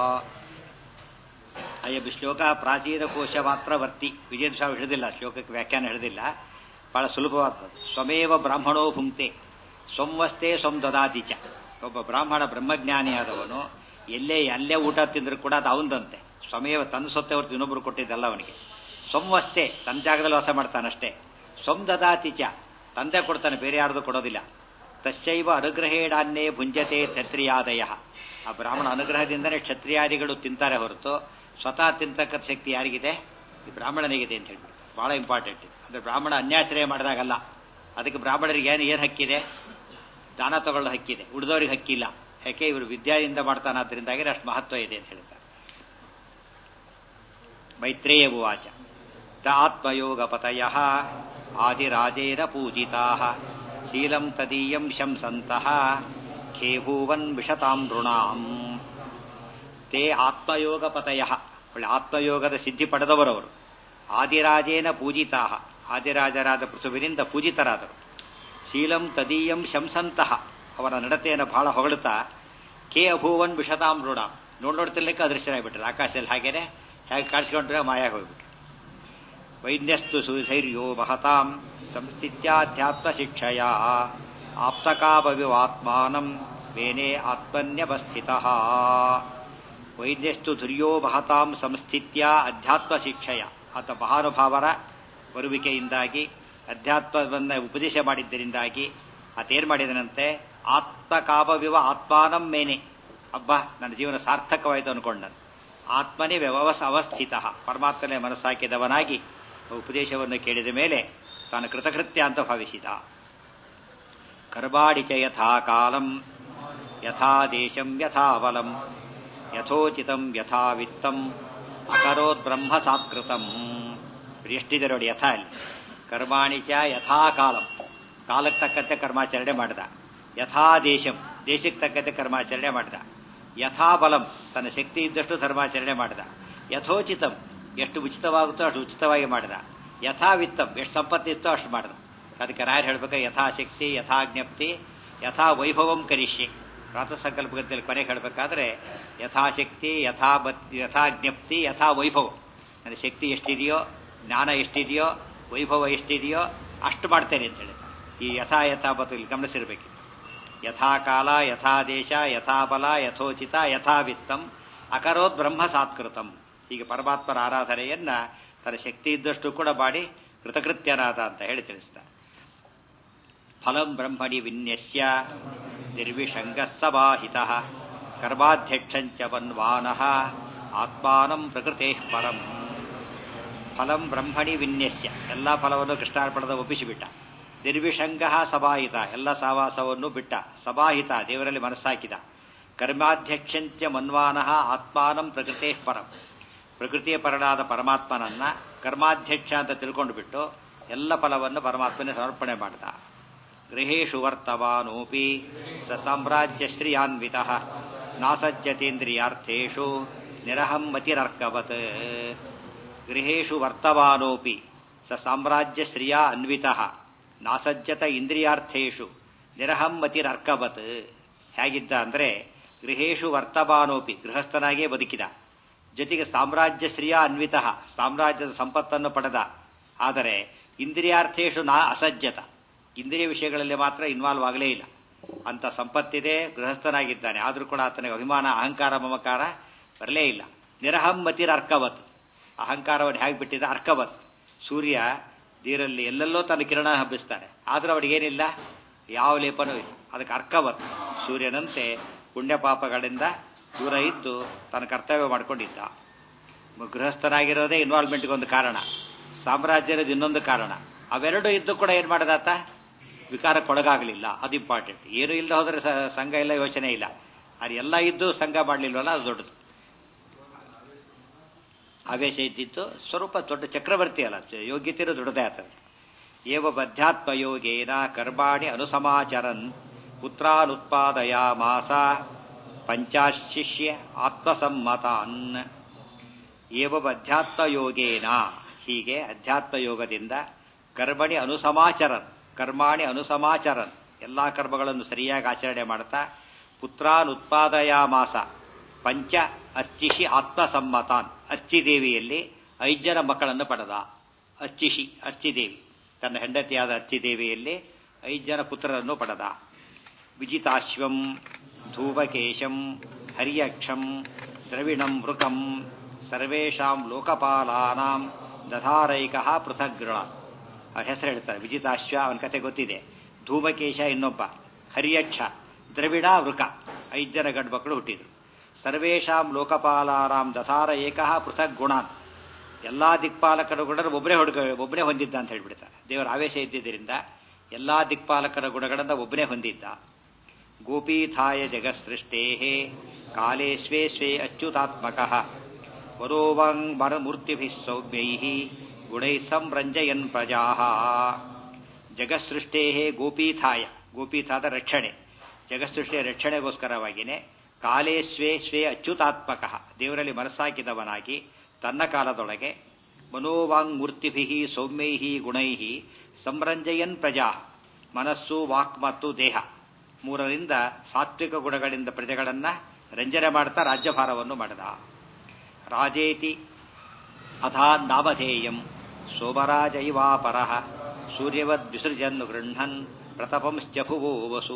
ಅಯ್ಯ ಶ್ಲೋಕ ಪ್ರಾಚೀನ ಕೋಶ ಮಾತ್ರ ವರ್ತಿ ವಿಜಯ ಸ್ವಾಮಿ ಹಿಡಿದಿಲ್ಲ ಶ್ಲೋಕಕ್ಕೆ ವ್ಯಾಖ್ಯಾನ ಹಿಡಿದಿಲ್ಲ ಬಹಳ ಸುಲಭವಾದದ್ದು ಸ್ವಮೇವ ಬ್ರಾಹ್ಮಣೋ ಭುಂಕ್ತೆ ಸಂವಸ್ತೆ ಸ್ವಂ ದದಾತಿ ಚ ಒಬ್ಬ ಬ್ರಾಹ್ಮಣ ಬ್ರಹ್ಮಜ್ಞಾನಿಯಾದವನು ಎಲ್ಲೇ ಅಲ್ಲೇ ಊಟ ತಿಂದ್ರು ಕೂಡ ಅದು ಅವಂದಂತೆ ಸ್ವಮೇವ ತನ್ನ ಸೊತ್ತೆ ಹೊರತು ಇನ್ನೊಬ್ರು ಕೊಟ್ಟಿದ್ದಲ್ಲ ಅವನಿಗೆ ಸೊಮ್ಮಷ್ಟೇ ತನ್ನ ಜಾಗದಲ್ಲಿ ವಾಸ ಮಾಡ್ತಾನಷ್ಟೇ ಸೊಮ್ ದದಾತಿಚ ತಂದೆ ಕೊಡ್ತಾನೆ ಬೇರೆ ಯಾರ್ದು ಕೊಡೋದಿಲ್ಲ ತಸ್ಯೈವ ಅನುಗ್ರಹೇಡಾನ್ನೇ ಭುಂಜತೆ ಕ್ಷತ್ರಿಯಾದಯ ಆ ಬ್ರಾಹ್ಮಣ ಅನುಗ್ರಹದಿಂದನೇ ಕ್ಷತ್ರಿಯಾದಿಗಳು ತಿಂತಾರೆ ಹೊರತು ಸ್ವತಃ ತಿಂತಕ್ಕಂಥ ಶಕ್ತಿ ಯಾರಿಗಿದೆ ಈ ಬ್ರಾಹ್ಮಣನಿಗಿದೆ ಅಂತ ಹೇಳ್ಬಿಟ್ಟು ಬಹಳ ಇಂಪಾರ್ಟೆಂಟ್ ಅಂದ್ರೆ ಬ್ರಾಹ್ಮಣ ಅನ್ಯಾಶ್ರಯ ಮಾಡಿದಾಗಲ್ಲ ಅದಕ್ಕೆ ಬ್ರಾಹ್ಮಣರಿಗೆ ಏನು ಏನು ಹಕ್ಕಿದೆ ದಾನ ತಗೊಳ್ಳೋ ಹಕ್ಕಿದೆ ಉಳಿದವ್ರಿಗೆ ಹಕ್ಕಿಲ್ಲ ಯಾಕೆ ಇವರು ವಿದ್ಯಾದಿಂದ ಮಾಡ್ತಾನಾದ್ರಿಂದಾಗಿ ಅಷ್ಟು ಮಹತ್ವ ಇದೆ ಅಂತ ಹೇಳ್ತಾರೆ ಮೈತ್ರೇಯ ಉವಾಚ ತ ಆತ್ಮಯೋಗ ಪತಯ ಆದಿರಾಜೇನ ಪೂಜಿತಾ ಶೀಲಂ ತದೀಯಂ ಶಂಸಂತಹ ಖೇಭೂವನ್ ವಿಷತಾಂ ನೃಣಾಂ ತೇ ಆತ್ಮಯೋಗ ಪತಯ ಒಳ್ಳೆ ಆತ್ಮಯೋಗದ ಸಿದ್ಧಿ ಪಡೆದವರವರು ಆದಿರಾಜೇನ ಪೂಜಿತಾ ಆದಿರಾಜರಾದ ಪೃಥುವಿನಿಂದ ಪೂಜಿತರಾದರು ಶೀಲಂ ತದೀಯಂ ಶಂಸಂತಹ ಅವರ ನಡತೆಯನ್ನು ಬಹಳ ಹೊಗಳುತ್ತಾ ಕೆ ಅಭೂವನ್ ವಿಷತಾಂ ಋಣ ನೋಡ್ ನೋಡ್ತಿರ್ಲಿಕ್ಕೆ ಅದೃಶ್ಯರಾಗ್ಬಿಟ್ರು ಆಕಾಶದಲ್ಲಿ ಹಾಗೇನೆ ಹೇಗೆ ಕಾಣಿಸ್ಕೊಂಡ್ರೆ ಮಾಯ ಹೋಗ್ಬಿಟ್ರು ವೈದ್ಯಸ್ತು ಸುಧೈರ್ಯೋ ಮಹತಾಂ ಸಂಸ್ಥಿತ್ಯಾಧ್ಯಾತ್ಮ ಶಿಕ್ಷಯ ಆಪ್ತಕಾಪವಿವಾತ್ಮಾನಂ ಮೇನೆ ಆತ್ಮನ್ಯವಸ್ಥಿತ ವೈದ್ಯಸ್ತು ಧುರ್ಯೋ ಮಹತಾಂ ಸಂಸ್ಥಿತ್ಯ ಅಧ್ಯಾತ್ಮ ಶಿಕ್ಷಯ ಆತ ಮಹಾನುಭಾವರ ಬರುವಿಕೆಯಿಂದಾಗಿ ಅಧ್ಯಾತ್ಮವನ್ನು ಉಪದೇಶ ಮಾಡಿದ್ದರಿಂದಾಗಿ ಆತೇನು ಮಾಡಿದನಂತೆ ಆತ್ಮಕಾಪವಿವ ಆತ್ಮಾನಂ ಮೇನೆ ಅಬ್ಬಾ ನನ್ನ ಜೀವನ ಸಾರ್ಥಕವಾಯಿತು ಅನ್ಕೊಂಡನು ಆತ್ಮನೇ ವ್ಯವಸ ಅವಸ್ಥಿತ ಪರಮಾತ್ಮನೇ ಮನಸ್ಸಾಕಿದವನಾಗಿ ಉಪದೇಶವನ್ನು ಕೇಳಿದ ಮೇಲೆ ತಾನು ಕೃತಕೃತ್ಯ ಅಂತ ಭಾವಿಸಿದ ಕರ್ಬಾಡಿ ಚ ಯಥಾ ಕಾಲಂ ಯಥಾ ದೇಶಂ ಯಥಾ ಬಲಂ ಯಥೋಚಿತಂ ಯಥಾ ವಿತ್ತಂ ಅಕರೋದ್ ಬ್ರಹ್ಮ ಸಾತ್ಕೃತಂ ಎಷ್ಟಿದೆ ನೋಡಿ ಯಥಾ ಅಲ್ಲಿ ಕರ್ಮಾಣಿ ಚ ಯಥಾ ಕಾಲಂ ಕಾಲಕ್ಕೆ ತಕ್ಕಂತೆ ಕರ್ಮಾಚರಣೆ ಮಾಡಿದ ಯಥಾ ದೇಶಂ ದೇಶಕ್ಕೆ ತಕ್ಕಂತೆ ಕರ್ಮಾಚರಣೆ ಮಾಡಿದ ಯಥಾ ಬಲಂ ತನ್ನ ಶಕ್ತಿ ಇದ್ದಷ್ಟು ಧರ್ಮಾಚರಣೆ ಮಾಡಿದ ಯಥೋಚಿತಂ ಎಷ್ಟು ಉಚಿತವಾಗುತ್ತೋ ಅಷ್ಟು ಉಚಿತವಾಗಿ ಮಾಡಿದ ಯಥಾ ವಿತ್ತಂ ಎಷ್ಟು ಸಂಪತ್ತಿತ್ತೋ ಅಷ್ಟು ಮಾಡಿದ ಅದಕ್ಕೆ ರಾಯರು ಹೇಳ್ಬೇಕು ಯಥಾಶಕ್ತಿ ಯಥಾಜ್ಞಪ್ತಿ ಯಥಾ ವೈಭವಂ ಕರಿಷ್ಯೆ ಪ್ರಾತ ಸಂಕಲ್ಪಗತಿಯಲ್ಲಿ ಕೊನೆಗೆ ಹೇಳಬೇಕಾದ್ರೆ ಯಥಾಶಕ್ತಿ ಯಥಾ ಬತ್ ಯಥಾ ಜ್ಞಪ್ತಿ ಯಥಾ ವೈಭವ ನನ್ನ ಶಕ್ತಿ ಎಷ್ಟಿದೆಯೋ ಜ್ಞಾನ ಎಷ್ಟಿದೆಯೋ ವೈಭವ ಎಷ್ಟಿದೆಯೋ ಅಷ್ಟು ಮಾಡ್ತೇನೆ ಅಂತ ಹೇಳಿ ಈ ಯಥಾ ಯಥಾ ಬತ್ತು ಇಲ್ಲಿ ಗಮನಿಸಿರ್ಬೇಕಿದೆ ಯಥಾ ಕಾಲ ಯಥಾ ದೇಶ ಯಥಾ ಬಲ ಯಥೋಚಿತ ಯಥಾ ವಿತ್ತಂ ಅಕರೋದ್ ಬ್ರಹ್ಮ ಸಾತ್ಕೃತಂ ಹೀಗೆ ಪರಮಾತ್ಮರ ಆರಾಧನೆಯನ್ನ ತನ್ನ ಶಕ್ತಿ ಇದ್ದಷ್ಟು ಕೂಡ ಮಾಡಿ ಕೃತಕೃತ್ಯನಾದ ಅಂತ ಹೇಳಿ ತಿಳಿಸ್ತಾರೆ ಫಲಂ ಬ್ರಹ್ಮಣಿ ವಿನ್ಯಸ್ಯ ನಿರ್ವಿಷಂಗ ಸಬಾಹಿತ ಕರ್ಮಾಧ್ಯಕ್ಷಂಚ ವನ್ವಾನಃ ಆತ್ಮಾನಂ ಪ್ರಕೃತೆ ಪರಂ ಫಲಂ ಬ್ರಹ್ಮಣಿ ವಿನ್ಯಸ್ಯ ಎಲ್ಲ ಫಲವನ್ನು ಕೃಷ್ಣಾರ್ಪಣದ ಒಪ್ಪಿಸಿಬಿಟ್ಟ ನಿರ್ವಿಷಂಗ ಸಭಾಹಿತ ಎಲ್ಲ ಸಹವಾಸವನ್ನು ಬಿಟ್ಟ ಸಭಾಹಿತ ದೇವರಲ್ಲಿ ಮನಸ್ಸಾಕಿದ ಕರ್ಮಾಧ್ಯಕ್ಷಂತ್ಯ ಮನ್ವಾನಃ ಆತ್ಮಾನಂ ಪ್ರಕೃತೇ ಪರಂ ಪ್ರಕೃತಿಯ ಪರನಾದ ಪರಮಾತ್ಮನನ್ನ ಕರ್ಮಾಧ್ಯಕ್ಷ ಅಂತ ತಿಳ್ಕೊಂಡು ಬಿಟ್ಟು ಎಲ್ಲ ಫಲವನ್ನು ಪರಮಾತ್ಮನೇ ಸಮರ್ಪಣೆ ಮಾಡಿದ ಗೃಹೇಶು ವರ್ತಮಾನೋಪಿ ಸ ಸಾಮ್ರಾಜ್ಯ ಶ್ರಿಯಾನ್ವಿತ ನಾಸಜ್ಜತೇಂದ್ರಿಯಾರ್ಥೇಶು ನಿರಹಂ ಮತಿರರ್ಕವತ್ ಗೃಹೇಶು ವರ್ತಮಾನೋಪಿ ಸ ಸಾಮ್ರಾಜ್ಯ ಶ್ರಿಯ ಅನ್ವಿತ ನಾಸಜ್ಜತ ಇಂದ್ರಿಯಾರ್ಥೇಶು ನಿರಹಂ ಮತಿರರ್ಕವತ್ ಹೇಗಿದ್ದ ಅಂದ್ರೆ ಗೃಹೇಶು ವರ್ತಮಾನೋಪಿ ಗೃಹಸ್ಥನಾಗೇ ಬದುಕಿದ ಜೊತೆಗೆ ಸಾಮ್ರಾಜ್ಯ ಶ್ರಿಯ ಅನ್ವಿತ ಸಾಮ್ರಾಜ್ಯದ ಸಂಪತ್ತನ್ನು ಪಡೆದ ಆದರೆ ಇಂದ್ರಿಯಾರ್ಥೇಶು ನಾ ಅಸಜ್ಜತ ಇಂದ್ರಿಯ ವಿಷಯಗಳಲ್ಲಿ ಮಾತ್ರ ಇನ್ವಾಲ್ವ್ ಆಗಲೇ ಇಲ್ಲ ಅಂತ ಸಂಪತ್ತಿದೆ ಗೃಹಸ್ಥನಾಗಿದ್ದಾನೆ ಆದರೂ ಕೂಡ ಆತನಿಗೆ ಅಭಿಮಾನ ಅಹಂಕಾರ ಮಮಕಾರ ಬರಲೇ ಇಲ್ಲ ನಿರಹಮ್ಮತಿರ ಅರ್ಕವತ್ ಅಹಂಕಾರವನ್ನು ಹೇಗೆ ಬಿಟ್ಟಿದ ಅರ್ಕವತ್ ಸೂರ್ಯ ನೀರಲ್ಲಿ ಎಲ್ಲೆಲ್ಲೋ ತನ್ನ ಕಿರಣ ಹಬ್ಬಿಸ್ತಾನೆ ಆದರೂ ಅವನಿಗೇನಿಲ್ಲ ಯಾವ ಲೇಪನೂ ಇಲ್ಲ ಅದಕ್ಕೆ ಅರ್ಕವತ್ ಸೂರ್ಯನಂತೆ ಪುಣ್ಯ ಪಾಪಗಳಿಂದ ದೂರ ಇದ್ದು ತನ್ನ ಕರ್ತವ್ಯ ಮಾಡ್ಕೊಂಡಿದ್ದ ಗೃಹಸ್ಥನಾಗಿರೋದೇ ಇನ್ವಾಲ್ವ್ಮೆಂಟ್ಗೆ ಒಂದು ಕಾರಣ ಸಾಮ್ರಾಜ್ಯದ ಇನ್ನೊಂದು ಕಾರಣ ಅವೆರಡು ಇದ್ದು ಕೂಡ ಏನ್ ಮಾಡದಾತ ವಿಕಾರಕ್ಕೊಳಗಾಗಲಿಲ್ಲ ಅದು ಇಂಪಾರ್ಟೆಂಟ್ ಏನು ಇಲ್ಲದೆ ಹೋದ್ರೆ ಸಂಘ ಇಲ್ಲ ಯೋಚನೆ ಇಲ್ಲ ಅದು ಎಲ್ಲ ಇದ್ದು ಸಂಘ ಮಾಡಲಿಲ್ವಲ್ಲ ಅದು ದೊಡ್ಡದು ಆವೇಶ ಇದ್ದಿತ್ತು ಸ್ವರೂಪ ದೊಡ್ಡ ಚಕ್ರವರ್ತಿ ಅಲ್ಲ ಯೋಗ್ಯತೆಯೂ ದೊಡ್ಡದೇ ಆಗ್ತದೆ ಏವ ಬಧ್ಯಾತ್ಮ ಯೋಗೇನ ಕರ್ಮಾಣಿ ಅನುಸಮಾಚರನ್ ಪುತ್ರಾನುತ್ಪಾದಯ ಮಾಸ ಪಂಚಾಶಿಷ್ಯ ಆತ್ಮಸಮ್ಮತಾನ್ ಏವ ಅಧ್ಯಾತ್ಮ ಯೋಗೇನ ಹೀಗೆ ಅಧ್ಯಾತ್ಮ ಯೋಗದಿಂದ ಕರ್ಮಣಿ ಅನುಸಮಾಚರನ್ ಕರ್ಮಾಣಿ ಅನುಸಮಾಚರನ್ ಎಲ್ಲಾ ಕರ್ಮಗಳನ್ನು ಸರಿಯಾಗಿ ಆಚರಣೆ ಮಾಡ್ತಾ ಪುತ್ರಾನುತ್ಪಾದಯ ಮಾಸ ಪಂಚ ಅರ್ಚಿಷಿ ಆತ್ಮಸಮ್ಮತಾನ್ ಅರ್ಚಿದೇವಿಯಲ್ಲಿ ಐದು ಜನ ಮಕ್ಕಳನ್ನು ಪಡೆದ ಅರ್ಚಿಷಿ ಅರ್ಚಿದೇವಿ ತನ್ನ ಹೆಂಡತಿಯಾದ ಅರ್ಚಿದೇವಿಯಲ್ಲಿ ಐದು ಜನ ಪುತ್ರರನ್ನು ಪಡೆದ ವಿಜಿತಾಶ್ವಂ ಧೂಪಕೇಶಂ ಹರ್ಯಕ್ಷಂ ದ್ರವಿಣಂ ವೃಕಂ ಸರ್ವೇಷಾಂ ಲೋಕಪಾಲಾನಾಂ ದಧಾರೈಕ ಪೃಥಗ್ರಣ ಅವ್ರ ಹೆಸರು ಹೇಳ್ತಾರೆ ವಿಜಿತಾಶ್ವ ಅವನ ಕತೆ ಗೊತ್ತಿದೆ ಧೂಮಕೇಶ ಇನ್ನೊಬ್ಬ ಹರಿಯಕ್ಷ ದ್ರವಿಡ ವೃಕ ಐದು ಜನ ಗಂಡು ಮಕ್ಕಳು ಹುಟ್ಟಿದ್ರು ಸರ್ವೇಷಾಂ ಲೋಕಪಾಲಾನಾಂ ದಧಾರ ಏಕಃ ಪೃಥಕ್ ಗುಣಾನ್ ಎಲ್ಲಾ ದಿಕ್ಪಾಲಕರ ಗುಣರು ಒಬ್ಬರೇ ಹುಡುಗ ಒಬ್ಬನೇ ಹೊಂದಿದ್ದ ಅಂತ ಹೇಳ್ಬಿಡ್ತಾರೆ ದೇವರ ಆವೇಶ ಇದ್ದಿದ್ದರಿಂದ ಎಲ್ಲಾ ದಿಕ್ಪಾಲಕರ ಗುಣಗಳನ್ನು ಒಬ್ಬನೇ ಹೊಂದಿದ್ದ ಗೋಪೀಥಾಯ ಜಗತ್ಸೃಷ್ಟೇ ಕಾಲೇ ಸ್ವೇ ಸ್ವೇ ಅಚ್ಯುತಾತ್ಮಕ ವರೋವಾಂಗ್ ಮರಮೂರ್ತಿಭಿ ಸೌಮ್ಯೈ ಗುಣೈ ಸಂರಂಜಯನ್ ಪ್ರಜಾ ಜಗತ್ಸೃಷ್ಟೇ ಗೋಪೀಥಾಯ ಗೋಪೀಥಾದ ರಕ್ಷಣೆ ಜಗತ್ಸೃಷ್ಟಿಯ ರಕ್ಷಣೆಗೋಸ್ಕರವಾಗಿಯೇ ಕಾಲೇ ಸ್ವೇ ಸ್ವೇ ಅಚ್ಯುತಾತ್ಮಕ ದೇವರಲ್ಲಿ ಮನಸ್ಸಾಕಿದವನಾಗಿ ತನ್ನ ಕಾಲದೊಳಗೆ ಮನೋವಾಂಗ್ ಮೂರ್ತಿಭಿ ಸೌಮ್ಯೈ ಗುಣೈ ಸಂರಂಜಯನ್ ಪ್ರಜಾ ಮನಸ್ಸು ವಾಕ್ ಮತ್ತು ದೇಹ ಮೂರರಿಂದ ಸಾತ್ವಿಕ ಗುಣಗಳಿಂದ ಪ್ರಜೆಗಳನ್ನ ರಂಜನೆ ಮಾಡ್ತಾ ರಾಜ್ಯಭಾರವನ್ನು ಮಾಡಿದ ರಾಜೇತಿ ಅಥಾ ನಾಮಧೇಯಂ ಸೋಮರಾಜೈವಾಪರ ಸೂರ್ಯವದ್ ವಿಸೃಜನ್ ಗೃಹನ್ ಪ್ರತಪಂಶ್ಚ ಭುವೋ ವಸು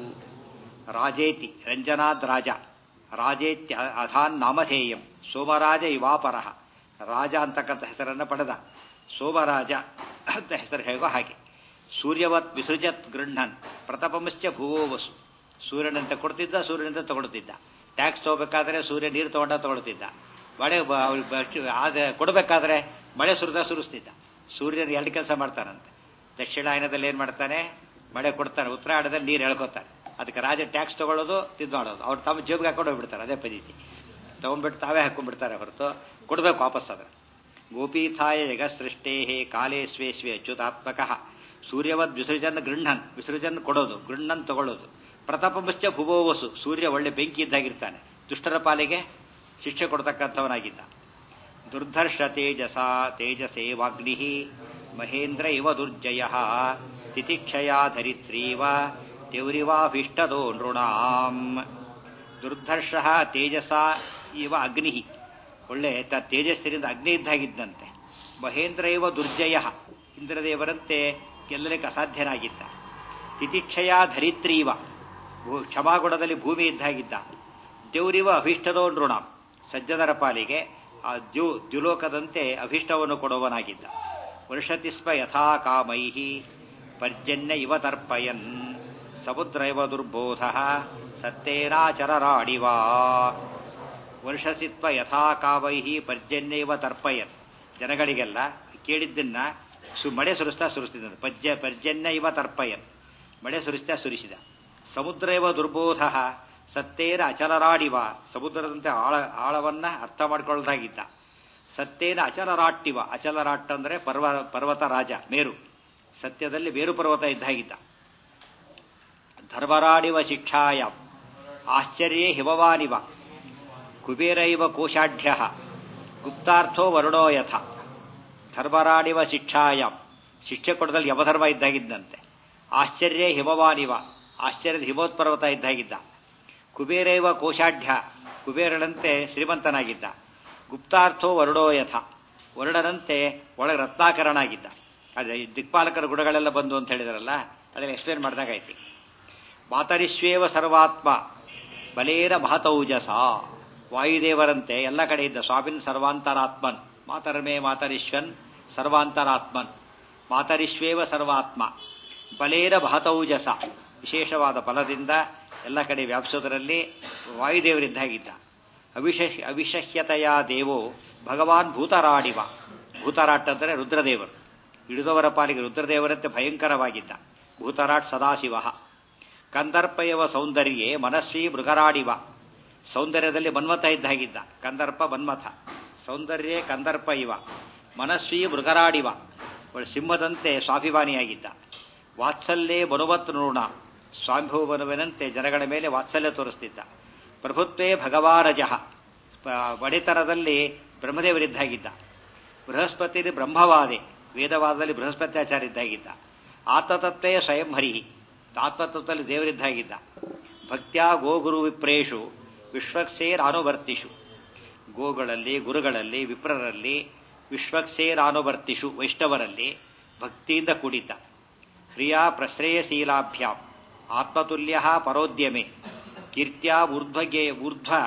ರಾಜೇತಿ ರಂಜನಾದ್ ರಾಜ ರಾಜೇತ್ಯ ಅಧಾನ್ ನಾಮಧೇಯಂ ಸೋಮರಾಜ ಇವಾಪರ ರಾಜ ಅಂತಕ್ಕಂಥ ಹೆಸರನ್ನು ಪಡೆದ ಸೋಮರಾಜ ಅಂತ ಹೆಸರು ಹೇಗೋ ಹಾಗೆ ಸೂರ್ಯವತ್ ವಿಸೃಜತ್ ಗೃಹನ್ ಪ್ರತಪಂಶ್ಚ ಭುವೋ ವಸು ಸೂರ್ಯನಂತೆ ಕೊಡ್ತಿದ್ದ ಸೂರ್ಯನಂತೆ ತಗೊಳ್ತಿದ್ದ ಟ್ಯಾಕ್ಸ್ ತಗೋಬೇಕಾದ್ರೆ ಸೂರ್ಯ ನೀರು ತಗೊಂಡ ತಗೊಳ್ತಿದ್ದ ಮಳೆ ಆದ ಕೊಡಬೇಕಾದ್ರೆ ಮಳೆ ಸುರಿದ ಸುರಿಸ್ತಿದ್ದ ಸೂರ್ಯನ ಎರಡು ಕೆಲಸ ಮಾಡ್ತಾನಂತೆ ದಕ್ಷಿಣಾಯನದಲ್ಲಿ ಏನ್ ಮಾಡ್ತಾನೆ ಮಳೆ ಕೊಡ್ತಾನೆ ಉತ್ತರಾಯಣದಲ್ಲಿ ನೀರು ಎಳ್ಕೊತಾನೆ ಅದಕ್ಕೆ ರಾಜ ಟ್ಯಾಕ್ಸ್ ತಗೊಳ್ಳೋದು ತಿದ್ದು ಮಾಡೋದು ಅವ್ರು ತಮ್ಮ ಜೇಬಿಗೆ ಹಾಕೊಂಡು ಹೋಗ್ಬಿಡ್ತಾರೆ ಅದೇ ಪದ್ಧತಿ ತಗೊಂಡ್ಬಿಟ್ಟು ತಾವೇ ಹಾಕೊಂಡ್ಬಿಡ್ತಾರೆ ಹೊರತು ಕೊಡ್ಬೇಕು ವಾಪಸ್ ಅದ್ರ ಗೋಪೀಥಾಯ ಜಗತ್ಸೃಷ್ಟೇ ಕಾಲೇ ಸ್ವೇ ಸ್ವೇ ಅಚ್ಯುತಾತ್ಮಕ ಸೂರ್ಯವದ್ ವಿಸರ್ಜನ್ ಗೃಹನ್ ವಿಸರ್ಜನ್ ಕೊಡೋದು ಗೃಹನ್ ತಗೊಳ್ಳೋದು ಪ್ರತಾಪಂಶ್ಚ ಭುವೋವಸು ಸೂರ್ಯ ಒಳ್ಳೆ ಬೆಂಕಿ ಇದ್ದಾಗಿರ್ತಾನೆ ದುಷ್ಟರ ಪಾಲಿಗೆ ಶಿಕ್ಷೆ ಕೊಡ್ತಕ್ಕಂಥವನಾಗಿದ್ದ ದುರ್ಧರ್ಷ ತೇಜಸ ತೇಜಸೇವಾಗ್ನಿ ಮಹೇಂದ್ರ ಇವ ದುರ್ಜಯ ತಿತಿಕ್ಷಯಾ ಧರಿತ್ರೀವ ದೇವರಿವಾಭೀಷ್ಟದೋ ನೃಣಾಂ ದುರ್ಧರ್ಷ ತೇಜಸ ಇವ ಅಗ್ನಿ ಒಳ್ಳೆ ತ ತೇಜಸ್ಸಿನಿಂದ ಅಗ್ನಿ ಇದ್ದಾಗಿದ್ದಂತೆ ಮಹೇಂದ್ರ ಇವ ದುರ್ಜಯ ಇಂದ್ರದೇವರಂತೆ ಗೆಲ್ಲಲಿಕ್ಕೆ ಅಸಾಧ್ಯನಾಗಿದ್ದ ತಿತಿಕ್ಷಯ ಧರಿತ್ರೀವ ಕ್ಷಮಾಗುಣದಲ್ಲಿ ಭೂಮಿ ಇದ್ದಾಗಿದ್ದ ದೇವರಿವ ಅಭೀಷ್ಟದೋ ನೃಣ ಸಜ್ಜನರ ಪಾಲಿಗೆ ಆ ದ್ಯು ದ್ಯುಲೋಕದಂತೆ ಅಭೀಷ್ಟವನ್ನು ಕೊಡುವನಾಗಿದ್ದ ವರ್ಷತಿಸ್ಮ ಯಥಾ ಕಾಮೈಹಿ ಪರ್ಜನ್ಯ ಇವ ತರ್ಪಯನ್ ಸಮುದ್ರ ಇವ ದುರ್ಬೋಧ ಸತ್ತೇನಾಚರರಾಡಿವಾ ವರ್ಷಸಿತ್ವ ಯಥಾ ಕಾಮೈಹಿ ಪರ್ಜನ್ಯ ಇವ ತರ್ಪಯನ್ ಜನಗಳಿಗೆಲ್ಲ ಕೇಳಿದ್ದನ್ನ ಸು ಮಳೆ ಸುರಿಸ್ತಾ ಸುರಿಸ್ತಿದ್ದ ಪಜ್ಜ ಪರ್ಜನ್ಯ ಇವ ತರ್ಪಯನ್ ಮಳೆ ಸುರಿಸ್ತಾ ಸುರಿಸಿದ ಸಮುದ್ರ ಇವ ದುರ್ಬೋಧ ಸತ್ತೇನ ಅಚಲರಾಡಿವ ಸಮುದ್ರದಂತೆ ಆಳ ಆಳವನ್ನ ಅರ್ಥ ಮಾಡ್ಕೊಳ್ಳೋದಾಗಿದ್ದ ಸತ್ತೇನ ಅಚಲರಾಟ್ಟಿವ ಅಚಲರಾಟ್ ಅಂದ್ರೆ ಪರ್ವ ಪರ್ವತ ರಾಜ ಮೇರು ಸತ್ಯದಲ್ಲಿ ಮೇರು ಪರ್ವತ ಇದ್ದಾಗಿದ್ದ ಧರ್ಮರಾಡಿವ ಶಿಕ್ಷಾಯ ಆಶ್ಚರ್ಯೇ ಹಿಮವಾನಿವ ಕುಬೇರೈವ ಕೋಶಾಢ್ಯ ಗುಪ್ತಾರ್ಥೋ ವರುಣೋ ಯಥ ಧರ್ಮರಾಡಿವ ಶಿಕ್ಷಾಯ ಶಿಕ್ಷೆ ಕೊಡದಲ್ಲಿ ಯಮಧರ್ಮ ಇದ್ದಾಗಿದ್ದಂತೆ ಆಶ್ಚರ್ಯ ಹಿಮವಾನಿವ ಆಶ್ಚರ್ಯದ ಹಿಮೋತ್ಪರ್ವತ ಇದ್ದಾಗಿದ್ದ ಕುಬೇರೈವ ಕೋಶಾಢ್ಯ ಕುಬೇರನಂತೆ ಶ್ರೀಮಂತನಾಗಿದ್ದ ಗುಪ್ತಾರ್ಥೋ ವರುಣೋ ಯಥ ವರುಣನಂತೆ ಒಳಗೆ ರತ್ನಾಕರನಾಗಿದ್ದ ಅದೇ ದಿಕ್ಪಾಲಕರ ಗುಣಗಳೆಲ್ಲ ಬಂದು ಅಂತ ಹೇಳಿದಾರಲ್ಲ ಅದನ್ನು ಎಕ್ಸ್ಪ್ಲೇನ್ ಮಾಡಿದಾಗೈತಿ ಮಾತರಿಶ್ವೇವ ಸರ್ವಾತ್ಮ ಬಲೇರ ಮಹತೌಜಸ ವಾಯುದೇವರಂತೆ ಎಲ್ಲ ಕಡೆ ಇದ್ದ ಸ್ವಾಮಿನ್ ಸರ್ವಾಂತರಾತ್ಮನ್ ಮಾತರ್ಮೇ ಮಾತರಿಶ್ವನ್ ಸರ್ವಾಂತರಾತ್ಮನ್ ಮಾತರಿಶ್ವೇವ ಸರ್ವಾತ್ಮ ಬಲೇರ ಮಹತೌಜಸ ವಿಶೇಷವಾದ ಬಲದಿಂದ ಎಲ್ಲ ಕಡೆ ವ್ಯಾಪಿಸೋದರಲ್ಲಿ ವಾಯುದೇವರಿದ್ದಾಗಿದ್ದ ಅವಿಶಹ್ ಅವಿಶಹ್ಯತೆಯ ದೇವೋ ಭಗವಾನ್ ಭೂತರಾಡಿವ ಭೂತರಾಟ್ ಅಂದರೆ ರುದ್ರದೇವರು ಹಿಡಿದವರ ಪಾಲಿಗೆ ರುದ್ರದೇವರಂತೆ ಭಯಂಕರವಾಗಿದ್ದ ಭೂತರಾಟ್ ಸದಾಶಿವ ಕಂದರ್ಪಯವ ಸೌಂದರ್ಯೇ ಮನಸ್ವಿ ಮೃಗರಾಡಿವ ಸೌಂದರ್ಯದಲ್ಲಿ ಮನ್ಮಥ ಇದ್ದಾಗಿದ್ದ ಕಂದರ್ಪ ಮನ್ಮಥ ಸೌಂದರ್ಯೇ ಕಂದರ್ಪ ಇವ ಮನಸ್ವಿ ಮೃಗರಾಡಿವ ಸಿಂಹದಂತೆ ಸ್ವಾಭಿಮಾನಿಯಾಗಿದ್ದ ವಾತ್ಸಲ್ಯೇ ಮನುವತ್ ನೃಣ ಸ್ವಾಮಿಭೂವನುವಿನಂತೆ ಜನಗಳ ಮೇಲೆ ವಾತ್ಸಲ್ಯ ತೋರಿಸ್ತಿದ್ದ ಪ್ರಭುತ್ವೇ ಭಗವಾನಜಃ ಒಡೆತನದಲ್ಲಿ ಬ್ರಹ್ಮದೇವರಿದ್ದಾಗಿದ್ದ ಬೃಹಸ್ಪತಿ ಬ್ರಹ್ಮವಾದೆ ವೇದವಾದದಲ್ಲಿ ಬೃಹಸ್ಪತ್ಯಾಚಾರ ಇದ್ದಾಗಿದ್ದ ಆತ್ಮತತ್ವೇ ಸ್ವಯಂ ಹರಿ ಆತ್ಮತತ್ವದಲ್ಲಿ ದೇವರಿದ್ದಾಗಿದ್ದ ಭಕ್ತ್ಯಾ ಗೋಗುರು ವಿಪ್ರೇಷು ವಿಶ್ವಕ್ಸೇರಾನುವರ್ತಿಷು ಗೋಗಳಲ್ಲಿ ಗುರುಗಳಲ್ಲಿ ವಿಪ್ರರಲ್ಲಿ ವಿಶ್ವಕ್ಸೇರಾನುವರ್ತಿಷು ವೈಷ್ಣವರಲ್ಲಿ ಭಕ್ತಿಯಿಂದ ಕೂಡಿದ್ದ ಕ್ರಿಯಾ ಪ್ರಶ್ರಯಶೀಲಾಭ್ಯಾಂ ಆತ್ಮತುಲ್ಯ ಪರೋದ್ಯಮೆ ಕೀರ್ತ್ಯ ಊರ್ಧ್ವಗೆ ಊರ್ಧ್ವ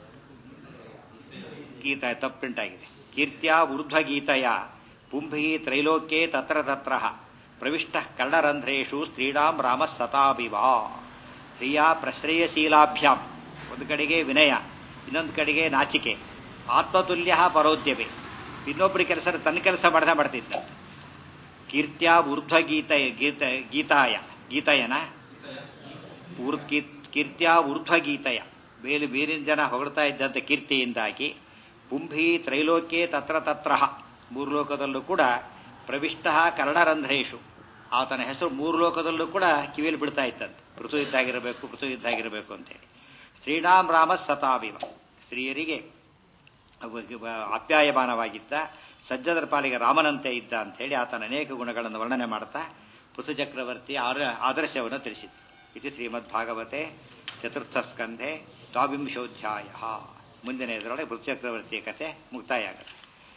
ಗೀತ ತಪ್ಪುಂಟಾಗಿದೆ ಕೀರ್ತ್ಯ ಊರ್ಧ್ವಗೀತಯ ಪುಂಭಿ ತ್ರೈಲೋಕ್ಯೆ ತತ್ರ ತತ್ರ ಪ್ರವಿಷ್ಟ ಕರ್ಣರಂಧ್ರೇಶು ಸ್ತ್ರೀಣಾಂ ರಾಮ ಸತಾಭಿವಾ ಪ್ರಿಯ ಪ್ರಶ್ರಯಶೀಲಾಭ್ಯಾಂ ಒಂದು ಕಡೆಗೆ ವಿನಯ ಇನ್ನೊಂದು ಕಡೆಗೆ ನಾಚಿಕೆ ಆತ್ಮತುಲ್ಯ ಪರೋದ್ಯಮೆ ಇನ್ನೊಬ್ಬರ ಕೆಲಸ ತನ್ನ ಕೆಲಸ ಮಾಡ್ದ ಮಾಡ್ತಿದ್ದ ಕೀರ್ತ್ಯ ಊರ್ಧ್ವ ಗೀತ ಗೀತ ಗೀತಾಯ ಗೀತಾಯನ ಊರ್ ಕೀರ್ತ್ಯ ಊರ್ಧ್ವ ಗೀತಯ ಬೇರೆ ಬೇರಿನ ಜನ ಹೊಗಳ್ತಾ ಇದ್ದಂಥ ಕೀರ್ತಿಯಿಂದಾಗಿ ಪುಂಭಿ ತ್ರೈಲೋಕ್ಯೆ ತತ್ರ ತತ್ರ ಮೂರು ಲೋಕದಲ್ಲೂ ಕೂಡ ಪ್ರವಿಷ್ಟ ಕರ್ಣರಂಧ್ರೇಶು ಆತನ ಹೆಸರು ಮೂರು ಲೋಕದಲ್ಲೂ ಕೂಡ ಕಿವಿಯಲ್ಲಿ ಬಿಡ್ತಾ ಇತ್ತಂತೆ ಪೃಥು ಇದ್ದಾಗಿರಬೇಕು ಪೃಥು ಇದ್ದಾಗಿರಬೇಕು ಅಂತೇಳಿ ಶ್ರೀರಾಮ್ ರಾಮ ಸತಾವಿವ ಸ್ತ್ರೀಯರಿಗೆ ಆಪ್ಯಾಯಮಾನವಾಗಿದ್ದ ಸಜ್ಜದರ ಪಾಲಿಗೆ ರಾಮನಂತೆ ಇದ್ದ ಅಂತ ಹೇಳಿ ಆತನ ಅನೇಕ ಗುಣಗಳನ್ನು ವರ್ಣನೆ ಮಾಡ್ತಾ ಪೃಥು ಚಕ್ರವರ್ತಿ ಆದರ್ಶವನ್ನು ತಿಳಿಸಿದ್ದು ಇದು ಶ್ರೀಮದ್ ಭಾಗವತೆ ಚತುರ್ಥ ಸ್ಕಂಧೆ ದ್ವಾವಿಂಶೋಧ್ಯಾಯ ಮುಂದಿನ ಇದರೊಳಗೆ ಪೃಥು ಚಕ್ರವರ್ತಿಯ ಕಥೆ ಮುಕ್ತಾಯ ಆಗುತ್ತೆ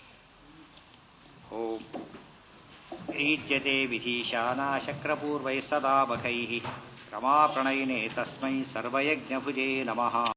ಓಂ ಈಜ್ಯತೆ ವಿಧೀಶಾನಾ ಶಕ್ರಪೂರ್ವೈ ಸದಾ ಮಖೈ ರಮಾಪ್ರಣಯಿನೇ ತಸ್ಮೈ ಸರ್ವಯಜ್ಞಭುಜೇ ನಮಃ